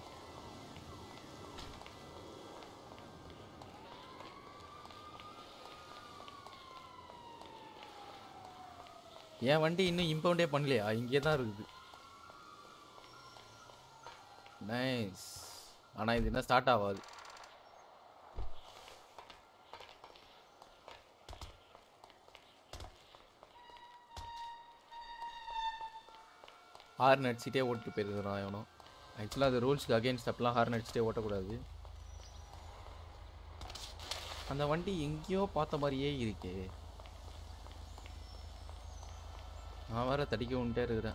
என் வண்டி இன்னும் இம்பவுண்டே பண்ணலையா இங்கே தான் இருக்குது நைஸ் ஆனால் இது இன்னும் ஸ்டார்ட் ஆகாது ஹார்ன் அடிச்சுட்டே ஓட்டு போயிருக்கிறான் எவனோ ஆக்சுவலாக அது ரூல்ஸ்க்கு அகேன்ஸ்ட் அப்பெல்லாம் ஹார்ன் அடிச்சுட்டே ஓட்டக்கூடாது அந்த வண்டி எங்கேயோ பார்த்த மாதிரியே இருக்கே நான் வேற தடிக்க விட்டே இருக்கிறேன்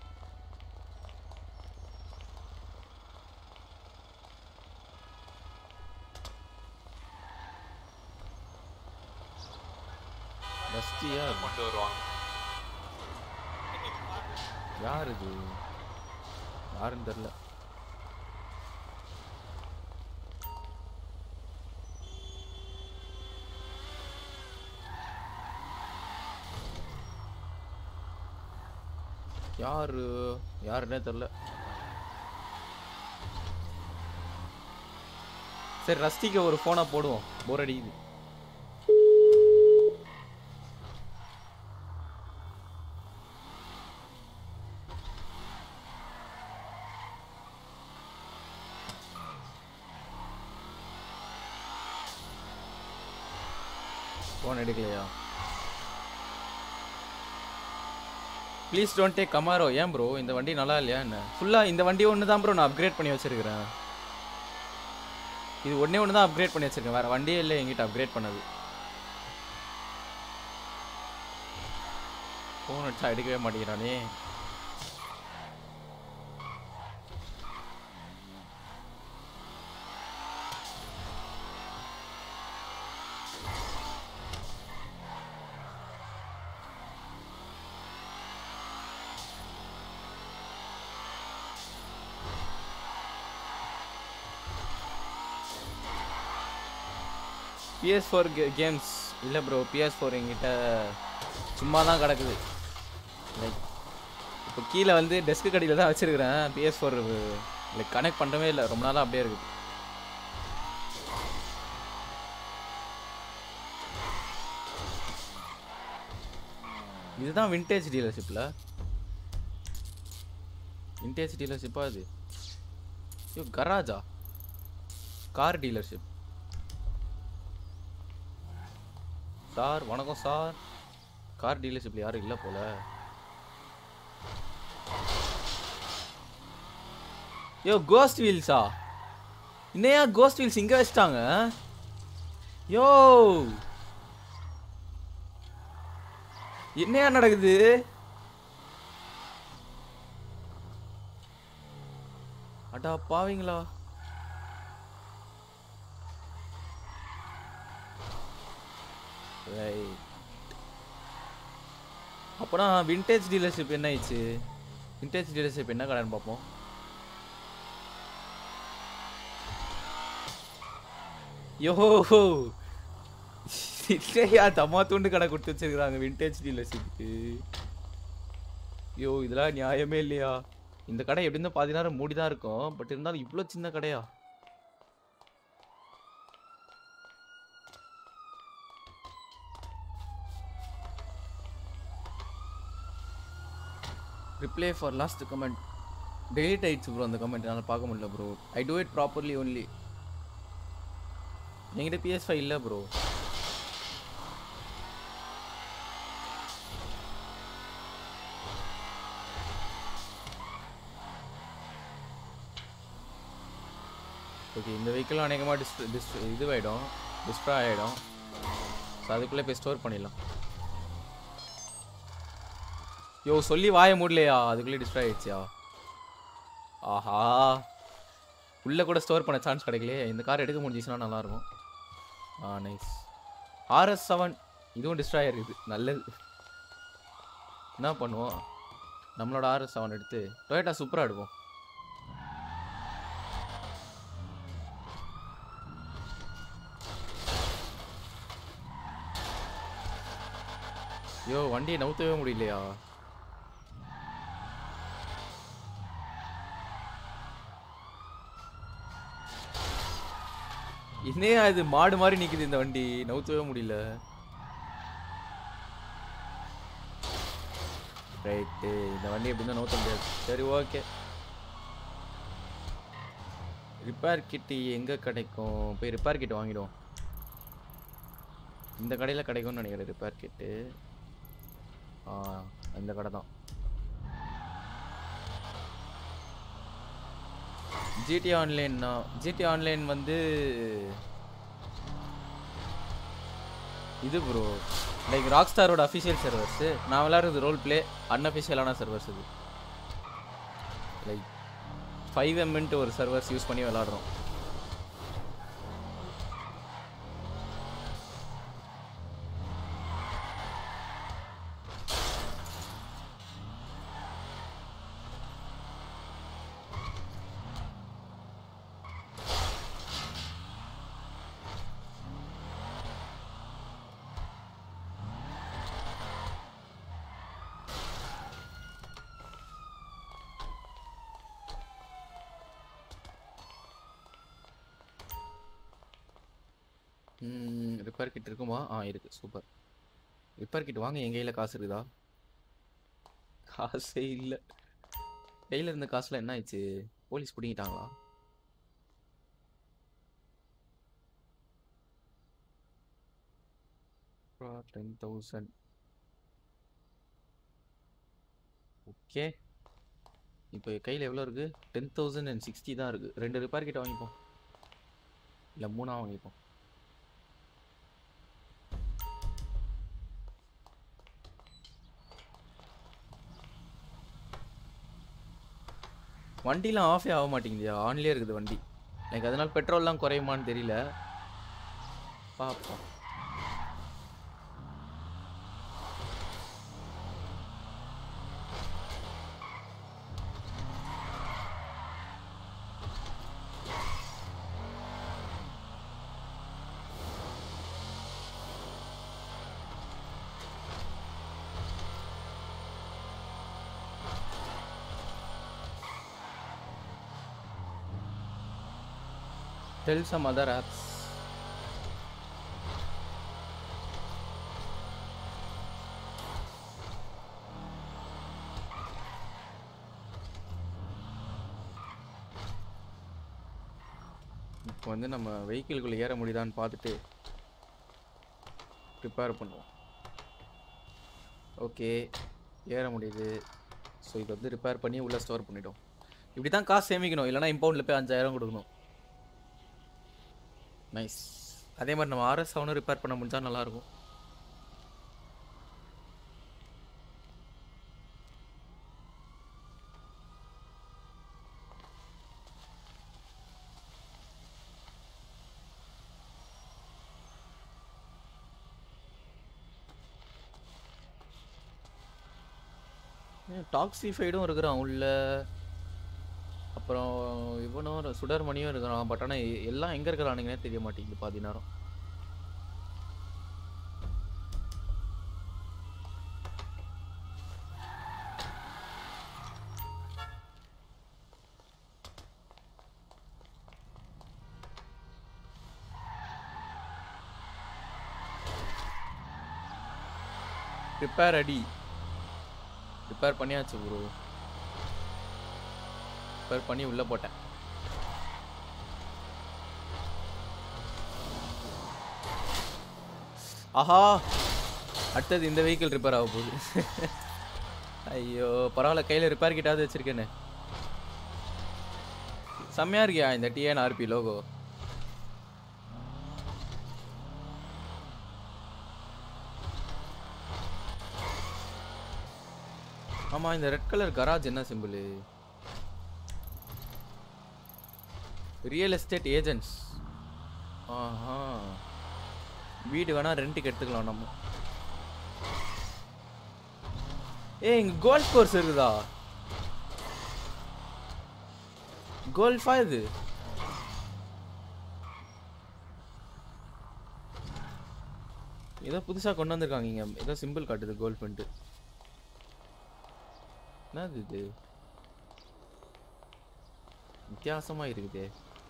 டஸ்டியா கொண்டு வருவாங்க யார் இது யாருன்னு தெரில யாரு யாருன்னே தெரில சரி ரஸ்டிக்கு ஒரு ஃபோனை போடுவோம் போர் அடிக்குது ஃபோன் எடுக்கலையா ப்ளீஸ் டோன்ட் டேக் கமாரோ ஏன் ப்ரோ இந்த வண்டி நல்லா இல்லையா என்ன ஃபுல்லாக இந்த வண்டி ஒன்று தான் ப்ரோ நான் அப்கிரேட் பண்ணி வச்சிருக்கிறேன் இது ஒன்றே ஒன்று தான் அப்கிரேட் பண்ணி வச்சிருக்கேன் வேறு வண்டியே இல்லை எங்கிட்ட அப்கிரேட் பண்ணது ஃபோன் அடிச்சா எடுக்கவே மாட்டேங்கிறானே பிஎஸ் ஃபோர் கேம்ஸ் இல்லை ப்ரோ பிஎஸ் ஃபோர் எங்கிட்ட சும்மா தான் கிடக்குது லைக் இப்போ கீழே வந்து டெஸ்க்கு கடியில் தான் வச்சுருக்கிறேன் பிஎஸ் ஃபோர் லைக் கனெக்ட் பண்ணவே இல்லை ரொம்ப நாளாக அப்படியே இருக்குது இதுதான் விண்டேஜ் டீலர்ஷிப்பில் விண்டேஜ் டீலர்ஷிப்பா இது ஐயோ கராஜா கார் டீலர்ஷிப் சார் வணக்கம் சார் கார் டீலர்ஷிப்ல யாரும் இல்லை போல யோ கோஸ்ட் வீல்ஸா இன்னையா கோஸ்ட் வீல்ஸ் இங்க வச்சிட்டாங்க யோ என்னையா நடக்குது அடா பாவீங்களா ரைட் அப்போனா விண்டேஜ் டீலர்ஷிப் என்ன ஆயிடுச்சு விண்டேஜ் டீலர்ஷிப் என்ன கடைன்னு பார்ப்போம் யோஹோ இல்லையா தம்மா துண்டு கடை கொடுத்து வச்சிருக்காங்க விண்டேஜ் டீலர்ஷிப்க்கு ஐயோ இதெல்லாம் நியாயமே இல்லையா இந்த கடை எப்படி இருந்தால் பாதி நேரம் மூடி தான் இருக்கும் பட் இருந்தாலும் இவ்வளோ சின்ன கடையா reply for last comment delete ஆயிடுச்சு ப்ரோ அந்த கமெண்ட் என்னால் பார்க்க முடியல bro I do it properly only என்கிட்ட பிஎஸ் ஃபைவ் இல்லை ப்ரோ ஓகே இந்த வெஹிக்கிளும் அநேகமாக டிஸ் டிஸ் இதுவாயிடும் டிஸ்ட்ராய் ஆகிடும் ஸோ அதுக்குள்ளே போய் ஸ்டோர் பண்ணிடலாம் யோ சொல்லி வாய மூடலையா அதுக்குள்ளே டிஸ்ட்ராய் ஆயிடுச்சியா ஆஹா உள்ளே கூட ஸ்டோர் பண்ண சான்ஸ் கிடைக்கலையே இந்த கார் எடுக்க முடிஞ்சிச்சுன்னா நல்லாயிருக்கும் ஆ நைஸ் ஆர்எஸ் செவன் இதுவும் டிஸ்ட்ராய் இருக்குது நல்லது என்ன பண்ணுவோம் நம்மளோட ஆர்எஸ் செவன் எடுத்து டொயேட்டா சூப்பராக எடுப்போம் ஐயோ வண்டியை நவுத்தவே முடியலையா என்னையா இது மாடு மாதிரி நிக்குது இந்த வண்டி நவுத்தவே முடியல ரைட்டு இந்த வண்டி எப்படின்னா நவுத்த முடியாது சரி ஓகே ரிப்பேர் கிட்டு எங்கே கிடைக்கும் போய் ரிப்பேர் கிட் வாங்கிடுவோம் இந்த கடையில் கிடைக்கும்னு நினைக்கிறேன் ரிப்பேர் கிட்டு ஆ இந்த கடை தான் ஜிடி ஆன்லைன்னா ஜிடி ஆன்லைன் வந்து இது ப்ரோ லைக் ராக் ஸ்டாரோட அஃபிஷியல் சர்வர்ஸ் நான் விளையாடுறது ரோல் ப்ளே அன்அஃபிஷியலான சர்வர்ஸ் இது லைக் ஃபைவ் எம்ன்ட்டு ஒரு சர்வர்ஸ் யூஸ் பண்ணி விளாடுறோம் ரிப்பேர் கிட் இருக்குமா ஆ இருக்கு சூப்பர் ரிப்பேர் கிட் வாங்க என் கையில் காசு இருக்குதா காசே இல்லை கையில் இருந்த காசுல என்ன ஆயிடுச்சு போலீஸ் பிடிங்கிட்டாங்களா டென் தௌசண்ட் ஓகே இப்போ கையில் எவ்வளோ இருக்குது டென் தௌசண்ட் அண்ட் சிக்ஸ்டி தான் இருக்குது ரெண்டு ரிப்பேர் கிட்ட வாங்கிப்போம் இல்லை மூணா வாங்கிப்போம் வண்டிலாம் ஆஃபே ஆக மாட்டேங்குது ஆன்லேயே இருக்குது வண்டி எனக்கு அதனால பெட்ரோல்லாம் குறையுமான்னு தெரியல பார்ப்போம் Tell some other apps. இப்போ வந்து நம்ம வெஹிக்கிள்குள்ளே ஏற முடியுதான்னு பார்த்துட்டு ப்ரிப்பேர் பண்ணுவோம் ஓகே ஏற முடியுது ஸோ இது வந்து ரிப்பேர் பண்ணி உள்ளே ஸ்டோர் பண்ணிட்டோம் இப்படி தான் காசு சேமிக்கணும் இல்லைனா இம்பவுண்டில் போய் அஞ்சாயிரம் கொடுக்கணும் நைஸ் அதே மாதிரி நம்ம ஆர்எஸ் செவனும் ரிப்பேர் பண்ண முடிஞ்சா நல்லாயிருக்கும் டாக்ஸிஃபைடும் இருக்கிறான் உள்ள அப்புறம் இவனும் ஒரு சுடர்மணியும் இருக்கிறான் பட் ஆனால் எல்லாம் எங்கே இருக்கிறானுங்கன்னே தெரிய மாட்டேங்குது பாதி நேரம் ரிப்பேர் அடி ரிப்பேர் பண்ணியாச்சு ப்ரோ ரிப்பேர் பண்ணி உள்ளே போட்டேன் ஆஹா அடுத்தது இந்த வெஹிக்கிள் ரிப்பேர் ஆக போகுது ஐயோ பரவாயில்ல கையில் ரிப்பேர் கிட்டாவது வச்சிருக்கேனே செம்மையா இருக்கியா இந்த டிஎன் ஆர்பி லோகோ ஆமா இந்த ரெட் கலர் கராஜ் என்ன சிம்பிள் ரியல் எஸ்டேட் ஏஜென்ட்ஸ் ஆஹா வீடு வேணா ரெண்ட்டுக்கு எடுத்துக்கலாம் நம்ம ஏய் இங்க கோல்ஃப் கோர்ஸ் இருக்குதா கோல்ஃபா இது ஏதோ புதுசா கொண்டு வந்திருக்காங்க இங்க ஏதோ சிம்பிள் காட்டுது கோல்ஃப்ன்ட்டு என்னது இது வித்தியாசமா இருக்குதே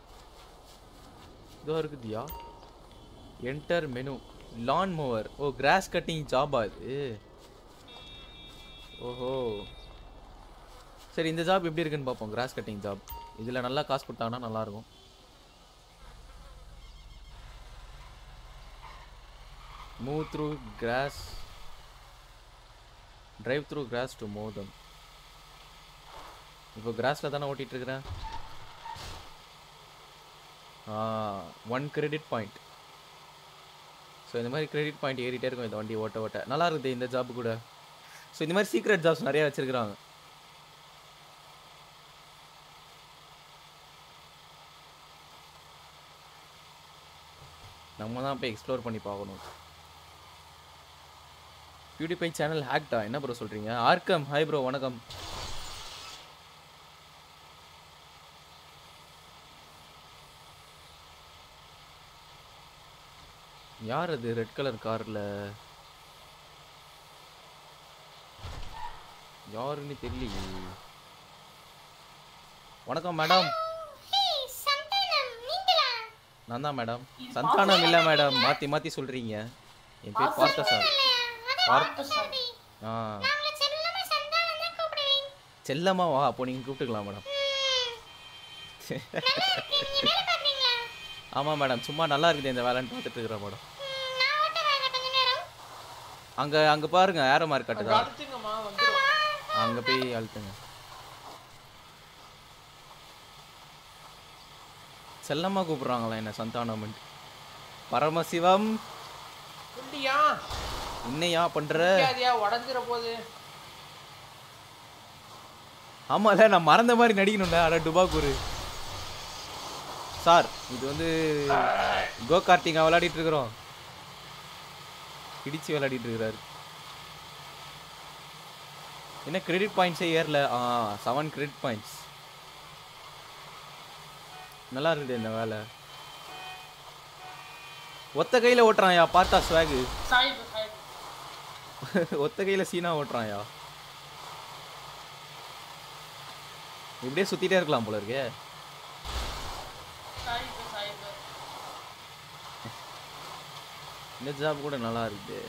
இதோ இருக்குதுயா என்டர் மெனு லான் மூவர் ஓ கிராஸ் கட்டிங் ஜாபா இது ஓஹோ சரி இந்த ஜாப் எப்படி இருக்குன்னு பார்ப்போம் கிராஸ் கட்டிங் ஜாப் இதில் நல்லா காசு கொடுத்தாங்கன்னா நல்லா இருக்கும் move through grass drive through grass to மோதம் இப்போ கிராஸில் தானே ஓட்டிட்டு இருக்கிறேன் ah one credit point so இந்த மாதிரி கிரெடிட் பாயிண்ட் ஏறிட்டே இருக்கும் இந்த வண்டி ஓட்ட ஓட்ட நல்லா இருக்குது இந்த ஜாப் கூட ஸோ இந்த மாதிரி சீக்ரெட் ஜாப்ஸ் நிறைய வச்சிருக்கிறாங்க நம்ம தான் போய் எக்ஸ்ப்ளோர் பண்ணி பார்க்கணும் பியூட்டிஃபை சேனல் ஹேக்டா என்ன ப்ரோ சொல்கிறீங்க ஆர்க்கம் ஹாய் ப்ரோ வணக்கம் யார் அது ரெட் கலர் காரில் யாருன்னு தெரியலையே வணக்கம் மேடம் நான் தான் மேடம் சந்தானம் இல்லை மேடம் மாற்றி மாற்றி சொல்கிறீங்க என் பேர் பார்த்த சார் பார்த்த ஆ செல்லம்மா வா அப்போ நீங்கள் கூப்பிட்டுக்கலாம் மேடம் ஆமாம் மேடம் சும்மா நல்லா இருக்குது இந்த வேலைன்னு பார்த்துட்டு இருக்கிறேன் மேடம் அங்கே அங்கே பாருங்க ஏரோ மார்க் கட்டுதா அழுத்துங்கம்மா வந்துரும் அங்கே போய் அழுத்துங்க செல்லம்மா கூப்பிடுறாங்களா என்ன சந்தானம்ன்ட்டு பரமசிவம் குண்டியா இன்னையா பண்ற முடியாதியா உடஞ்சிர போகுது ஆமால நான் மறந்த மாதிரி நடிக்கணும்டா அட டுபாக்கூரு சார் இது வந்து கோ கார்ட்டிங்கா விளையாடிட்டு இருக்கிறோம் இடிச்சு விளையாடிட்டு இருக்கிறாரு என்ன கிரெடிட் பாயிண்ட்ஸே ஏறல ஆ செவன் கிரெடிட் பாயிண்ட்ஸ் நல்லா இருக்குது இந்த வேலை ஒத்த கையில ஓட்டுறான்யா பார்த்தா ஸ்வாகு சாயிப்பு சாயிப்பு ஒத்த கையில சீனா ஓட்டுறான்யா இப்படியே சுத்திட்டே இருக்கலாம் போல இருக்கே சாயிப்பு சாயிப்பு இந்த ஜாப் கூட நல்லா இருக்குது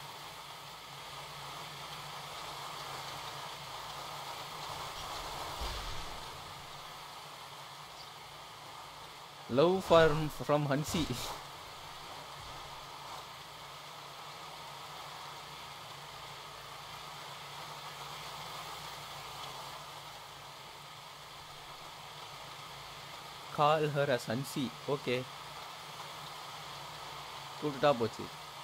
love for from Hansi call her as Hansi okay கூப்பிட்டுட்டா போச்சு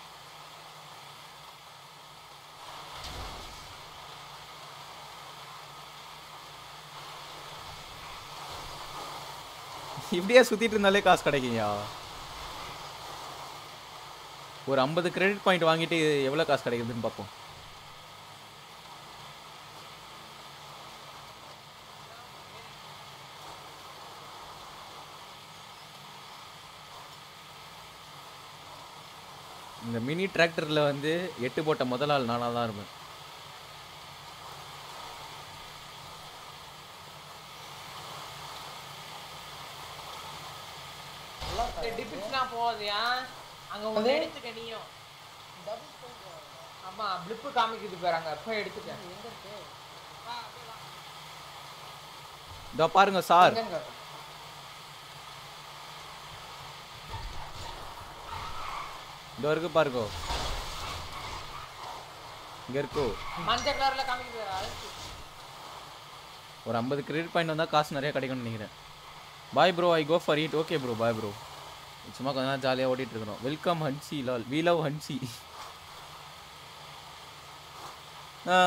இப்படியே சுத்திட்டு இருந்தாலே காசு கிடைக்குங்கயா ஒரு ஐம்பது கிரெடிட் பாயிண்ட் வாங்கிட்டு எவ்வளோ காசு கிடைக்குதுன்னு பார்ப்போம் இந்த மினி டிராக்டரில் வந்து எட்டு போட்ட முதல் ஆள் நானாக தான் இருப்பேன் டிபிட்ஸ்னா போகுதுயா அங்க ஒண்ணு எடுத்துக்க நீயும் ஆமா பிளிப்பு காமிக்குது பாரு அங்க போய் எடுத்துக்க எங்க இருக்கு இதோ பாருங்க சார் எங்க இதோ இருக்கு பாருங்க இங்க இருக்கோ மஞ்சள் கலர்ல காமிக்குது பாரு, அழுத்து. ஒரு ஐம்பது கிரெடிட் பாயிண்ட் வந்தால் காசு நிறைய கிடைக்கும்னு நினைக்கிறேன் bye bro I go for it okay bro bye bro சும்மா கொஞ்ச நேரம் ஜாலியாக ஓடிட்டு இருக்கிறோம் welcome Hansi Lal we love Hansi ஆ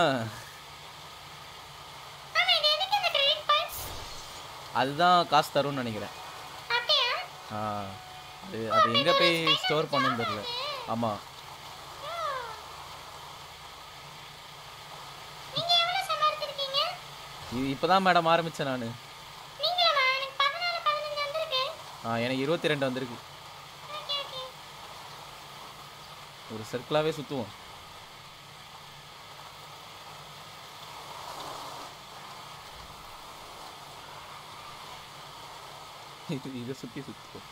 அதுதான் காசு தரும்னு நினைக்கிறேன் ஆ அது அது எங்கே போய் ஸ்டோர் பண்ணுன்னு தெரியல ஆமாம் இது இப்போ தான் மேடம் ஆரம்பித்தேன் நான் ஆ எனக்கு இருபத்தி ரெண்டு வந்திருக்கு ஒரு சர்க்கிளாகவே சுற்றுவோம் இது இதை சுற்றி சுற்றுவோம்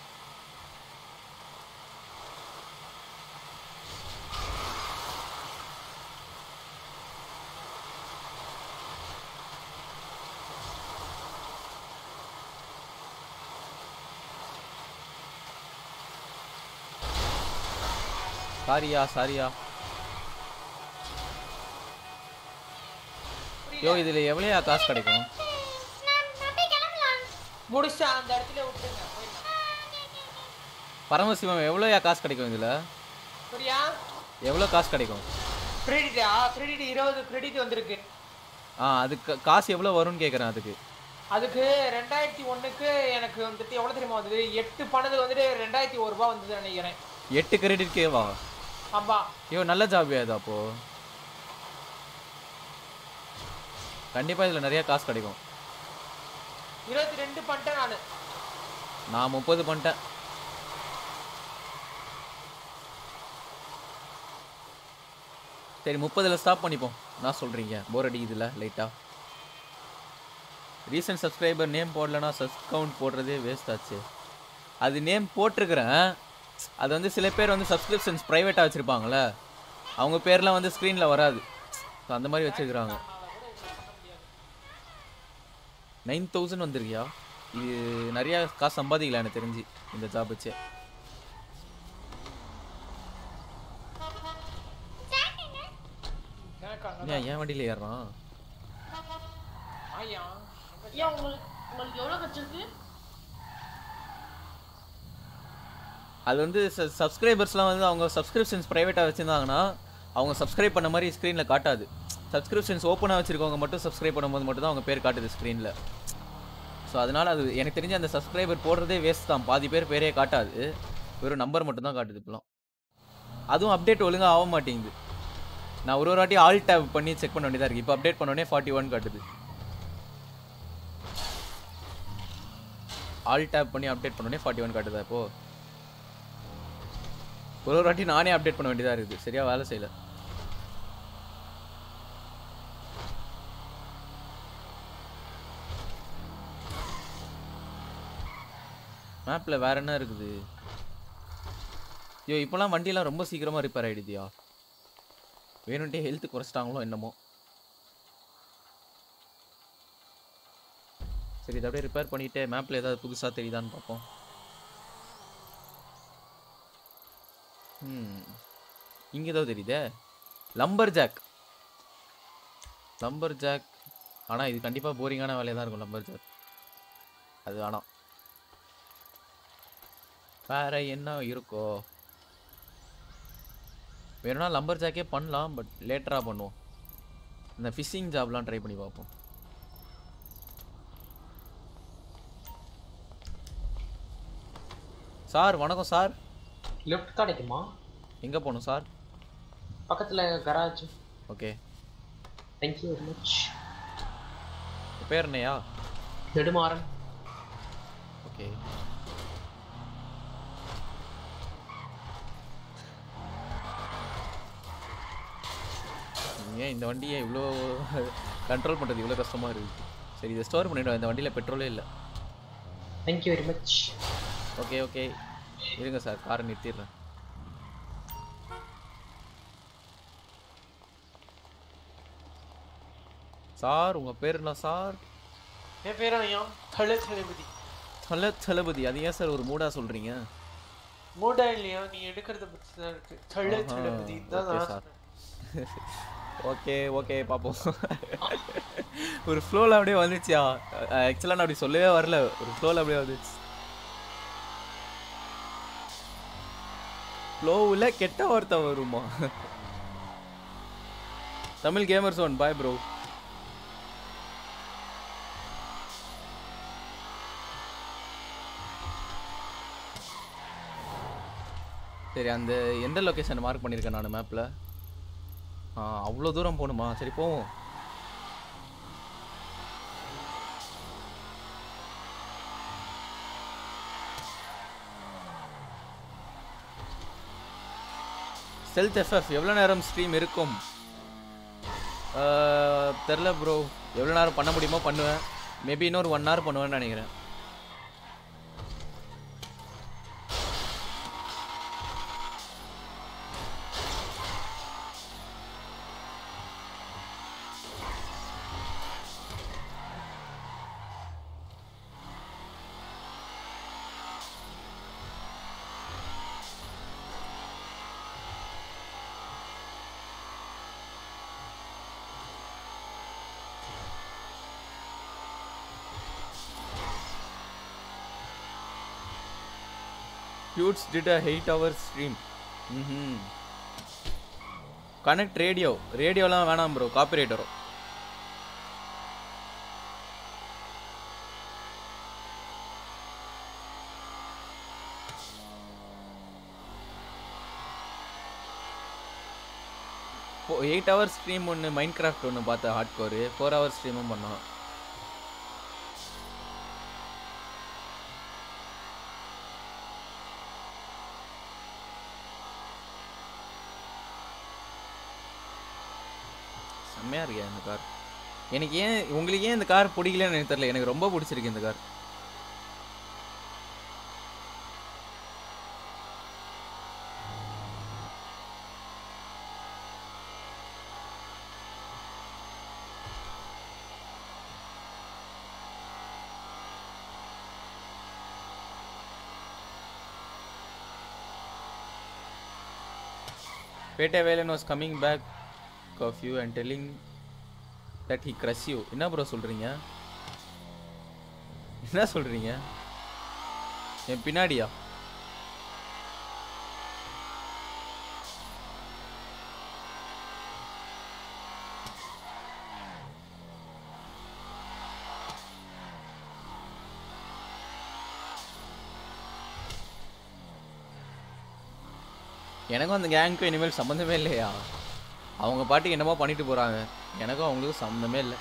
சாரியா சாரியா யோ இதுல எவ்வளோயா காசு கிடைக்கும் முடிச்சா அந்த இடத்துல விட்டுருங்க போயிடலாம். பரமசிவம் எவ்வளோயா காசு கிடைக்கும் இதுல சரியா எவ்வளோ காசு கிடைக்கும் கிரெடிட்டா கிரெடிட் இருபது கிரெடிட் வந்திருக்கு ஆ அதுக்கு காசு எவ்வளோ வரும்னு கேட்குறேன் அதுக்கு அதுக்கு ரெண்டாயிரத்தி ஒண்ணுக்கு எனக்கு வந்துட்டு எவ்வளவு தெரியுமா வந்தது எட்டு பணது வந்துட்டு ரெண்டாயிரத்தி ஒரு ரூபாய் வந்தது நினைக்கிறேன் எட்டு கிரெடிட்கேவா ஆமா ஐயோ நல்ல ஜாபியா இது அப்போ கண்டிப்பாக இதில் நிறைய காசு கிடைக்கும் இருபத்தி ரெண்டு பண்ணிட்டேன் நானு நான் முப்பது பண்ணிட்டேன் சரி முப்பதில் ஸ்டாப் பண்ணிப்போம் நான் சொல்கிறீங்க போர் அடிக்குதுல லைட்டாக ரீசன்ட் சப்ஸ்கிரைபர் நேம் போடலன்னா சப் கவுண்ட் போடுறதே வேஸ்ட் ஆச்சு அது நேம் போட்டிருக்கிறேன் அது வந்து சில பேர் வந்து சப்ஸ்கிரிப்ஷன்ஸ் ப்ரைவேட்டாக வச்சுருப்பாங்களே அவங்க பேர்லாம் வந்து ஸ்க்ரீனில் வராது ஸோ அந்த மாதிரி வச்சுருக்குறாங்க நைன் தௌசண்ட் வந்துருக்கியா இது நிறையா காசு சம்பாதிக்கலாம் எனக்கு தெரிஞ்சு இந்த ஜாப் வச்சு எனக்கு அங்க ஏன் என் வண்டியில் ஏறுறான் ஆயா ஏன் உங்களுக்கு உங்களுக்கு எவ்வளவு கிடைச்சிருக்கு அது வந்து சப்ஸ்கிரைபர்ஸ்லாம் வந்து அவங்க சப்ஸ்கிரிப்ஷன்ஸ் ப்ரைவேட்டாக வச்சுருந்தாங்கன்னா அவங்க சப்ஸ்கிரைப் பண்ண மாதிரி ஸ்க்ரீனில் காட்டாது சப்ஸ்கிரிப்ஷன்ஸ் ஓப்பனாக வச்சுருக்கவங்க மட்டும் சப்ஸ்கிரைப் பண்ணும்போது மட்டும் தான் அவங்க பேர் காட்டுது ஸ்க்ரீனில் ஸோ அதனால் அது எனக்கு தெரிஞ்சு அந்த சப்ஸ்கிரைபர் போடுறதே வேஸ்ட் தான் பாதி பேர் பேரே காட்டாது வெறும் நம்பர் மட்டும் தான் காட்டுது இப்போலாம் அதுவும் அப்டேட் ஒழுங்காக ஆக மாட்டேங்குது நான் ஒரு ஒரு வாட்டி ஆல் டேப் பண்ணி செக் பண்ண வேண்டியதாக இருக்குது இப்போ அப்டேட் பண்ணோடனே ஃபார்ட்டி ஒன் காட்டுது ஆல் டேப் பண்ணி அப்டேட் பண்ணோடனே ஃபார்ட்டி ஒன் காட்டுதா இப்போ ஒரு ஒரு வாட்டி நானே அப்டேட் பண்ண வேண்டியதாக இருக்குது சரியா வேலை செய்யல மேப்பில் வேற என்ன இருக்குது ஐயோ இப்போலாம் வண்டியெல்லாம் ரொம்ப சீக்கிரமாக ரிப்பேர் ஆகிடுதியா வேணுன்ட்டே ஹெல்த் குறைச்சிட்டாங்களோ என்னமோ சரி இதை அப்படியே ரிப்பேர் பண்ணிட்டு மேப்பில் ஏதாவது புதுசாக தெரியுதான்னு பார்ப்போம் ம் இங்கே ஏதோ தெரியுதே லம்பர் ஜாக் லம்பர் ஜாக் ஆனால் இது கண்டிப்பாக போரிங்கான வேலையாக தான் இருக்கும் லம்பர் ஜாக் அது வேணாம் வேற என்ன இருக்கோ வேணும்னா லம்பர் ஜாக்கே பண்ணலாம் பட் லேட்டராக பண்ணுவோம் இந்த ஃபிஷிங் ஜாப்லாம் ட்ரை பண்ணி பார்ப்போம் சார் வணக்கம் சார் லிஃப்ட் கிடைக்குமா எங்கே போகணும் சார் பக்கத்துல garage okay thank you very much பேர் என்னையா நெடுமாறன் ஓகே ஏன் இந்த வண்டியை இவ்வளோ கண்ட்ரோல் பண்ணுறது இவ்வளோ கஷ்டமாக இருக்குது சரி இதை ஸ்டோர் பண்ணிவிடுவேன் இந்த வண்டியில் பெட்ரோலே இல்லை thank you very much okay okay இருங்க சார் காரை நிறுத்திடுறேன் சார் உங்கள் பேர் என்ன சார் என் பேர் ஐயா தல தளபதி தல தளபதி அது ஏன் சார் ஒரு மூடா சொல்கிறீங்க மூடா இல்லையா நீ எடுக்கிறத பத்தி தான் இருக்கு தல ஆஹா, தளபதி தான் ஓகே நான் சார். சொன்னேன். ஓகே ஓகே பார்ப்போம் ஒரு ஃப்ளோவில் அப்படியே வந்துச்சியா ஆக்சுவலாக நான் அப்படி சொல்லவே வரல ஒரு ஃப்ளோவில் அப்படியே வந்துச்சு ஃப்ளோவில் கெட்ட வார்த்தை வருமா Tamil gamers one bye bro சரி அந்த எந்த லொக்கேஷன் மார்க் பண்ணியிருக்கேன் நான் மேப்பில் ஆ அவ்வளோ தூரம் போகணுமா சரி போவோம் ஸ்டெல்த் எஃப்எஃப் எவ்வளோ நேரம் ஸ்ட்ரீம் இருக்கும் தெரில ப்ரோ எவ்வளோ நேரம் பண்ண முடியுமோ பண்ணுவேன் மேபி இன்னொரு ஒன் ஹவர் பண்ணுவேன்னு நினைக்கிறேன் Shoots did a 8 hour stream. ம் கனெக்ட் ரேடியோ ரேடியோலாம் வேணாம் ப்ரோ காப்பிரைட் வரும் எயிட் ஹவர் ஸ்ட்ரீம் ஒன்று மைண்ட் கிராஃப்ட் ஒன்று பார்த்தேன் ஹார்ட் கோரு ஃபோர் ஹவர் ஸ்ட்ரீமும் பண்ணோம் செம்மையாக இருக்கே இந்த கார் எனக்கு ஏன் உங்களுக்கு ஏன் இந்த கார் பிடிக்கலன்னு எனக்கு தெரியல எனக்கு ரொம்ப பிடிச்சிருக்கு இந்த car Pete Valen was coming back of you and telling that he crush you. என்ன ப்ரோ சொல்றீங்க என்ன சொல்றீங்க என் பின்னாடியா எனக்கும் அந்த கேங்க்கும் இனிமேல் சம்மந்தமே இல்லையா அவங்க பாட்டுக்கு என்னமோ பண்ணிட்டு போறாங்க எனக்கும் அவங்களுக்கும் சம்மந்தமே இல்லை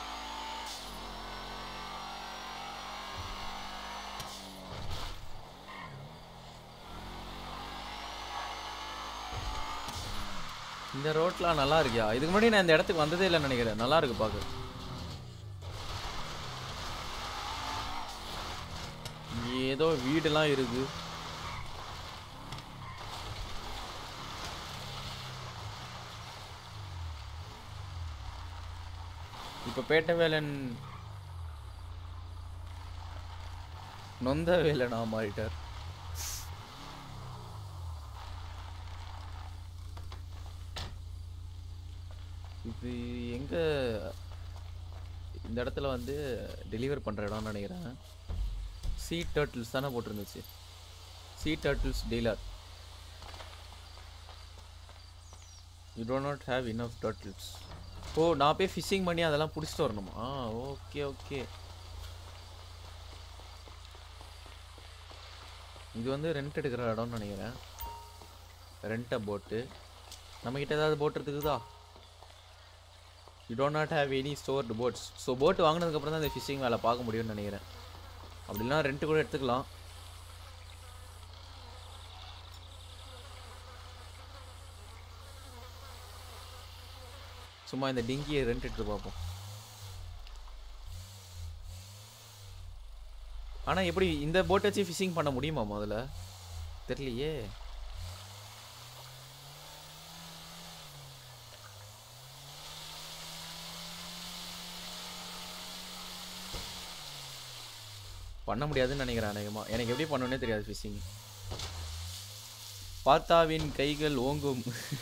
இந்த ரோட்லாம் நல்லா இருக்கியா இதுக்கு முன்னாடி நான் இந்த இடத்துக்கு வந்ததே இல்லைன்னு நினைக்கிறேன் நல்லா இருக்கு பார்க்க ஏதோ வீடெல்லாம் இருக்கு இப்போ பேட்டவேலன் நொந்த வேலனா மாறிட்டார் இது எங்க இந்த இடத்துல வந்து டெலிவர் பண்ற இடம்னு நினைக்கிறேன் சீ டர்ட்டில்ஸ் தானே போட்டிருந்துச்சு sea turtles dealer you do not have enough turtles ஓ நான் போய் ஃபிஷிங் பண்ணி அதெல்லாம் பிடிச்சிட்டு வரணுமா ஆ ஓகே ஓகே இது வந்து ரெண்ட் எடுக்கிற இடம்னு நினைக்கிறேன் ரெண்ட் போட்டு நம்மக்கிட்ட ஏதாவது போட் இருக்குதா you don't not have any stored boats so boat வாங்கினதுக்கப்புறம் தான் இந்த ஃபிஷிங் வேலை பார்க்க முடியும்னு நினைக்கிறேன் அப்படின்னா ரெண்ட் கூட எடுத்துக்கலாம் சும்மா இந்த டிங்கியை ரெண்ட் எடுத்து பார்ப்போம் ஆனா எப்படி இந்த போட் வச்சு ஃபிஷிங் பண்ண முடியுமா முதல்ல தெரியலையே பண்ண முடியாதுன்னு நினைக்கிறேன் அநேகமா எனக்கு எப்படி பண்ணணும்னே தெரியாது ஃபிஷிங் பார்த்தாவின் கைகள் ஓங்கும்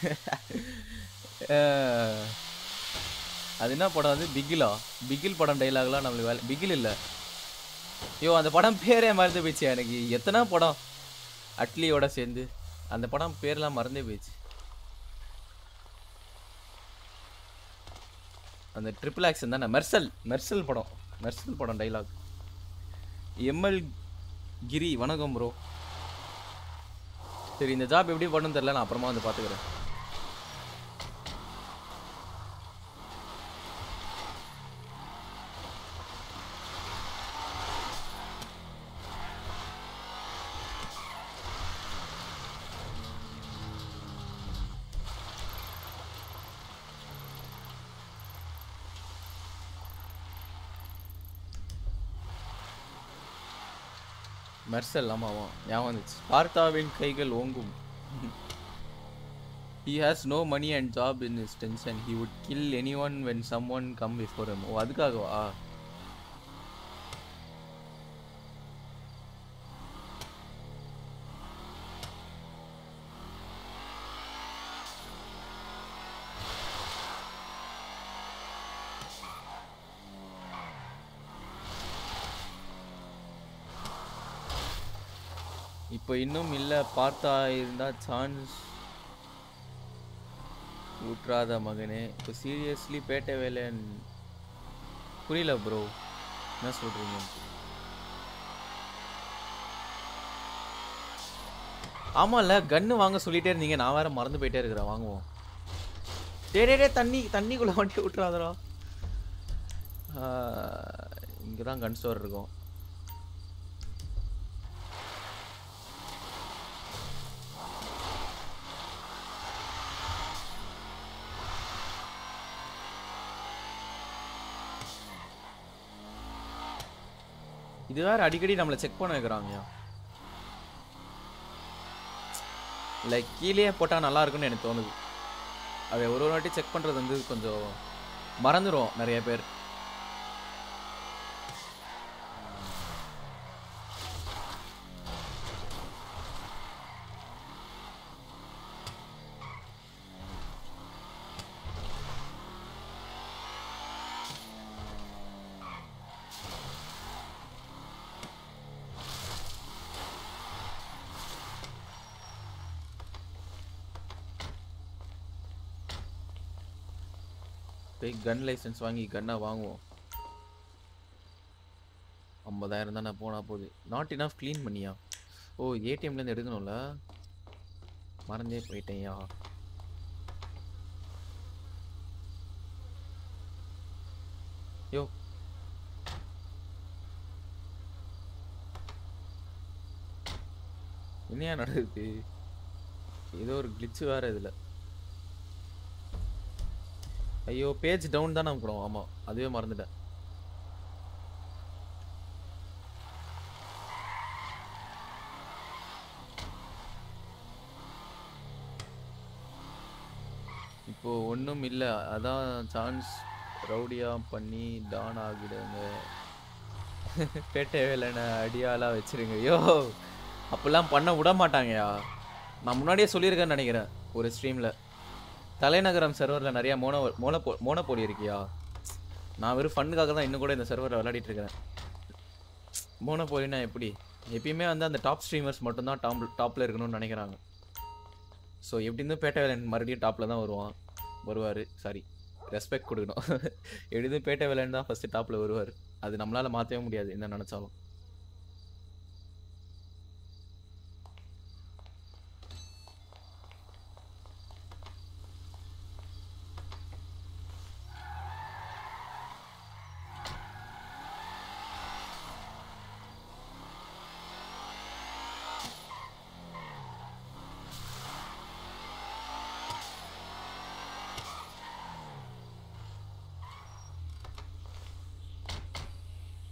அஹ், அது என்ன படம் அது பிகிலா பிகில் படம் டைலாக்லாம் நம்மளுக்கு வேலை பிகில் இல்லை ஐயோ அந்த படம் பேரே மறந்து போயிடுச்சு எனக்கு எத்தனை படம் அட்லியோட சேர்ந்து அந்த படம் பேர்லாம் மறந்தே போயிடுச்சு அந்த ட்ரிபிள் ஆக்ஷன் தானே மெர்சல் மெர்சல் படம் மெர்சல் படம் டைலாக் எம்எல் கிரி வணக்கம் ப்ரோ சரி இந்த ஜாப் எப்படி பண்ணணும் தெரியல நான் அப்புறமா வந்து பார்த்துக்கிறேன் மெர்சல் ஆமாம் ஞாபகம் வந்துச்சு பார்த்தாவின் கைகள் ஓங்கும் he has no money and job in his tension he would kill anyone when someone come before him ஓ அதுக்காகவா இப்போ இன்னும் இல்லை பார்த்தா இருந்தா சான்ஸ் ஊற்றாத மகனே இப்போ சீரியஸ்லி பேட்டை வேலைன் புரியல ப்ரோ என்ன சொல்றீங்க ஆமாம்ல கன்னு வாங்க சொல்லிட்டே இருந்தீங்க நான் வேற மறந்து போயிட்டே இருக்கிறேன் வாங்குவோம் டே டே டே தண்ணி தண்ணிக்குள்ள வண்டி விட்டுறாதரா இங்கே தான் கன் ஸ்டோர் இருக்கும் இது வேற அடிக்கடி நம்மளை செக் பண்ண வைக்கிறாங்கயா லைக் கீழே போட்டால் நல்லா இருக்கும்னு எனக்கு தோணுது அதை ஒரு ஒரு வாட்டி செக் பண்ணுறது வந்து கொஞ்சம் மறந்துடும் நிறைய பேர் போய் கன் லைசன்ஸ் வாங்கி கன்னை வாங்குவோம் ஐம்பதாயிரம் தானே போனால் போகுது நாட் இனஃப் க்ளீன் பண்ணியா ஓ ஏடிஎம்லேருந்து எடுக்கணும்ல மறந்தே போயிட்டேன்யா யோ என்னையா நடக்குது ஏதோ ஒரு கிளிச்சு வேற இதுல ஐயோ பேஜ் டவுன் தான் அனுப்புறோம் ஆமா அதுவே மறந்துட்டேன் இப்போ ஒன்றும் இல்லை அதான் சான்ஸ் ரவுடியா பண்ணி டான் ஆகிடுங்க பேட்டை வேலைன அடியாளா வச்சிருங்க ஐயோ அப்பெல்லாம் பண்ண விட மாட்டாங்கயா நான் முன்னாடியே சொல்லியிருக்கேன்னு நினைக்கிறேன் ஒரு ஸ்ட்ரீமில் தலைநகரம் சர்வரில் நிறையா மோனோ மோனப்போ மோனோபோலி இருக்கியா நான் வெறும் ஃபண்ணுக்காக தான் இன்னும் கூட இந்த சர்வரில் விளையாடிட்டு இருக்கிறேன் மோனோபோலினா எப்படி எப்பயுமே வந்து அந்த டாப் ஸ்ட்ரீமர்ஸ் மட்டும்தான் டாப் டாப்பில் இருக்கணும்னு நினைக்கிறாங்க ஸோ எப்படி இருந்தும் பேட்டை வேலன் மறுபடியும் டாப்பில் தான் வருவான் வருவார் சாரி ரெஸ்பெக்ட் கொடுக்கணும் எப்படி இருந்தும் பேட்டை வேலன் தான் ஃபஸ்ட்டு டாப்பில் வருவார் அது நம்மளால் மாற்றவே முடியாது என்ன நினச்சாலும்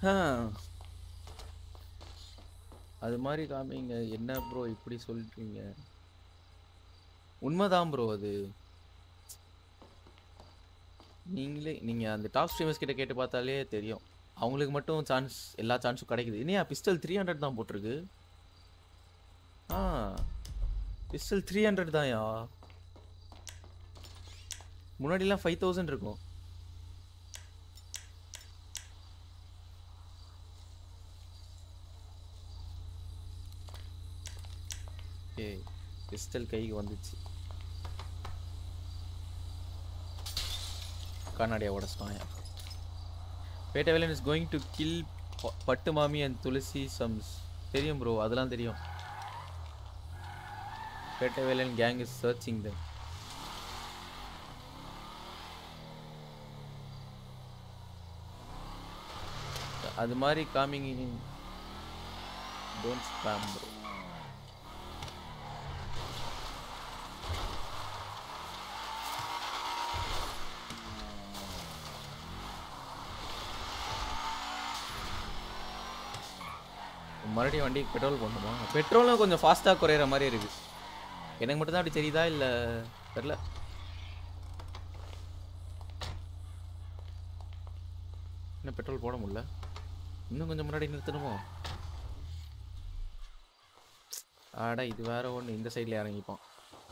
ஆ. அது மாதிரி காமிங்க என்ன ப்ரோ இப்படி சொல்லிட்டீங்க உண்மைதான் ப்ரோ அது நீங்களே நீங்கள் அந்த டாப் ஸ்ட்ரீமர்ஸ் கிட்ட கேட்டு பார்த்தாலே தெரியும் அவங்களுக்கு மட்டும் சான்ஸ் எல்லா சான்ஸும் கிடைக்குது இனியா பிஸ்டல் த்ரீ ஹண்ட்ரட் தான் போட்டிருக்கு ஆ பிஸ்டல் த்ரீ ஹண்ட்ரட் தான்யா முன்னாடிலாம் ஃபைவ் தௌசண்ட் இருக்கும் ஏய் பிஸ்டல் கைக்கு வந்துச்சு கண்ணாடியை உடச்சிட்டான் Pete Valen is going to kill Pattu Mami and Thulasi சம்ஸ் தெரியும் ப்ரோ அதெல்லாம் தெரியும் Pete Valen gang is searching them அது மாதிரி காமிங் டோன்ட் ஸ்பேம் ப்ரோ மறுபடியும் வண்டிக்கு பெட்ரோல் போடணுமா பெட்ரோலும் கொஞ்சம் ஃபாஸ்ட்டாக குறையிற மாதிரி இருக்கு எனக்கு மட்டும் தான் அப்படி தெரியுதா இல்லை தெரில இன்னும் பெட்ரோல் போட முடியல இன்னும் கொஞ்சம் முன்னாடி நிறுத்தணுமோ ஆடா இது வேற ஒன்று இந்த சைடில் இறங்கிப்பான்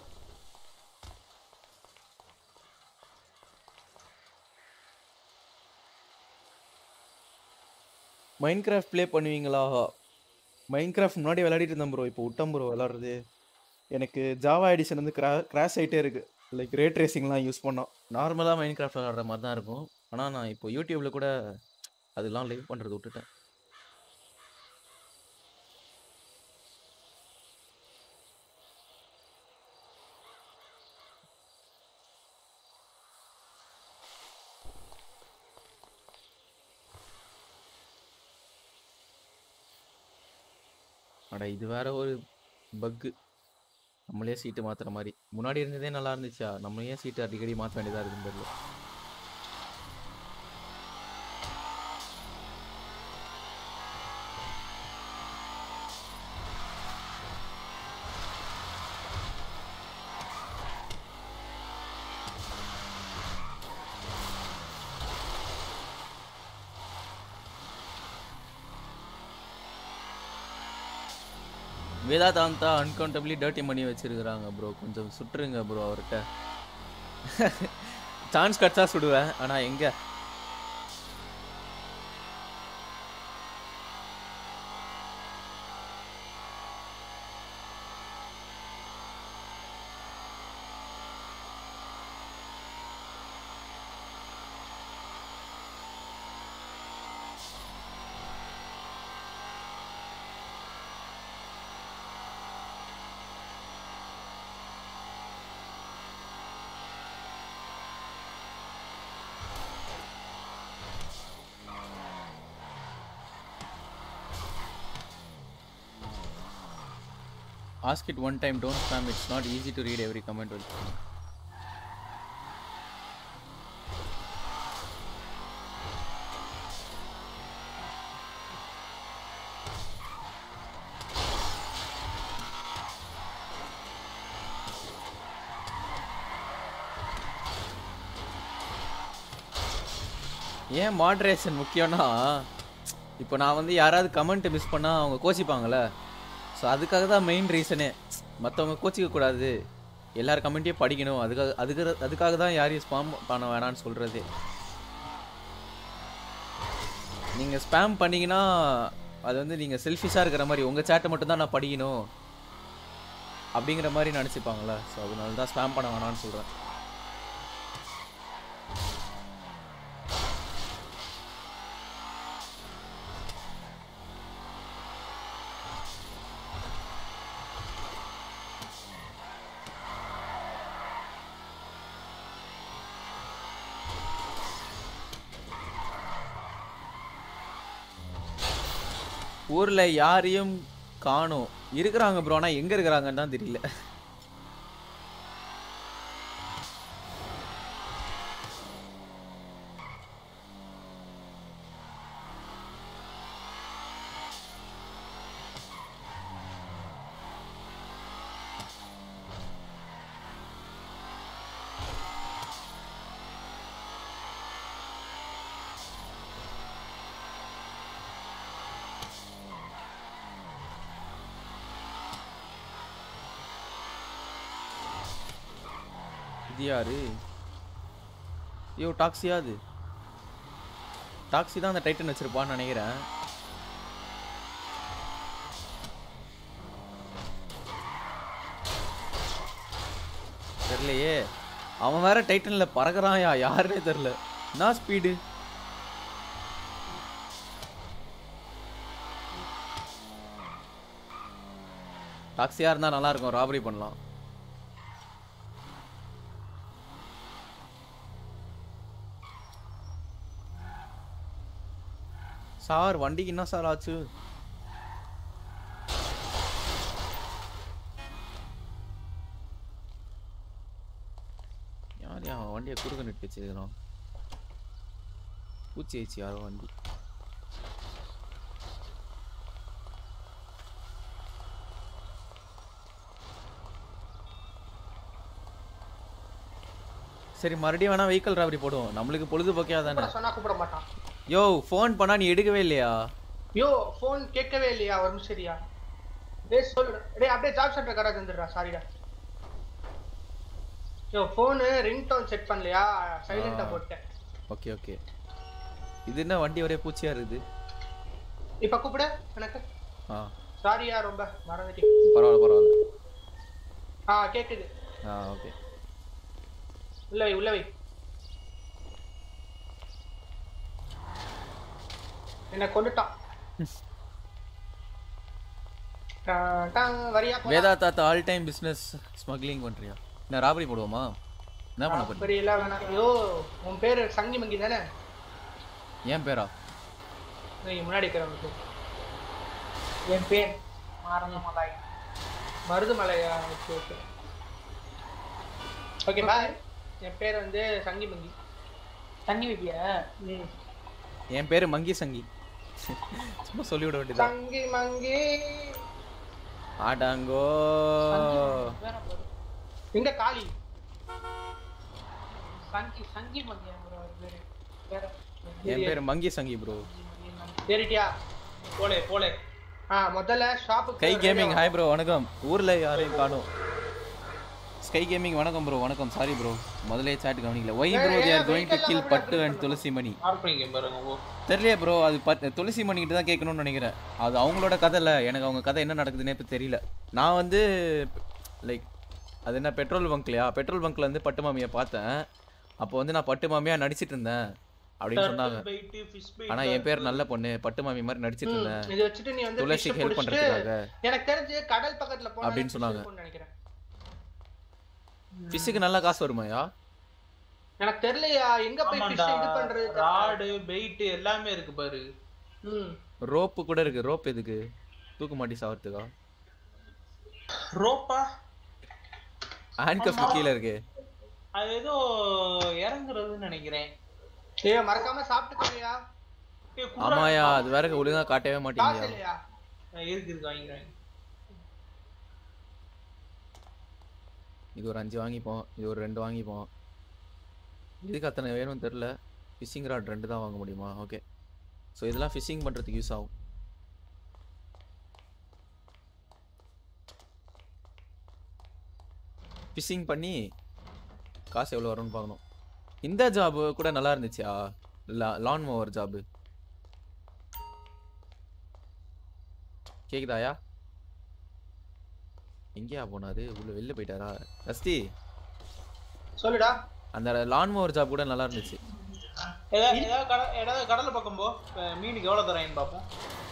மைண்ட் கிராஃப்ட் ப்ளே பண்ணுவீங்களா மைண்ட் கிராஃப்ட் முன்னாடி விளையாடிட்டு இருந்தேன் ப்ரோ இப்போ விட்டேன் ப்ரோ விளாட்றது எனக்கு ஜாவா எடிஷன் வந்து கிரா கிராஷ் ஆகிட்டே இருக்கு லைக் ரேட் ரேசிங்லாம் யூஸ் பண்ணோம் நார்மலாக மைண்ட் கிராஃப்ட் விளாட்ற மாதிரி தான் இருக்கும் ஆனால் நான் இப்போ யூடியூப்பில் கூட அதெல்லாம் லைவ் பண்ணுறது விட்டுட்டேன் அட இது வேற ஒரு பக்கு நம்மளே சீட்டு மாத்துற மாதிரி முன்னாடி இருந்ததே நல்லா இருந்துச்சா நம்ம ஏன் சீட்டு அடிக்கடி மாற்ற வேண்டியதா இருக்குன்னு தெரியல வேதாந்தாந்தா அன்கவுண்டபிளி டர்ட்டி பண்ணி வச்சிருக்கிறாங்க ப்ரோ கொஞ்சம் சுட்டுருங்க ப்ரோ அவர்கிட்ட சான்ஸ் கிடச்சா சுடுவேன் ஆனால் எங்கே ask it one time don't spam it's not easy to read every comment will ஏன் மாட்ரேஷன் முக்கியம்னா இப்போ நான் வந்து யாராவது கமெண்ட் மிஸ் பண்ணால் அவங்க கோச்சிப்பாங்கல்ல ஸோ அதுக்காக தான் மெயின் ரீசனே மற்றவங்க கோச்சிக்க கூடாது எல்லார் கமெண்ட்டையும் படிக்கணும் அதுக்காக அதுக்கு அதுக்காக தான் யாரையும் ஸ்பாம் பண்ண வேணாம்னு சொல்கிறதே நீங்கள் ஸ்பேம் பண்ணீங்கன்னா அது வந்து நீங்கள் செல்ஃபிஷாக இருக்கிற மாதிரி உங்கள் சேட்டை மட்டும் தான் நான் படிக்கணும் அப்படிங்கிற மாதிரி நினச்சிப்பாங்களே ஸோ அதனால தான் ஸ்பேம் பண்ண வேணாம்னு சொல்கிறேன் ஊரில் யாரையும் காணும் இருக்கிறாங்க ப்ரோ ஆனால் எங்கே இருக்கிறாங்கன்னு தான் தெரியல இது யாரு ஐயோ டாக்ஸியா அது டாக்ஸி தான் அந்த டைட்டன் வச்சிருப்பான்னு நினைக்கிறேன் தெரியலையே அவன் வேற டைட்டன்ல பறக்குறான்யா யாருன்னே தெரியல என்ன ஸ்பீடு டாக்ஸியா இருந்தா நல்லா இருக்கும் ராபரி பண்ணலாம் சார் வண்டிக்கு என்ன சார் ஆச்சு யார் யார் வண்டியை குறுக்க நிட்டு வச்சிருக்கிறோம் பூச்சி ஆயிடுச்சு யாரோ வண்டி சரி மறுபடியும் வேணா வெஹிக்கல் ராபரி போடுவோம் நம்மளுக்கு பொழுதுபோக்கையா தானே கூப்பிட சொன்னா கூப்பிட மாட்டான் யோ ஃபோன் பண்ணா நீ எடுக்கவே இல்லையா யோ ஃபோன் கேட்கவே இல்லையா ஒரு நிமிஷம் சரியா டேய் சொல்லு டேய் அப்படியே ஜாப் சென்டர் கடை தந்துடுறா சாரிடா yo phone ringtone set பண்ணலையா சைலண்டா ஆ. போட்டேன் ஓகே ஓகே இது என்ன வண்டி ஒரே பூச்சியா இருக்குது இப்ப கூப்பிடு எனக்கு ஆ சாரியா ரொம்ப மறந்துட்டேன் பரவாயில்ல பரவாயில்ல ஆ கேக்குது ஆ ஓகே உள்ள வை உள்ள வை என்ன கொண்டுட்டான் டான், டான், வரியா போலாம். வேதா தாத்தா ஆல் டைம் பிஸ்னஸ் ஸ்மக்லிங் பண்றியா என்ன ராபரி போடுவோமா என்ன பண்ண போறீங்க அப்படி எல்லாம் வேணாம் ஐயோ உன் பேரு சங்கி மங்கி தானே ஏன் பேரா நீ முன்னாடி இருக்கிறவனுக்கு என் பேர் மருதமலை மருதமலையா ஓகே ஓகே ஓகே பாய் என் பேர் வந்து சங்கி மங்கி தண்ணி வைப்பியா ம் என் பேரு மங்கி சங்கி சும்மா சொல்லிவிட வேண்டியதா சங்கி மங்கி ஆடாங்கோ வேற பாரு எங்க காளி சங்கி சங்கி மங்கி bro அவர் பேரு வேற என் பேரு மங்கி சங்கி ப்ரோ ஏறிட்டியா போலே போலே ஆ முதல்ல ஷாப்புக்கு ஸ்கை கேமிங் ஹாய் ப்ரோ வணக்கம் ஊர்ல யாரையும் காணோம் ஸ்கை கேமிங் வணக்கம் ப்ரோ வணக்கம் சாரி ப்ரோ முதலே சாட் கவனிக்கல why bro they are going to kill Pattu and Thulasi Mani ஆர்பிங்க பாருங்க ஓ தெரியலையே ப்ரோ அது பத் துளசி மணிக்கிட்ட தான் கேட்கணும்னு நினைக்கிறேன் அது அவங்களோட கதை இல்லை எனக்கு அவங்க கதை என்ன நடக்குதுன்னே இப்போ தெரியல நான் வந்து லைக் அது என்ன பெட்ரோல் பங்க்லையா பெட்ரோல் பங்க்ல இருந்து பட்டு மாமியை பார்த்தேன் அப்போ வந்து நான் பட்டு மாமியா நடிச்சிட்டு இருந்தேன் அப்படின்னு சொன்னாங்க ஆனா என் பேர் நல்ல பொண்ணு பட்டு மாமி மாதிரி நடிச்சிட்டு ம், இருந்தேன் இதை வச்சுட்டு நீ வந்து துளசிக்கு fish ஹெல்ப் புடிச்சிட்டு, பண்றதுக்காக எனக்கு தெரிஞ்சு கடல் பக்கத்துல போனா அப்படின்னு fish சொன்னாங்க. இருக்கும்னு நினைக்கிறேன் ஃபிஷ்ஷுக்கு நல்லா காசு வருமாயா எனக்கு தெரியலையா எங்க போய் fish இது பண்றது ராடு பெயிட் எல்லாமே இருக்கு பாரு ம் ரோப்பு கூட இருக்கு ரோப் எதுக்கு தூக்கு மாட்டி சாவறதுக்கா ரோப்பா ஹேண்ட்கஃப் கீழே இருக்கு அது ஏதோ இறங்குறதுன்னு நினைக்கிறேன் ஏய் மறக்காம சாப்பிட்டுக்கோயா ஆமாயா அது வேற ஒழுங்கா காட்டவே காசு மாட்டீங்க இல்லையா இருக்கு இருக்கு வாங்கிக்கிறேன் இது ஒரு அஞ்சு வாங்கிப்போம் இது ஒரு ரெண்டு வாங்கிப்போம் இதுக்கு அத்தனை வேணும்னு தெரில ஃபிஷிங் ராட் ரெண்டு தான் வாங்க முடியுமா ஓகே ஸோ இதெல்லாம் ஃபிஷிங் பண்ணுறதுக்கு யூஸ் ஆகும் ஃபிஷிங் பண்ணி காசு எவ்வளோ வரும்னு பார்க்கணும் இந்த ஜாப் கூட நல்லா இருந்துச்சா லான் மோவர் ஜாபு கேக்குதாயா எங்கேயா போனாரு உள்ள வெளில போயிட்டாரா ரஸ்தி சொல்லுடா அந்த லான் மோவர் ஜாப் கூட நல்லா இருந்துச்சு ஏதாவது ஏதாவது கடல் ஏதாவது கடல் பக்கம் போ இப்ப மீனுக்கு எவ்வளவு தரேன்னு பார்ப்போம்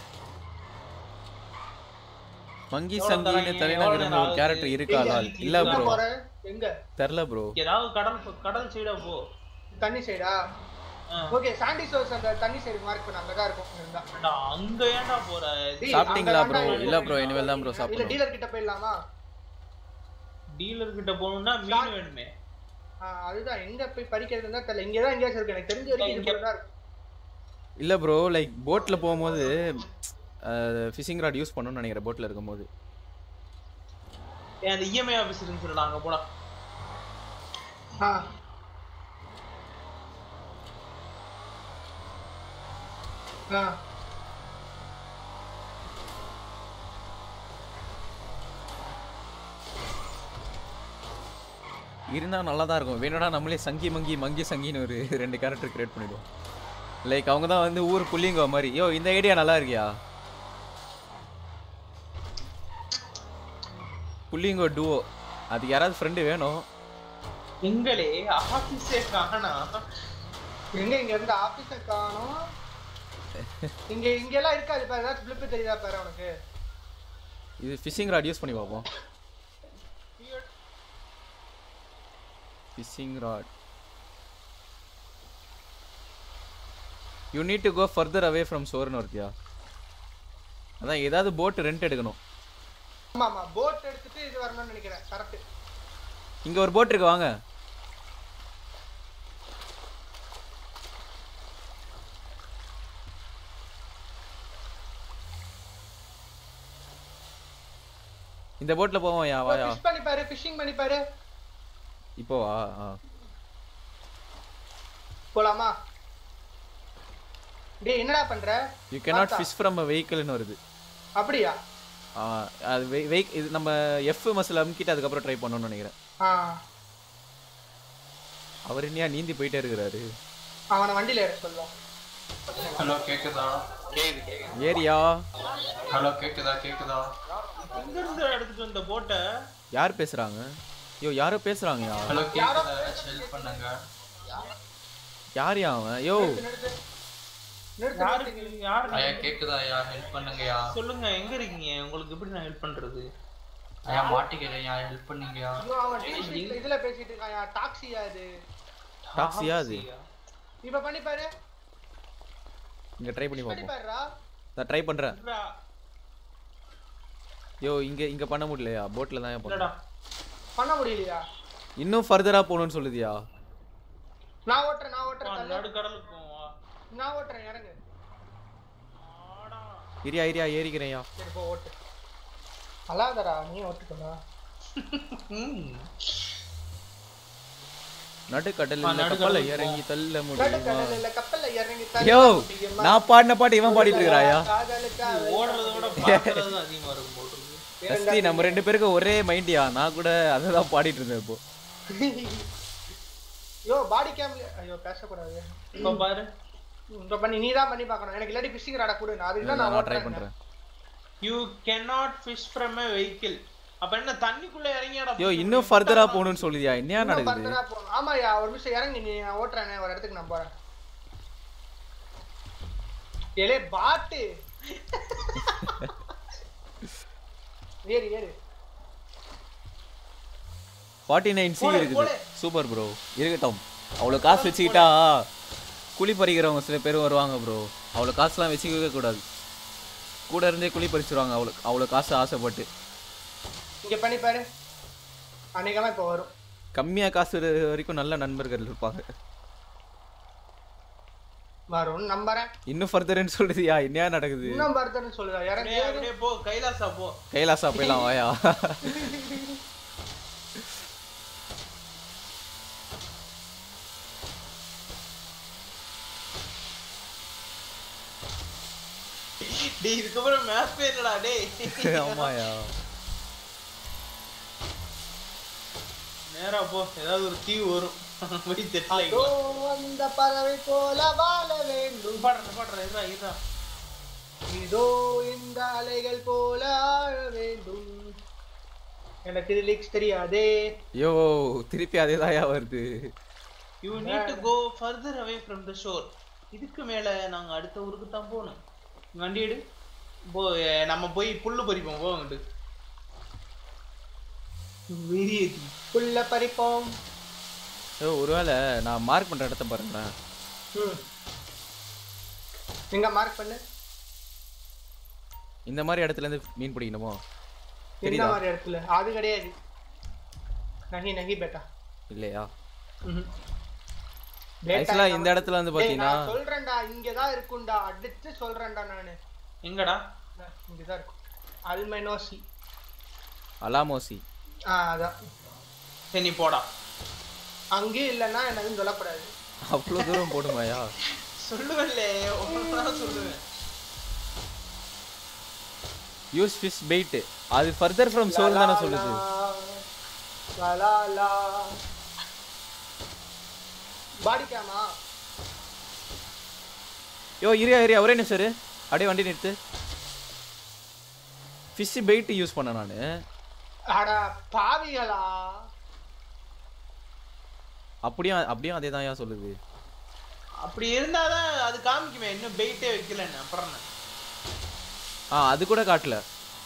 மங்கி எவ்வளவு சங்கின்னு தராங்க? தலைநகர்னு எவ்வளவு ஒரு கேரக்டர் இருக்கா எங்க? லால் இல்ல எங்க ப்ரோ போற? எங்க தெரில ப்ரோ ஏதாவது கடல் கடல் சைடா போ தண்ணி சைடா ஓகே சாண்டி சோர்ஸ் அந்த தண்ணி சைடு மார்க் பண்ண அங்கதான் இருக்கும் இருந்தா ஏண்டா, அங்க ஏன்டா போற டேய், சாப்பிட்டீங்களா அங்க ப்ரோ தான்டா இல்ல இருக்கு. ப்ரோ இனிமேல் தான் ப்ரோ இல்ல சாப்பிடணும் டீலர் கிட்ட போயிடலாமா டீலர் கிட்ட போகணும்னா மீன் வேணுமே ஆ, அதுதான் எங்க போய் பறிக்கிறதுன்னு தான் தெரியல இங்க தான் எங்கேயாச்சும் இருக்கு எனக்கு தெரிஞ்ச வரைக்கும் இங்க தான் இருக்கு இல்ல ப்ரோ லைக் போட்ல போகும்போது ஃபிஷிங் ராட் யூஸ் பண்ணணும்னு நினைக்கிறேன் போட்ல இருக்கும்போது ஏன் அந்த இஎம்ஐ ஆபீஸ் இருந்துச்சுடா அங்க போடா ஆ ஆ இருந்தா நல்லா தான் இருக்கும் வேணும்னா நம்மளே சங்கி மங்கி மங்கி சங்கின்னு ஒரு ரெண்டு கேரக்டர் கிரியேட் பண்ணிடுவோம் லைக் அவங்க தான் வந்து ஊர் புள்ளிங்கோ மாதிரி யோ இந்த ஐடியா நல்லா இருக்கியா புள்ளிங்கோ டுவோ அதுக்கு யாராவது ஃப்ரெண்டு வேணும் எங்களே ஆபீஸே காணா எங்க இங்க இருந்து ஆபீஸ காணோம் இங்க இங்க எல்லாம் இருக்காது பாரு ஏதாச்சும் பிளிப் தெரியுதா பாரு உனக்கு இது ஃபிஷிங் ராட் யூஸ் பண்ணி பார்ப்போம் fishing rod you need to go further away from சோர்னு ஒருத்தியா அதான் ஏதாவது போட் ரெண்ட் எடுக்கணும் ஆமா ஆமா போட் எடுத்துட்டு இது வரணும்னு நினைக்கிறேன் கரெக்ட் இங்க ஒரு போட் இருக்கு வாங்க இந்த போட்ல போவோம் யா வாயா ஃபிஷ் பண்ணி பாரு ஃபிஷிங் பண்ணி பாரு இப்போ வா ஆ போலாமா டேய் என்னடா பண்ற யூ cannot பார்த்தா? ஃபிஷ் ஃப்ரம் அ வெஹிக்கிள்னு வருது அப்படியா ஆ அது வெஹிக் இது நம்ம எஃப் மசில் அமுக்கிட்டு அதுக்கப்புறம் ட்ரை பண்ணணும்னு நினைக்கிறேன் ஆ அவர் என்னையா நீந்தி போயிட்டே இருக்கிறாரு அவனை வண்டியில ஏற சொல்லுவோம் ஹலோ கேக்குதா கேக்குது கேக்குது ஏரியா ஹலோ கேக்குதா கேக்குதா எங்க இருந்து எடுத்துட்டு வந்த போட்டை யார் பேசுறாங்க யோ யாரோ பேசுறாங்கயா ஹலோ கேக்குதா ஹெல்ப் பண்ணுங்க யார் அவன் யோ யாருக்கு யாரு ஐயா கேக்குதா ஐயா ஹெல்ப் பண்ணுங்கயா சொல்லுங்க எங்க இருக்கீங்க உங்களுக்கு எப்படி நான் ஹெல்ப் பண்றது ஐயா மாட்டிக்கிறேன் ஐயா ஹெல்ப் பண்ணுங்கயா இன்னும் அவன் டீ இதுல பேசிட்டு இருக்கான் டாக்ஸியா இது டாக்ஸியா அது இப்ப பண்ணி பாரு இங்க ட்ரை பண்ணி பண்ணி பார்ப்போம் பாருடா நான் ட்ரை பண்றேன் யோ இங்க இங்க பண்ண முடியலையா போட்ல தான் பண்ண பண்ண முடியலையா இன்னும் ஃபர்தரா போகணும்னு சொல்லுதியா நான் ஓட்டுறேன் நான் ஓட்டுறேன் தள்ளு. நடு கடலுக்கு போவா நான் ஓட்டுறேன் இறங்கு இரியா இரியா ஏறிக்கிறேன்யா சரி போ ஓட்டு அல்லாதடா நீ ஓட்டுக்கடா நடுக்கடலில் ஆ, கப்பல்ல நடுக்கடலுக்கு இறங்கி தள்ள நடு முடியுமா கடல்ல கப்பல்ல இறங்கி யோ நான் பாடின பாட்டு இவன் பாடிட்டு இருக்கிறாயா காதலுக்காக ஓடுறத விட பார்க்கறது தான் அதிகமா இருக்கும் போல் இருக்கு ரஸ்தி நம்ம ரெண்டு பேருக்கும் ஒரே மைண்டியா நான் கூட அதை தான் பாடிட்டு இருந்தேன் இப்போ யோ பாடி கேம்ல ஐயோ பேசக்கூடாது இப்ப பாரு இப்ப பண்ணி நீ தான் பண்ணி பார்க்கணும் எனக்கு இல்லாட்டி ஃபிஷிங் ராடா கொடு நான் அதுக்கு தான் நான் நான் ட்ரை ஓட்டுறேன் பண்றேன் you cannot fish from a vehicle அப்ப என்ன தண்ணிக்குள்ள இறங்கியாடா யோ இன்னும் ஃபர்தரா போகணும்னு சொல்லுதியா என்னையா இன்னும் நடக்குது further ஆ போகணும். ஆமாய்யா ஒரு நிமிஷம் இறங்கி நீ நான் ஓட்டுறேன் ஒரு இடத்துக்கு நான் போறேன் ஏலே பாட்டு ஏறு ஏறு ஃபார்ட்டி நைன் சி போடு, இருக்குது போடு. சூப்பர் ப்ரோ இருக்கட்டும் அவ்வளோ காசு வச்சுக்கிட்டா குழி பறிக்கிறவங்க சில பேர் வருவாங்க ப்ரோ அவ்வளோ காசுலாம் வச்சுக்கவே கூடாது கூட இருந்தே குழி பறிச்சிருவாங்க அவ்வளோ அவ்வளோ காசு ஆசைப்பட்டு இங்க பண்ணி பாரு அநேகமா இப்ப வரும் கம்மியாக காசு இருக்க வரைக்கும் நல்ல நண்பர்கள் இருப்பாங்க வரும்னு நம்புறேன் இன்னும் ஃபர்தர்னு சொல்றதுயா என்னையா நடக்குது இன்னும் வருதுன்னு சொல்லுதா இறங்கி அப்படியே ஏறு. அப்படியே போ கைலாசா போ கைலாசா போயிடலாம் வாயா டேய் இதுக்கப்புறம் மேப்பே இல்லடா டேய் ஆமாயா நேரா போ ஏதாவது ஒரு தீவு வரும் போய் செட்டில் அதோ ஆகிக்கலாம் அந்த பறவை போல வாழ வேண்டும் பாடுறேன் பாடுறேன் இதா இதா இதோ இந்த அலைகள் போல ஆழ வேண்டும் எனக்கு இது லிக்ஸ் தெரியாதே ஐயோ திருப்பி அதே வருது you need to go further away from the shore இதுக்கு மேல நாங்க அடுத்த ஊருக்கு தான் போகணும் வண்டி எடு போ அஹ் நம்ம போய் புல்லு பறிப்போம் போ அங்கிட்டு வெறியேத்தி புல்ல பறிப்போம் ஐயோ ஒருவேளை நான் மார்க் பண்ற இடத்த பாருங்களேன் ம். எங்க மார்க் பண்ணு இந்த மாதிரி இடத்துல இருந்து மீன் பிடிக்கணுமோ என்ன தெரியுதா மாதிரி இடத்துல அது கிடையாது நகி நகி பேட்டா இல்லையா ம்ஹும். ஆக்சுவலா Beta இந்த இடத்துல வந்து டேய், பாத்தீங்கன்னா நான் சொல்றேன்டா இங்கதான் இருக்கும்டா அடிச்சு சொல்றேன்டா நானு எங்கடா நான் இங்கதான் இருக்கும் அல்மெனோசி அலாமோசி ஆ அதான் சரி நீ போடா அங்கேயும் இல்லைன்னா எனக்கு சொல்லக்கூடாது அவ்வளோ தூரம் போடுமாயா சொல்லுவேன்லே ஒவ்வொரு சொல்லுவேன் யூஸ் ஃபிஷ் பெயிட் அது ஃபர்தர் ஃப்ரம் சோல் தானே சொல்லுது லா லா லா பாடி கேமா யோ இரியா இரியா ஒரே நிமிஷம் இரு அப்படியே வண்டி நிறுத்து ஃபிஷ் பெயிட் யூஸ் பண்ண நான் அட பாவிகளா அப்படியும் அப்படியும் அதே தான் சொல்லுது அப்படி இருந்தாதான் அது காமிக்குமே இன்னும் பெயிட்டே வைக்கலன்னு அப்புறம் என்ன? ஆ அது கூட காட்டல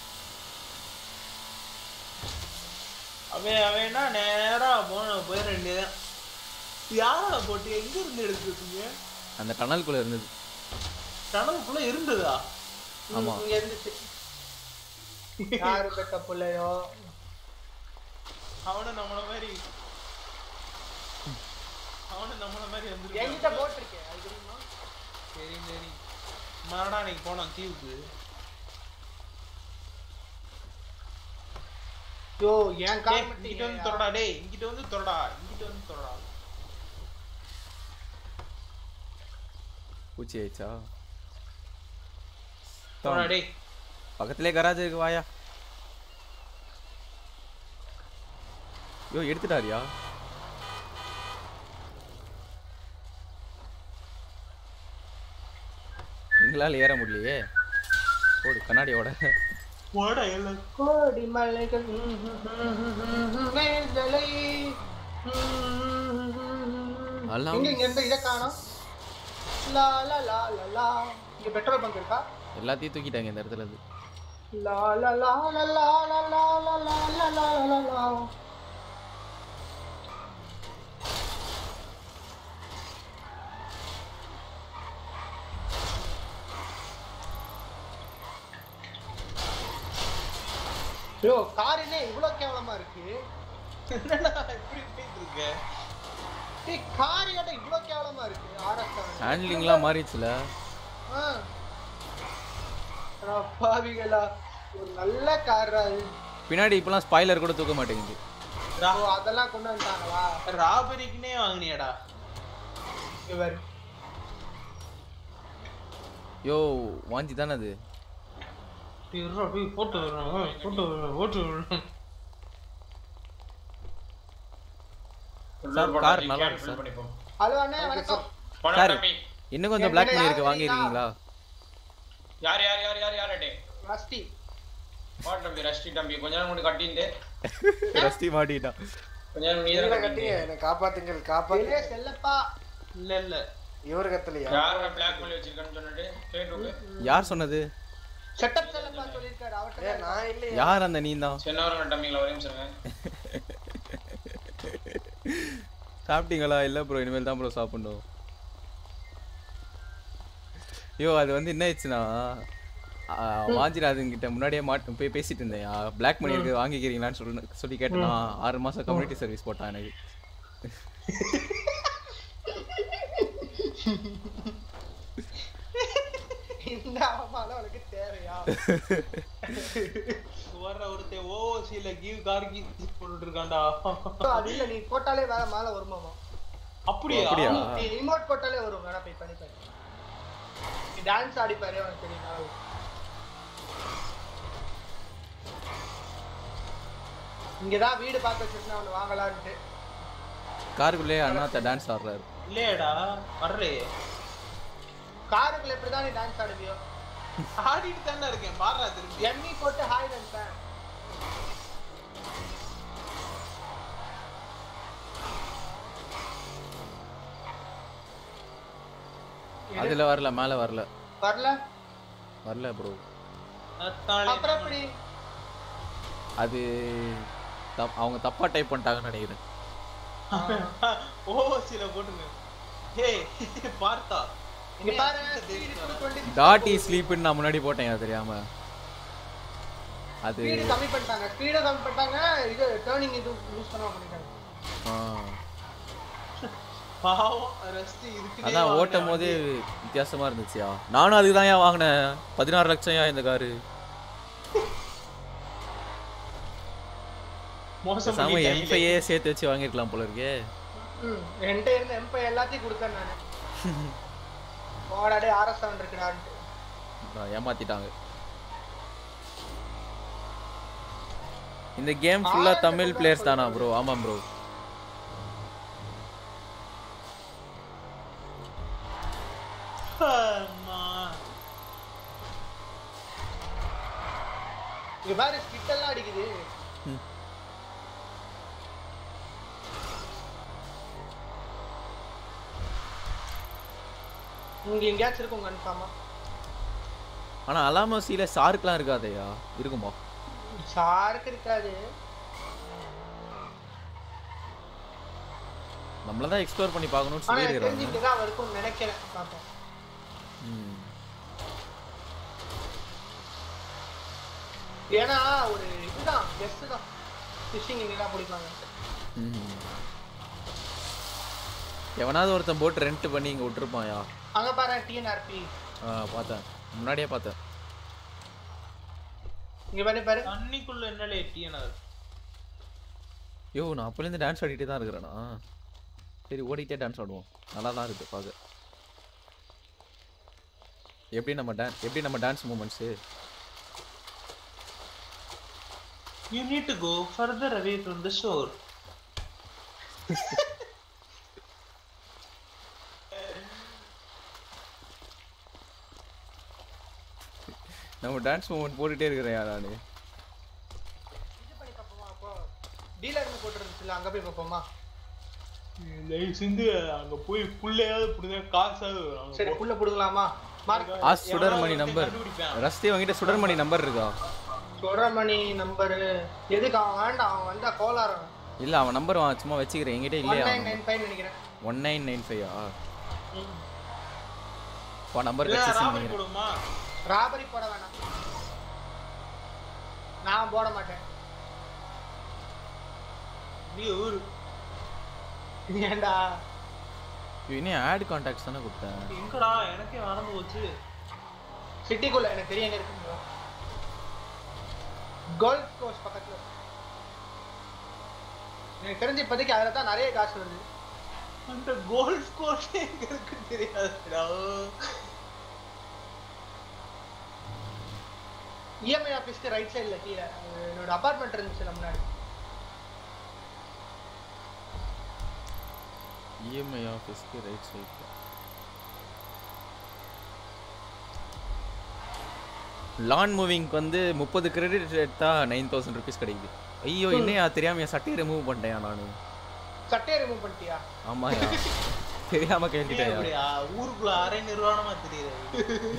அவன் அவனா நேரா போன போயிட வேண்டியதான் யாரா போட்டு எங்க இருந்து எடுத்துருக்கீங்க அந்த டனலுக்குள்ள இருந்தது டனலுக்குள்ள இருந்ததா ஆமா. இங்க இருந்துச்சு யாரு பெத்த பிள்ளையோ அவனும் நம்மள மாதிரி அவனும் நம்மள மாதிரி என்கிட்ட வந்து போட்டிருக்கேன் அது தெரியுமா சரி சரி மறுநாள் அன்னைக்கு போனோம் தீவுக்கு யோ என் டேய், கால் இங்கிட்ட வந்து தொடடா டேய் இங்கிட்ட வந்து தொடடா இங்கிட்ட வந்து தொடடா பூச்சி ஆயிடுச்சா தொடடா டேய் பக்கத்திலே கராஜ் இருக்கு வாயா யோ எடுத்துட்டாரியா எங்களால் ஏற முடியலையே ஓடு கண்ணாடியோட போடா எல்லாம் கோடி மலைகள் மேல்தலை அல்லாம் எங்க இங்க இருந்து இதை காணோம் லா லா லா லா லா இங்க பெட்ரோல் பங்க் இருக்கா எல்லாத்தையும் தூக்கிட்டாங்க இந்த இடத்துல இருந்து லா லா லா லா லா லா லா லா லா லா லா லா லா யோ கார் என்ன இவ்வளவு கேவலமா இருக்கு என்னடா இப்படி போயிட்டு இருக்க ஏய் கார் ஏன்டா இவ்வளவு கேவலமா இருக்கு ஆர்எஸ் ஹேண்ட்லிங்லாம் மாறிடுச்சுல பாவிகளா ஒரு நல்ல கார் அது பின்னாடி இப்பெல்லாம் ஸ்பாய்லர் கூட தூக்க மாட்டேங்குது ஓ, அதெல்லாம் கொண்டு வந்துட்டாங்களா ராபரிக்குனே வாங்கினியாடா இவர் யோ வாஞ்சி தானே அது இருடா, போய் போட்டு வரணும் போட்டு வரணும் போட்டு வரணும் சார் கார் நல்லா இருக்கு சார் ஹலோ அண்ணே வணக்கம் சார் இன்னும் கொஞ்சம் பிளாக் பண்ணி இருக்கு வாங்கிருக்கீங்களா யார் யார் யார் யார் யார் அடே ரஸ்டி வாட் தம்பி ரஷ்டி தம்பி கொஞ்ச நேரம் முன்னாடி கட்டிinde ரஸ்டி மாட்டிட்டான் கொஞ்ச நேரம் நீ நீங்க தான் கட்டிங்க கட்டிinde என்னை காப்பாத்துங்கள் ஏலே காப்பாத்துங்க செல்லப்பா இல்ல இல்ல இவர் கத்தலையா யார பிளாக் பண்ணி வச்சிருக்கேன்னு சொன்னது கேட்டு யார் சொன்னது செட்டப் செல்லப்பா சொல்லிருக்காரு அவர்ட்ட ஏ நான் இல்லையா யார் அந்த நீ தான் சின்னவரங்க தம்பிங்களா ஒரே நிமிஷம் சாப்பிட்டீங்களா இல்லை ப்ரோ இனிமேல் தான் ப்ரோ சாப்பிடணும் ஐயோ அது வந்து என்ன ஆயிடுச்சுன்னா வாஞ்சிராஜன் கிட்ட முன்னாடியே மாட்டு போய் பேசிட்டு இருந்தேன் பிளாக் மணி இருக்கு வாங்கிக்கிறீங்களான்னு சொல்லி சொல்லி கேட்டேனா ஆறு மாசம் கம்யூனிட்டி சர்வீஸ் போட்டான் எனக்கு இந்த அவமானம் உனக்கு தேவையா வர்ற ஒருத்தன் ஓசியில கிவ் கார் கீ போட்டுட்டு இருக்கான்டா அது இல்ல நீ போட்டாலே வேற மேல வருமாமா அப்படியா அப்படியா? நீ ரிமோட் போட்டாலே வரும் வேணா போய் பண்ணி பாரு நீ டான்ஸ் ஆடி பாரு உனக்கு தெரியும் நல்லா வரும். இங்கதான் வீடு பார்த்து வச்சிருந்தா ஒண்ணு வாங்கலான்ட்டு காருக்குள்ளேயே அண்ணாத்த டான்ஸ் ஆடுறாரு இல்லையடா வர்றே காருக்குள்ள எப்படிதான் நீ டான்ஸ் ஆடுவியோ ஆடிட்டு தானே இருக்கேன் பாடுறா திரும்பி எம்மி போட்டு ஹாய் நினைப்பேன் அதுல வரல மேல வரல வரல வரல ப்ரோ அப்புறம் எப்படி அது தப்- அவங்க தப்பா டைப் பண்ணிட்டாங்கன்னு நினைக்கிறேன் ஓசியில போட்டுங்க ஏய் பார்த்தா இங்க பாரு speed 220 டாட்டி ஸ்லீப்னு நான் முன்னாடி போட்டேன் அது தெரியாம அது ஸ்பீடு கம்மி பண்ணிட்டாங்க ஸ்பீடு கம்மி பண்ணிட்டாங்க இது டேர்னிங் இது யூஸ் பண்ண பண்ணிட்டாங்க ஆ, பாவம் ரஸ்தி இதுக்கு அதான் ஓட்டும் போதே வித்தியாசமா இருந்துச்சுயா நானும் அதுக்கு தான் ஏன் வாங்கினேன் பதினாறு லட்சம் ஏன் இந்த காரு மோசம் சாம பண்ணிட்டாங்களே. எம்பையே சேர்த்து வச்சு வாங்கிருக்கலாம் போல இருக்கே ம் என்கிட்ட இருந்த எம்பை எல்லாத்தையும் கொடுத்தேன் நான் போடாடே ஆர்எஸ் செவன் இருக்குடான்ட்டு நான் ஏமாத்திட்டாங்க இந்த கேம் ஃபுல்லா தமிழ் பிளேயர்ஸ் தானா ப்ரோ ஆமாம் ப்ரோ அம்மா. இங்க பாரு ஸ்கிட் எல்லாம் அடிக்குது இங்க எங்கேயாச்சும் இருக்கும் கன்ஃபார்மா ஆனா அலாமசியில ஷார்க்லாம் இருக்காதேயா இருக்குமா ஷார்க் இருக்காது நம்மள தான் எக்ஸ்ப்ளோர் பண்ணி பார்க்கணும்னு ஆனா எனக்கு தெரிஞ்சு சொல்லியிருக்காங்க இங்கதான் இருக்கும்னு நினைக்கிறேன் பார்ப்போம் ம். ஏன்னா ஒரு இதுதான் கெஸ்ட் தான் ஃபிஷிங் இங்க தான் பிடிப்பாங்க ம். எவனாவது ஒருத்தன் போட்டு ரெண்ட் பண்ணி இங்க விட்டுருப்பான்யா அங்க பாரு டிஎன்ஆர்பி ஆ பார்த்தேன் முன்னாடியே பார்த்தேன் இங்க பாரு பாரு தண்ணிக்குள்ள என்னலே டிஎன்ஆர் யோ நான் அப்போலேருந்து டான்ஸ் ஆடிட்டே தான் இருக்கிறேனா சரி ஓடிட்டே டான்ஸ் ஆடுவோம் நல்லா தான் இருக்கு பார்க்க எப்படி நம்ம டான் எப்படி நம்ம dance moments you need to go further away from the shore நம்ம டான்ஸ் மூமெண்ட் போட்டுட்டே இருக்கிறேன் நான் இது பண்ணி பார்ப்போமா அப்போ டீலர்னு போட்டுருந்துச்சுல அங்க போய் பார்ப்போமா தயவு செஞ்சு அங்க போய் புள்ளையாவது புடுங்க காசாவது அங்க சரி போ. புள்ள புடுங்கலாமா மார்க் ஆ சுடர்மணி நம்பர் ரஸ்தி உங்ககிட்ட சுடர்மணி நம்பர் இருக்கா சுடரமணி நம்பர் எதுக்கு அவன் வேண்டாம் அவன் வந்தா கோளாரம் இல்ல அவன் நம்பர் சும்மா வச்சுக்கிறேன் என்கிட்ட ஒன் இல்லையா நைன் நைன் ஃபைவ் நினைக்கிறேன் ஒன் நைன் நைன் ஃபைவா நம்பர் இல்ல, கட்சி ராபரி நினைக்கிறேன் போடுமா ராபரி போட வேணாம் நான் போட மாட்டேன் நீ ஊரு ஏன்டா இன்னும் ஆட் கான்டாக்ட்ஸ் தானே கொடுத்தேன் எங்கடா எனக்கே மறந்து போச்சு சிட்டிக்குள்ள எனக்கு தெரியும் எங்க இருக்குங்க கோல்ட் கோஸ்ட் பக்கத்துல எனக்கு தெரிஞ்ச இப்போதைக்கு அதில் தான் நிறைய காசு வருது அந்த கோல்ஃப் கோர்ஸ் எங்க இருக்கு தெரியாதுடா இஎம்ஐ ஆஃபீஸ்க்கு ரைட் சைடில் கீழே அது என்னோட அபார்ட்மெண்ட் இருந்துச்சுல முன்னாடி இஎம்ஐ ஆஃபீஸ்க்கு ரைட் சைடு லான் மூவிங்க்கு வந்து முப்பது கிரெடிட் எடுத்தா நைன் தௌசண்ட் ருபீஸ் கிடைக்குது ஐயோ ம். என்னையா தெரியாம என் சட்டையை ரிமூவ் பண்ணிட்டேன் நான் சட்டையை ரிமூவ் பண்ணிட்டியா ஆமாயா தெரியாம ஏன் கேட்டுட்டேன் இப்படியா? ஊருக்குள்ள அரை நிர்வாணமா தெரியுது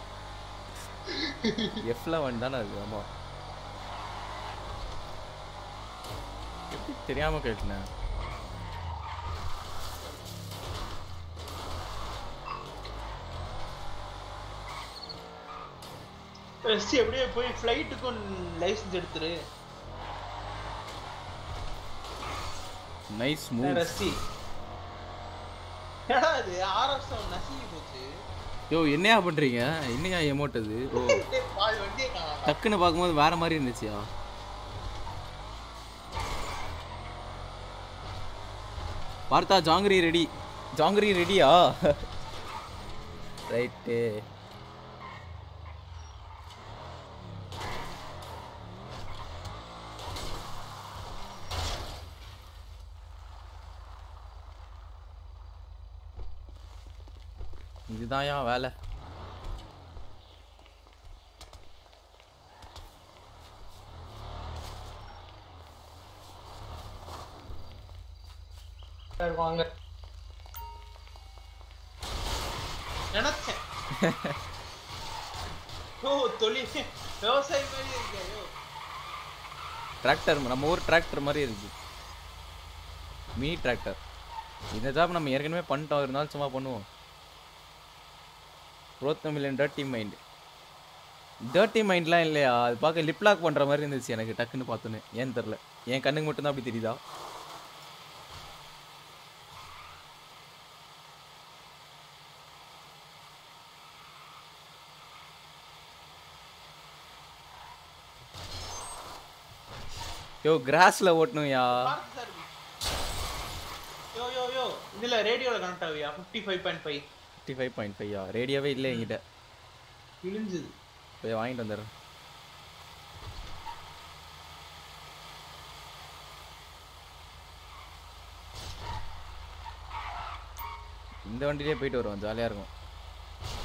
எஃப்ல ஒன் தானே அது ஆமா எப்படி தெரியாம கேட்டேன் ஃபர்ஸ்ட் எப்படியே போய் ஃப்ளைட்டுக்கும் லைசன்ஸ் எடுத்துரு நைஸ் மூவ் ரஸ்டி ஏடா இது ஆர்எஃப் சவுண்ட் நசுங்கி போச்சு யோ என்னையா பண்றீங்க என்னையா எமோட் அது ஓ டேய், பாதி வண்டியை காணோம். டக்குன்னு பார்க்கும்போது வேற மாதிரி இருந்துச்சியா பார்த்தா ஜாங்கிரி ரெடி ஜாங்கிரி ரெடியா ரைட்டு இதுதான்யா வேலை வாங்க நினைச்சேன் ஓ தொழில் விவசாயி மாதிரி இருக்கே யோ டிராக்டர் நம்ம ஊர் டிராக்டர் மாதிரி இருக்கு மினி டிராக்டர் இந்த ஜாப் நம்ம ஏற்கனவே பண்ணிட்டோம் இருந்தாலும் சும்மா பண்ணுவோம் ரோத் மில்லியன் டர்ட்டி மைண்ட் டர்ட்டி மைண்ட்லாம் இல்லையா அது பார்க்க லிப் லாக் பண்ணுற மாதிரி இருந்துச்சு எனக்கு டக்குன்னு பார்த்தோன்னே ஏன்னு தெரில என் கண்ணுக்கு மட்டும்தான் அப்படி தெரியுதா யோ கிராஸ்ல ஓட்டணும்யா பார்த்து சார் யோ யோ யோ இதுல ரேடியோல கனெக்ட் ஆவியா fifty five point five fifty five point ஃபைவ்யா ரேடியோவே இல்லை என்கிட்ட இழிஞ்சுது போய் வாங்கிட்டு வந்துடுறேன் இந்த வண்டியிலே போயிட்டு வருவோம் ஜாலியாக இருக்கும்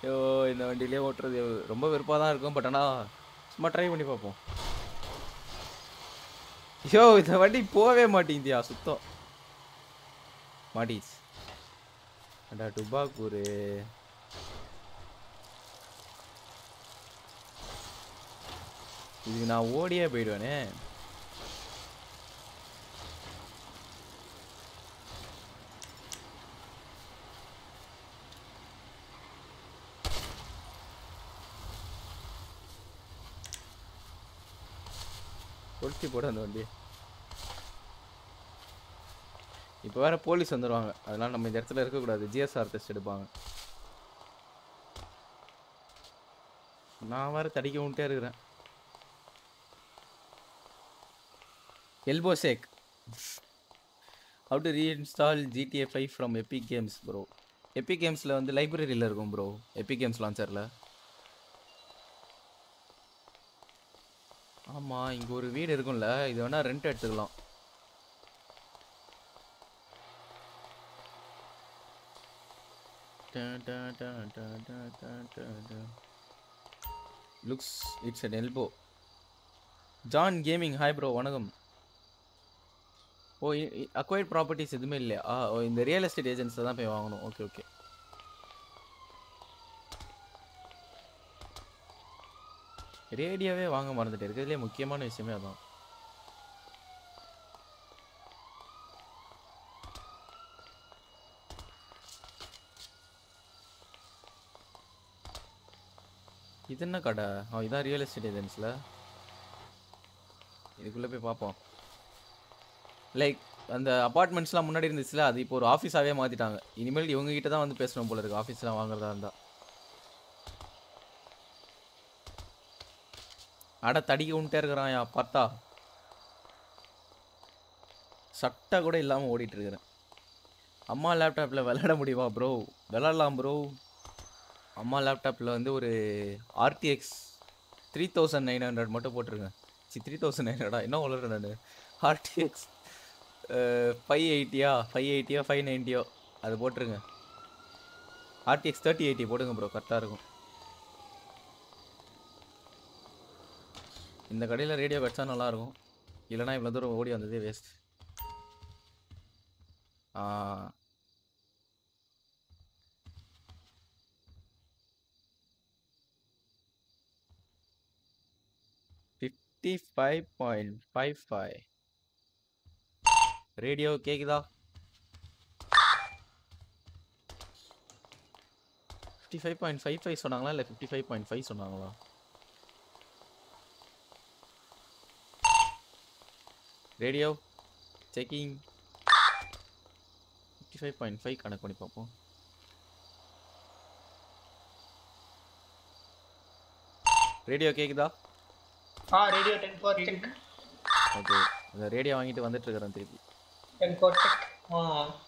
ஐயோ இந்த வண்டியிலே ஓட்டுறது ரொம்ப வெறுப்பாக தான் இருக்கும் பட் ஆனால் சும்மா ட்ரை பண்ணி பார்ப்போம் ஐயோ இந்த வண்டி போகவே மாட்டேங்குதியா சுத்தம் மாட்டிச்சு அடா டுபாக்கூர் இதுக்கு நான் ஓடியே போயிடுவேனே கொளுத்தி போட அந்த வண்டி இப்போ வேற போலீஸ் வந்துடுவாங்க அதனால நம்ம இந்த இடத்துல இருக்கக்கூடாது ஜிஎஸ்ஆர் டெஸ்ட் எடுப்பாங்க நான் வேற தடிக்க விட்டே இருக்கிறேன் எல்போ சேக் how to reinstall GTA five from Epic Games bro Epic கேம்ஸில் வந்து லைப்ரரியில் இருக்கும் ப்ரோ எபிக் கேம்ஸ் லான்ச்சரில் ஆமாம் இங்கே ஒரு வீடு இருக்கும்ல இது வேணால் ரெண்ட் எடுத்துக்கலாம் லுக்ஸ் இட்ஸ் அன் எல்போ ஜான் கேமிங் ஹாய் ப்ரோ வணக்கம் ஓ அக்வைர்ட் ப்ராப்பர்ட்டிஸ் எதுவுமே இல்லையா ஆ ஓ இந்த ரியல் எஸ்டேட் ஏஜென்ட்ஸில் தான் போய் வாங்கணும் ஓகே ஓகே ரேடியோவே வாங்க மறந்துட்டு இருக்கிறதுலே முக்கியமான விஷயமே அதான் இது என்ன கடை ஆ இதான் ரியல் எஸ்டேட் ஏஜென்ட்ஸில் இதுக்குள்ளே போய் பார்ப்போம் லைக் அந்த அப்பார்ட்மெண்ட்ஸ்லாம் முன்னாடி இருந்துச்சுல அது இப்போ ஒரு ஆஃபீஸாகவே மாற்றிட்டாங்க இனிமேல் இவங்க கிட்ட தான் வந்து பேசணும் போல இருக்கு ஆஃபீஸ்லாம் வாங்குறதா இருந்தா அட தடிக்க உன்ட்டே இருக்கிறான் யா பார்த்தா சட்டை கூட இல்லாமல் ஓடிட்டு இருக்கிறேன் அம்மா லேப்டாப்பில் விளையாட முடியுமா ப்ரோ விளாட்லாம் ப்ரோ அம்மா லேப்டாப்பில் வந்து ஒரு RTX three thousand nine hundred மட்டும் போட்டிருக்கேன் சி த்ரீ தௌசண்ட் நைன் ஹண்ட்ரடா என்ன வளர்றேன் நான் ஆர்டிஎக்ஸ் ஃபைவ் எயிட்டியா ஃபைவ் எயிட்டியோ ஃபைவ் நைன்ட்டியோ அது போட்டுருங்க ஆர்டிஎக்ஸ் தேர்ட்டி எயிட்டி போடுங்க ப்ரோ கரெக்டாக இருக்கும் இந்த கடையில் ரேடியோ கிடச்சா நல்லாயிருக்கும் இல்லைனா இவ்வளோ தூரம் ஓடி வந்ததே வேஸ்ட் ஆ fifty five point five five radio கேக்குதா fifty five point five five சொன்னாங்களா இல்லை ஃபிஃப்டி ஃபைவ் பாயிண்ட் ஃபைவ் சொன்னாங்களா radio checking fifty five point five கணக்கு பண்ணி பார்ப்போம் ரேடியோ கேக்குதா ஆ radio ten four check okay அந்த ரேடியோ வாங்கிட்டு வந்துட்டு இருக்கிறேன் திருப்பி டென் ஃபோர் செக் ஆ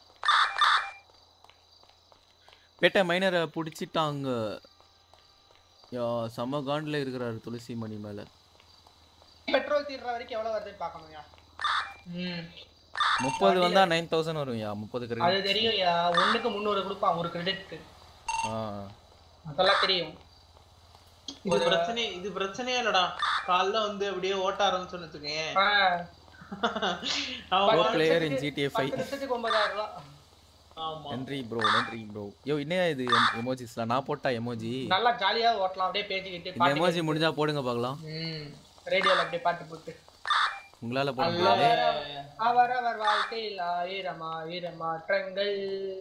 பேட்டை மைனரை பிடிச்சிட்டாங்க யா செம்ம காண்டில் இருக்கிறாரு துளசி மணி மேலே பெட்ரோல் தீர்ற வரைக்கும் எவ்வளவு வருதுன்னு பார்க்கணும்யா ம் முப்பது வந்தா நைன் தௌசண்ட் வரும் யா முப்பது அது கிரெடிட் தெரியும்யா ஒண்ணுக்கு முந்நூறு கொடுப்பான் ஒரு கிரெடிட்க்கு ஆ அதெல்லாம் தெரியும் இது பிரச்சனை இது பிரச்சனையே இல்லடா காலைல வந்து அப்படியே ஓட்ட ஆரம்பிச்சோன்னு வச்சுக்கேன் ஆ. அவன் ப்ரோ பாட்டுக்கு- பிளேயர் இன் ஜிடிஏ ஃபைவ் பத்து லட்சத்துக்கு ஒன்பதாயிரம் ரூபா ஆமா நன்றி ப்ரோ நன்றி ப்ரோ யோ என்ன இது எமோஜிஸ்லாம் நான் போட்டா எமோஜி நல்லா ஜாலியா ஓட்டலாம் அப்படியே பேசிக்கிட்டு இந்த பாட்டு எமோஜி முடிஞ்சா போடுங்க பார்க்கலாம் ம் ரேடியோல அப்படியே பாட்டு போட்டு உங்களால போட முடியாது அவர் அவர் வாழ்க்கையில் ஆயிரம் ஆயிரம் மாற்றங்கள்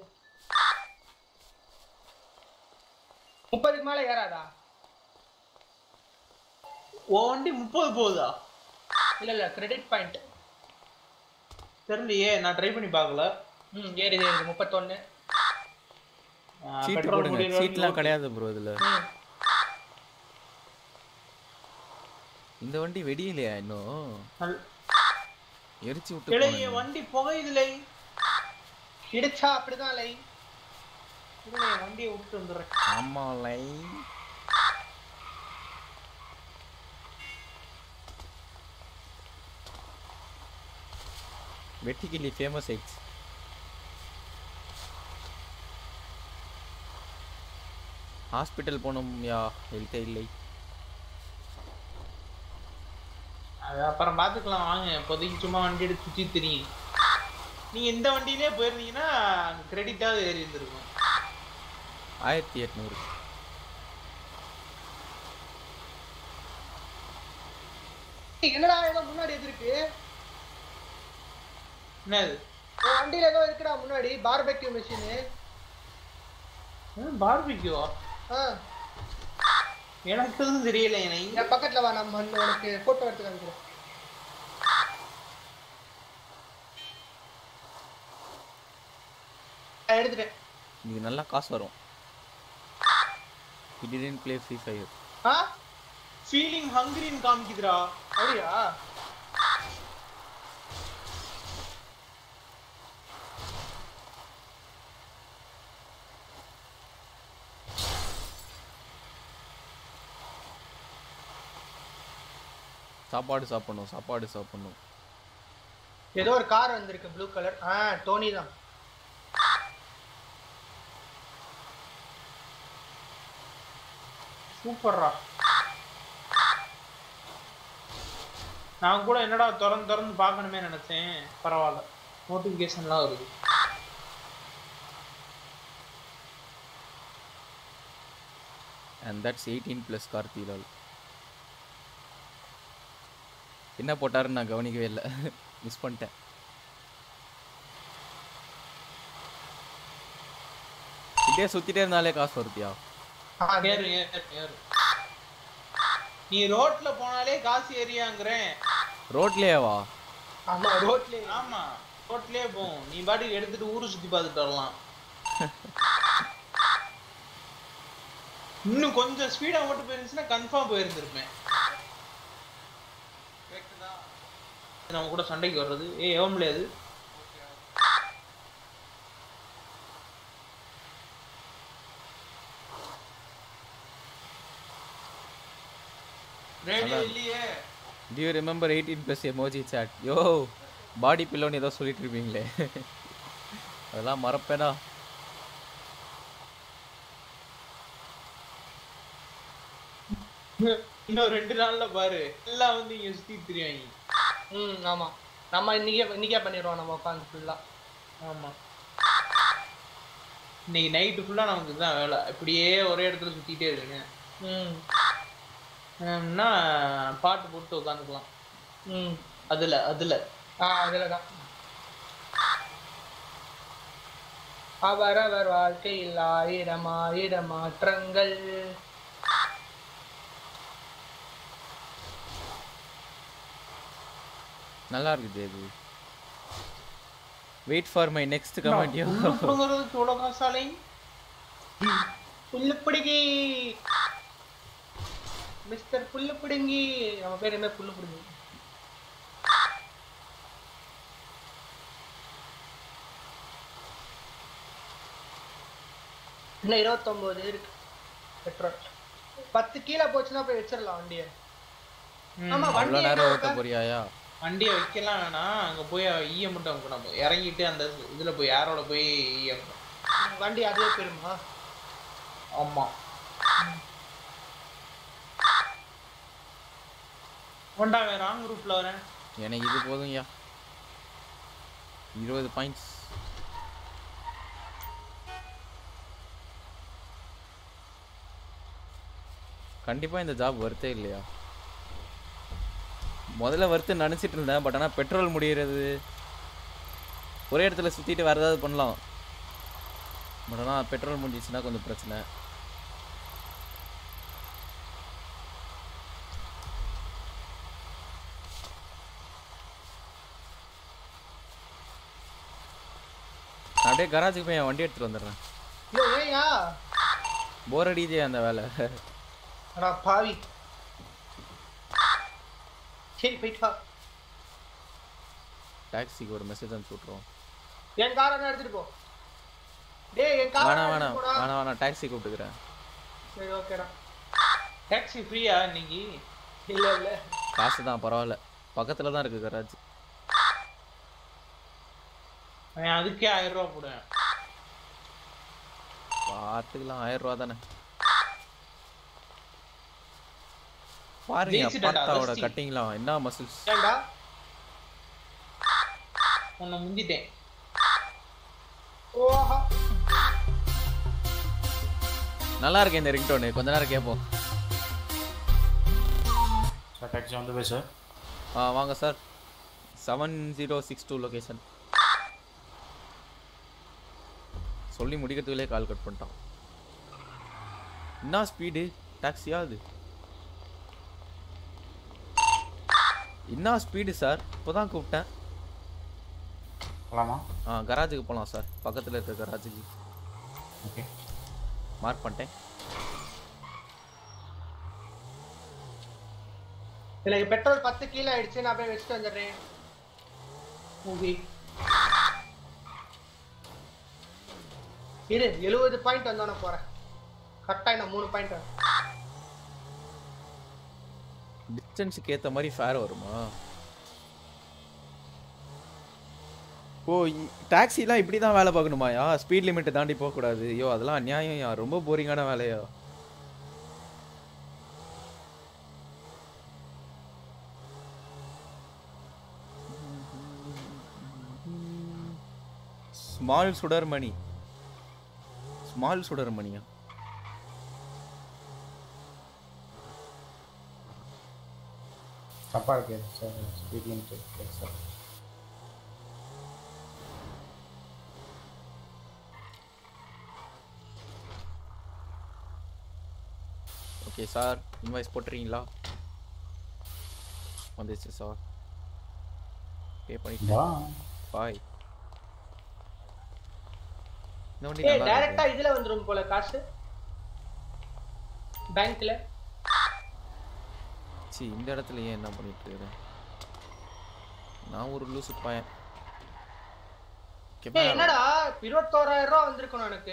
முப்பதுக்கு மேல ஏறாதா ஓ வண்டி முப்பது போகுதா இல்ல இல்ல கிரெடிட் பாயிண்ட் தெரியலையே நான் ட்ரை பண்ணி பார்க்கல ம் ஏறுது ஏறுது முப்பத்தொன்னு சீட்டு petrol போடுங்க முடியற சீட்லாம் வரைக்கும் கிடையாது ப்ரோ இதுல ம் இந்த வண்டி வெடியிலையா இன்னும் நல்- எரிச்சு விட்டு இளைய போனேன் வண்டி புகையுதுலை இடிச்சா அப்படிதான் லை இருங்க, என் வண்டியை விட்டு வந்துடுறேன் ஆமா லை வெட்டிக்கிளி ஃபேமஸ் ஆயிடுச்சு ஹாஸ்பிட்டல் போகணும் யா ஹெல்த்தே இல்லை அது அப்புறம் பார்த்துக்கலாம் வாங்க இப்போதைக்கு சும்மா வண்டி எடுத்து சுற்றி தெரியும் நீங்க இந்த வண்டியிலே போயிருந்தீங்கன்னா கிரெடிட்டாவது ஏறி இருந்திருக்கும் ஆயிரத்தி எட்நூறு ஏய், என்னடா ஏதோ முன்னாடி எது இருக்கு என்னது உன் வண்டியில ஏதோ இருக்குடா முன்னாடி பார்பெக்யூ மிஷின் பார்பிக்யூவா எனக்கு எதுவும் தெரியல எனக்கு என் பக்கத்துல வா நம்ம வந்து உனக்கு போட்டோ எடுத்து காமிக்கிறேன் நான் எடுத்துட்டேன் இதுக்கு நல்லா காசு வரும் He didn't play free fire ஆ ஃபீலிங் ஹங்கிரின்னு காமிக்குதுடா அப்படியா சாப்பாடு சாப்பிடணும் சாப்பாடு சாப்பிடணும் ஏதோ ஒரு கார் வந்திருக்கு ப்ளூ கலர் ஆ டோனி தான் சூப்பர்ரா நான் கூட என்னடா திறந்து திறந்து பார்க்கணுமே நினைச்சேன் பரவாயில்ல நோட்டிஃபிகேஷன்லாம் வருது அண்ட் தட்ஸ் எயிட்டீன் ப்ளஸ் கார்த்திலால் என்ன போட்டாருன்னு நான் கவனிக்கவே இல்லை மிஸ் பண்ணிட்டேன் இப்படியே சுத்திட்டே இருந்தாலே காசு வருத்தியா ஏறு ஏறு ஏறு நீ ரோட்ல போனாலே காசு ஏரியாங்கிறேன் ரோட்லேயேவா ஆமா ரோட்ல ஆமா ரோட்லயே போகும் நீ பாட்டுக்கு எடுத்துட்டு ஊரு சுத்தி பார்த்துட்டு வரலாம் இன்னும் கொஞ்சம் ஸ்பீடா ஓட்டு போயிருந்துச்சுன்னா கன்ஃபார்ம் போயிருந்திருப்பேன் நம்ம கூட சண்டைக்கு வர்றது ஏய் எவன் முடியாது ரேடியோ இல்லையே Do you remember 18 plus emoji chat? யோ பாடி பில்லோன்னு ஏதோ சொல்லிட்டு இருப்பீங்களே அதெல்லாம் மறப்பேனா இன்னும் ரெண்டு நாள்ல பாரு எல்லாம் வந்து இங்க சுத்தி திரியாங்க ம் ஆமா நம்ம இன்னைக்கே இன்னைக்கே பண்ணிடுவோம் நம்ம உட்காந்து ஃபுல்லா ஆமா இன்னைக்கு நைட்டு ஃபுல்லா நமக்கு இதுதான் வேலை இப்படியே ஒரே இடத்துல சுத்திட்டே இருக்குங்க ம் ம்னா பாட்டு போட்டு உட்காந்துக்கலாம் ம் அதுல அதுல ஆ அதுல தான் அவரவர் வாழ்க்கையில் ஆயிரம் ஆயிரம் மாற்றங்கள் நல்லா இருக்குது இது wait for my next comment yo புடுங்கிறது சோழ காசாலை புல்லு பிடுங்கி மிஸ்டர் புல்லு பிடுங்கி நம்ம பேர் என்ன புல்லு பிடுங்கி இன்னும் இருபத்தொன்பது இருக்கு பெட்ரோல் பத்து கீழே போச்சுன்னா போய் வச்சிடலாம் வண்டியை ஆமா அவ்வளோ வண்டி நேரம் ஓட்ட போறியாயா வண்டியை வைக்கலாம் வேணாம் அங்க போய் ஈய மட்டும் அமுக்கணும் இறங்கிட்டு அந்த இதுல போய் யாரோட போய் ஈய அமுக்கணும். வண்டி அதுவே பெருமா ஆமா ஒண்டா வேற ராங் ரூட்ல வரேன் எனக்கு இது போதும்யா இருபது பாயிண்ட்ஸ் கண்டிப்பாக இந்த ஜாப் வருத்தே இல்லையா முதல்ல வருத்து நினச்சிட்டு இருந்தேன் பட் ஆனால் பெட்ரோல் முடிகிறது ஒரே இடத்துல சுற்றிட்டு வேறு ஏதாவது பண்ணலாம் பட் ஆனால் பெட்ரோல் முடிஞ்சிச்சுன்னா கொஞ்சம் பிரச்சனை நான் அப்படியே கராஜுக்கு போய் என் வண்டி எடுத்துட்டு வந்துடுறேன் ஐயோ ஏயா போர் அடிக்குதே அந்த வேலை அடா பாவி சரி போயிட்டு வா டாக்ஸிக்கு ஒரு மெசேஜ் அனுப்பிச்சு விட்ருவோம் என் காரை நான் எடுத்துட்டு போ டேய் என் காரை வேணாம் வேணாம் எடுத்துட்டு போடா. வேணாம் வேணாம் டாக்ஸி கூப்பிட்டுக்கிறேன் சரி ஓகேடா டாக்ஸி ஃப்ரீயா இன்னைக்கு இல்ல இல்ல காசு தான் பரவாயில்ல பக்கத்தில் தான் இருக்குது கராஜ் அவன் அதுக்கே ஆயிரம் ரூபா போடுவேன் பார்த்துக்கலாம் ஆயிரம் ரூபா தானே பாருங்க ஜெயிச்சிட்டேன்டா, அப்பாத்தாவோட Rusty. கட்டிங்லாம் என்ன மசில்ஸ் ஏன்டா உன்னை முந்திட்டேன் ஓஹா நல்லா இருக்கு இந்த ரிங்டோனு கொஞ்ச நேரம் கேட்போம் sir taxi on the way sir ஆ வாங்க sir seven zero six two location சொல்லி முடிக்கிறதுக்குள்ளே கால் கட் பண்ணிட்டான் என்ன ஸ்பீடு டாக்ஸியா அது என்ன ஸ்பீடு சார் இப்போதான் கூப்பிட்டேன் போலாமா ஆ கராஜுக்கு போகலாம் சார் பக்கத்தில் இருக்க கராஜுக்கு ஓகே மார்க் பண்ணிட்டேன் எனக்கு பெட்ரோல் பத்து கீழே ஆயிடுச்சு நான் போய் வச்சுட்டு வந்துடுறேன் ஓகே இரு எழுபது பாயிண்ட் வந்தோன்னே போறேன் கரெக்டாக நான் மூணு பாயிண்ட் டிஸ்டன்ஸுக்கு ஏற்ற மாதிரி ஃபேர் வருமா ஓ டாக்ஸிலாம் இப்படி தான் வேலை பார்க்கணுமாயா ஸ்பீட் லிமிட்டை தாண்டி போகக்கூடாது ஐயோ அதெல்லாம் அநியாயம்யா ரொம்ப போரிங்கான வேலையா ஸ்மால் சுடர்மணி ஸ்மால் சுடர்மணியா தப்பாக இருக்கு sir speed limit sir okay sir invoice போட்டுறீங்களா வந்துச்சு சார் பே பண்ணிட்டேன் Bye. பாய் இந்த வண்டி ஏய் நல்லா டைரக்டா இருக்கு இதுல வந்துரும் போல காசு பேங்க்ல சி இந்த இடத்துல ஏன் என்ன பண்ணிட்டு இருக்கிறேன் நான் ஒரு லூசு பையன் ஏய் என்னடா இருபத்தோராயிரம் ரூபா வந்திருக்கணும் எனக்கு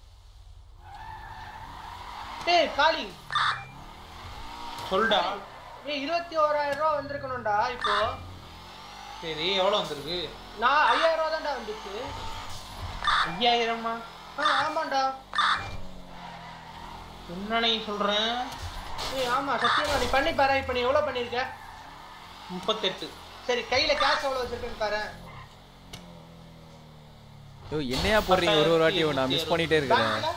ஏய் காளி சொல்டா ஏய் இருபத்தி ஓராயிரம் ரூபா வந்திருக்கணும்டா இப்போ சரி எவ்வளவு வந்திருக்கு நான் ஐயாயிரம் ரூபா தான்டா வந்துச்சு ஐயாயிரமா ஆ ஆமாண்டா என்ன நீ சொல்றேன் ஏய் ஆமா சத்தியமா நீ பண்ணி பாரு இப்போ நீ எவ்வளவு பண்ணிருக்க முப்பத்தெட்டு சரி கையில கேஷ் எவ்வளவு வச்சிருக்கேன்னு பாரு ஐயோ என்னையா போடுறீங்க ஒரு ஒரு வாட்டியும் நான் மிஸ் பண்ணிட்டே இருக்கிறேன் பேங்க்ல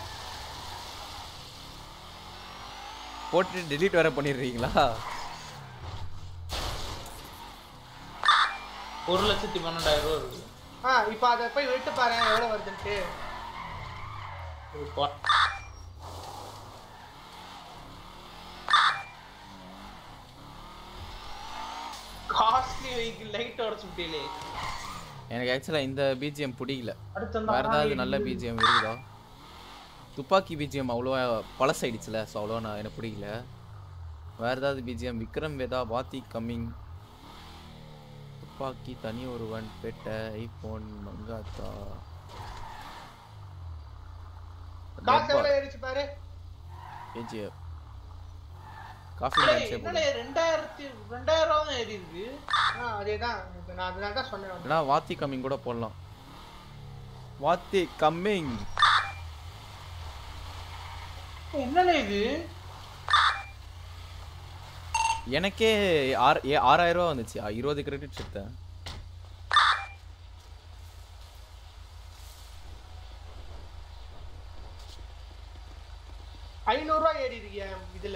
போட்டு delete வேற பண்ணிடுறீங்களா ஒரு லட்சத்தி பன்னெண்டாயிரம் ரூபா இருக்கு ஆ இப்போ அதை போய் விட்டு பாரு எவ்வளவு வருதுன்ட்டு இப்போ காஸ்ட்லி வெஹிக்கிள் லைட் உடச்சு விட்டீங்களே எனக்கு ஆக்சுவலாக இந்த பிஜிஎம் பிடிக்கல அடுத்து அந்த வேற ஏதாவது ஆடி நல்ல பிஜிஎம் இருக்குதா துப்பாக்கி பிஜிஎம் அவ்வளோவா பழசாயிடுச்சுல ஸோ அவ்வளோவா நான் எனக்கு பிடிக்கல வேற ஏதாவது பிஜிஎம் விக்ரம் வேதா வாத்தி கம்மிங் துப்பாக்கி தனி ஒருவன் பெட்ட ஐஃபோன் மங்காத்தா காசு எவ்வளவு ஏறிச்சு பாரு கேஜிஎஃப் காஃபி ஏய், டான்ஸே என்னடா ரெண்டாயிரத்தி ரெண்டாயிரம் ரூபா தான் ஏறி இருக்கு ஆ அதேதான் இப்ப நான் அதனால தான் சொன்னேன் இல்லைனா வாத்தி கம்மிங் கூட போடலாம் வாத்தி கம்மிங் என்னடா இது எனக்கே ஆறு ஏ ஆறாயிரம் ரூபா வந்துச்சு ஆ, இருபது கிரெடிட்ஸ் எடுத்தேன் ஐநூறு ரூபாய் ஏறி இருக்கியா இதுல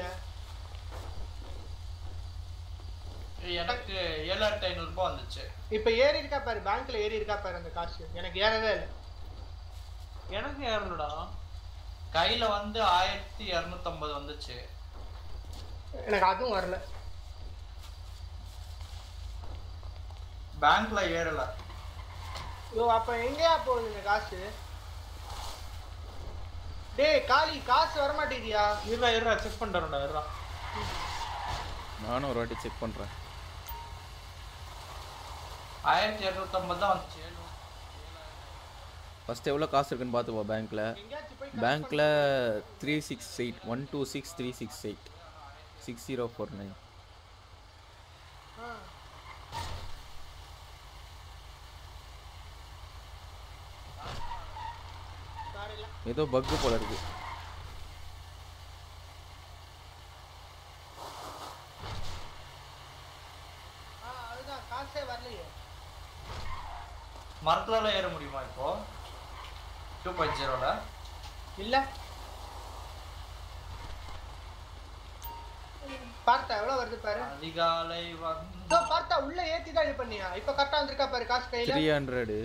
எனக்கு ஏழாயிரத்தி ஐநூறு ரூபாய் வந்துச்சு இப்ப ஏறி இருக்கா பாரு பேங்க்ல ஏறி இருக்கா பாரு அந்த காசு எனக்கு ஏறவே இல்லை எனக்கு ஏறலடா கையில வந்து ஆயிரத்தி இரநூத்தம்பது வந்துச்சு எனக்கு அதுவும் வரல பேங்க்ல ஏறல ஐயோ அப்ப எங்கேயா போகுது இந்த காசு டேய் காளி காசு வர மாட்டேங்கியா இருடா இருடா செக் பண்றேன்டா இருடா நானும் ஒரு வாட்டி செக் பண்ணுறேன் ஆயிரத்தி இரநூத்தம்பது தான் வந்துச்சு ஃபஸ்ட்டு எவ்வளோ காசு இருக்குன்னு பார்த்துப்போம் பேங்க்கில் பேங்க்கில் three six eight one two six three six eight six zero four nine ஏதோ பக்கு போல இருக்கு மரத்துலால ஏற முடியுமா இப்போ டூ பாயிண்ட் ஜீரோல இல்ல பார்த்தா எவ்வளவு வருது பாரு அதிகாலை வந்து இதோ பார்த்தா உள்ள ஏத்தி தான் இது பண்ணியா இப்ப கரெக்டா வந்திருக்கா பாரு காசு கையில த்ரீ ஹண்ட்ரடு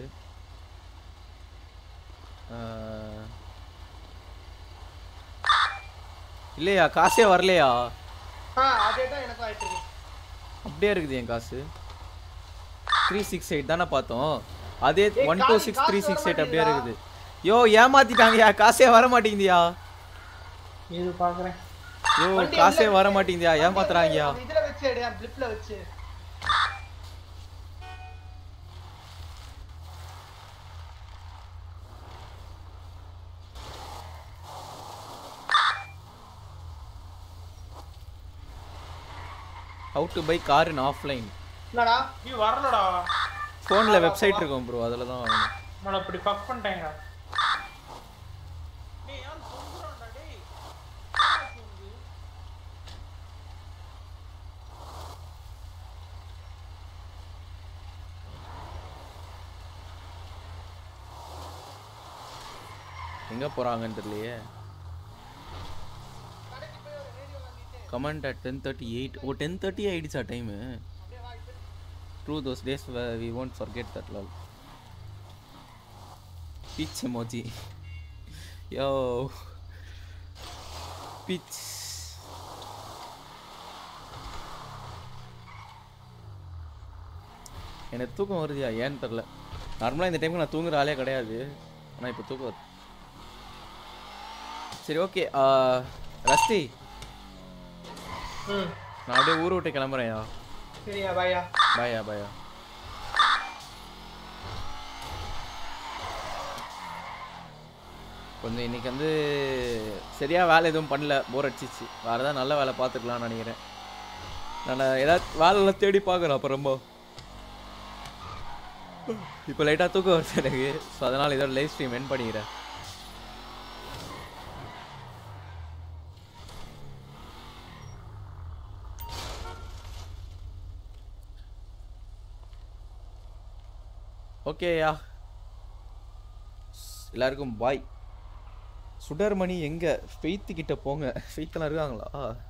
இல்லையா காசே வரலையா ஆ அதே தான் எனக்கும் ஆயிட்டு இருக்கு அப்படியே இருக்குது என் காசு த்ரீ சிக்ஸ் எயிட் தானே பார்த்தோம் அதே ஏய், ஒன் டூ காசு- சிக்ஸ் காசு த்ரீ வர சிக்ஸ் எயிட் அப்படியே மாட்டேங்குதா? இருக்குது யோ ஏமாத்திட்டாங்கயா காசே வர மாட்டேங்குதியா இது பாக்குறேன் யோ வண்டி காசே உள்ள வர வச்சு- மாட்டேங்குதியா ஏமாத்துறாங்கயா அந்த இதுல வச்சு எடு பிளிப்ல வச்சு how to buy car in offline என்னடா நீ வரலடா ஃபோனில் வெப்சைட் இருக்கும் ப்ரோ அதில் தான் வாங்கணும் நம்மள இப்படி ஃபக் பண்ணிட்டாங்க எங்கே போகிறாங்கன்னு தெரியலையே comment at ten thirty eight oh ten thirty ஆயிடுச்சா time true those days we won't forget that lol peach emoji yo peach எனக்கு தூக்கம் வருதுயா ஏன்னு தெரில நார்மலாக இந்த டைமுக்கு நான் தூங்குற ஆளே கிடையாது ஆனால் இப்போ தூக்கம் வருது சரி ஓகே ரஸ்தி ம் நான் அப்படியே ஊரை விட்டு கிளம்புறேன்யா சரியா பாயா பாயா பாயா கொஞ்சம் இன்னைக்கு வந்து சரியா வேலை எதுவும் பண்ணல போர் அடிச்சிச்சு வேறு ஏதாவது நல்ல வேலை பார்த்துக்கலாம்னு நினைக்கிறேன் நான் ஏதாவது வேலைலாம் தேடி பார்க்குறேன் அப்போ ரொம்ப இப்போ லைட்டாக தூக்கம் வருது எனக்கு ஸோ அதனால் இதோட லைவ் ஸ்ட்ரீம் என் பண்ணிக்கிறேன் ஓகேயா எல்லாருக்கும் பாய் சுடர்மணி எங்க ஃபெய்த்து கிட்ட போங்க ஃபெய்த்தெல்லாம் இருக்காங்களா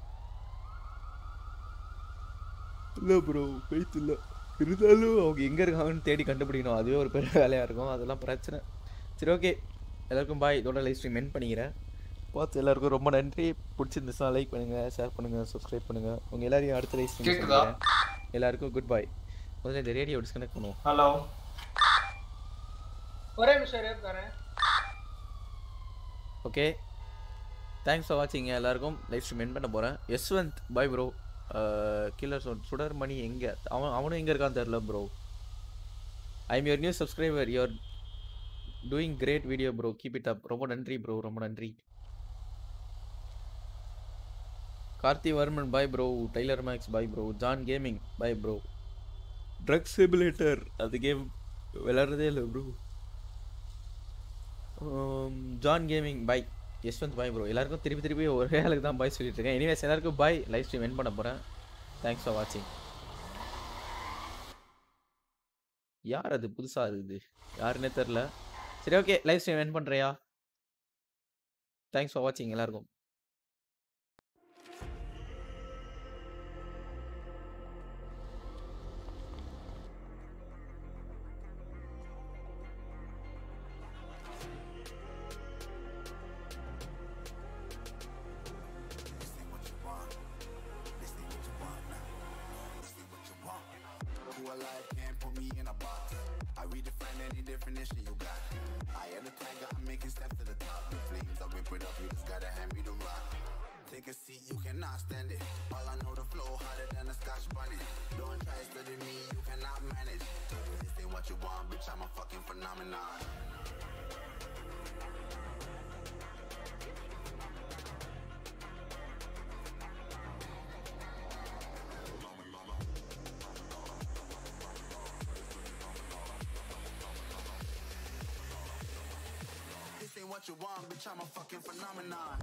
இல்லை ப்ரோ ஃபெய்த் இல்லை இருந்தாலும் அவங்க எங்கே இருக்காங்கன்னு தேடி கண்டுபிடிக்கணும் அதுவே ஒரு பெரிய வேலையாக இருக்கும் அதெல்லாம் பிரச்சனை சரி ஓகே எல்லாருக்கும் பாய் இதோட லைவ் ஸ்ட்ரீம் என் பண்ணிக்கிறேன் பார்த்து எல்லாருக்கும் ரொம்ப நன்றி பிடிச்சிருந்துச்சுன்னா லைக் பண்ணுங்கள் ஷேர் பண்ணுங்கள் சப்ஸ்கிரைப் பண்ணுங்கள் உங்கள் எல்லாரையும் அடுத்த லைவ் ஸ்ட்ரீம் கேக்குதா? எல்லாருக்கும் குட் பாய் முதல்ல இந்த ரேடியோ டிஸ்கனெக்ட் பண்ணுவோம் ஹலோ ஒரே நிமிஷம் இரு, வரேன் ஓகே தேங்க்ஸ் ஃபார் வாட்சிங்க எல்லாருக்கும் லைவ் ஸ்ட்ரீம் என் பண்ண போகிறேன் யஸ்வந்த் பாய் ப்ரோ கில்லர் சொல் சுடர்மணி எங்கே அவன் அவனும் எங்கே இருக்கான்னு தெரில bro I'm your new subscriber your doing great video bro keep it up ரொம்ப நன்றி ப்ரோ ரொம்ப நன்றி Karthi Varman bye bro Tyler Max bye bro John gaming bye bro truck simulator அது கேம் விளாட்றதே இல்லை bro John gaming bye Yashwant bye bro எல்லாருக்கும் திருப்பி திருப்பி ஒரே ஆளுக்கு தான் பாய் சொல்லிட்டு இருக்கேன் எனிவேஸ் எல்லாருக்கும் பாய் லைவ் ஸ்ட்ரீம் என் பண்ண போகிறேன் தேங்க்ஸ் ஃபார் வாட்சிங் யார் அது புதுசாக இருக்குது யாருன்னே தெரில சரி ஓகே லைவ் ஸ்ட்ரீம் என் பண்ணுறியா தேங்க்ஸ் ஃபார் வாட்சிங் எல்லாருக்கும் Who alive can't put me in a box. I redefine any definition you got. I am the tiger, I'm making steps to the top. The flames, I whip it up, you just gotta hand me the rock. Take a seat, you cannot stand it. All I know, the flow harder than a scotch bonnet. Don't try study me, you cannot manage. This ain't what you want, bitch, I'm a fucking phenomenon. This ain't what you want, bitch, I'm a fucking phenomenon.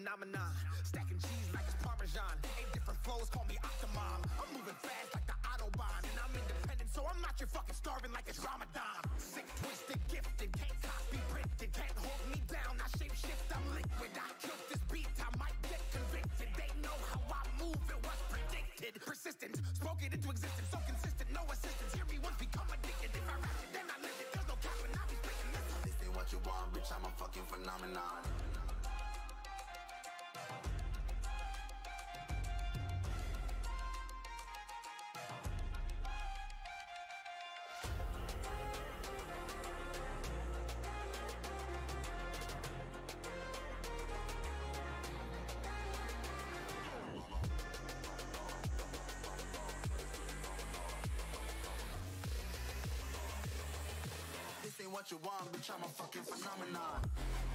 phenomenon. Stacking cheese like it's Parmesan. Eight different flows, call me Octomom. I'm moving fast like the Autobahn. And I'm independent, so I'm not your fucking starving like it's Ramadan. Sick, twisted, gifted, can't copy, printed, can't hold me down. I shape shift, I'm liquid. I killed this beat, I might get convicted. They know how I move, it was predicted. Persistent, spoke it into existence, so consistent, no assistance. Hear me once, become addicted. If I rap it, then I live it. There's no cap when I be spitting this. This ain't what you want, bitch. I'm a fucking phenomenon. This ain't what you want, bitch. I'm a fucking phenomenon.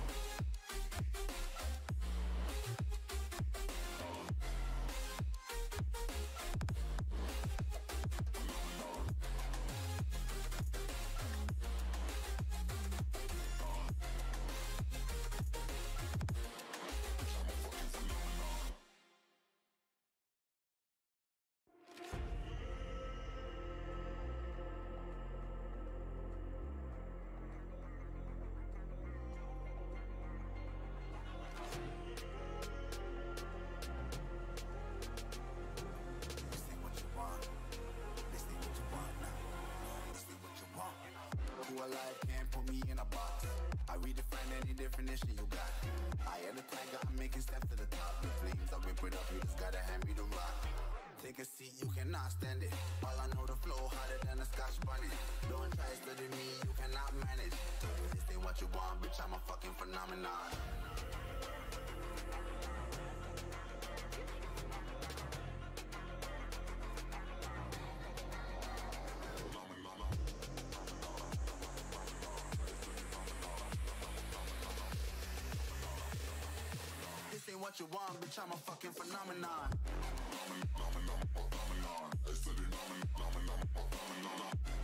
This ain't what you want. This ain't what you want now. This ain't what you want. Who alive can't put me in a box. I redefine any definition you got. I am the tiger, I'm making steps to the top. The flames, I whip it up, you just gotta hand me the rock. Take a seat, you cannot stand it. All I know, the flow harder than a scotch bunny. Don't try study me, you cannot manage. This ain't what you want, bitch, I'm a fucking phenomenon. This ain't what you want, bitch, I'm a fucking phenomenon.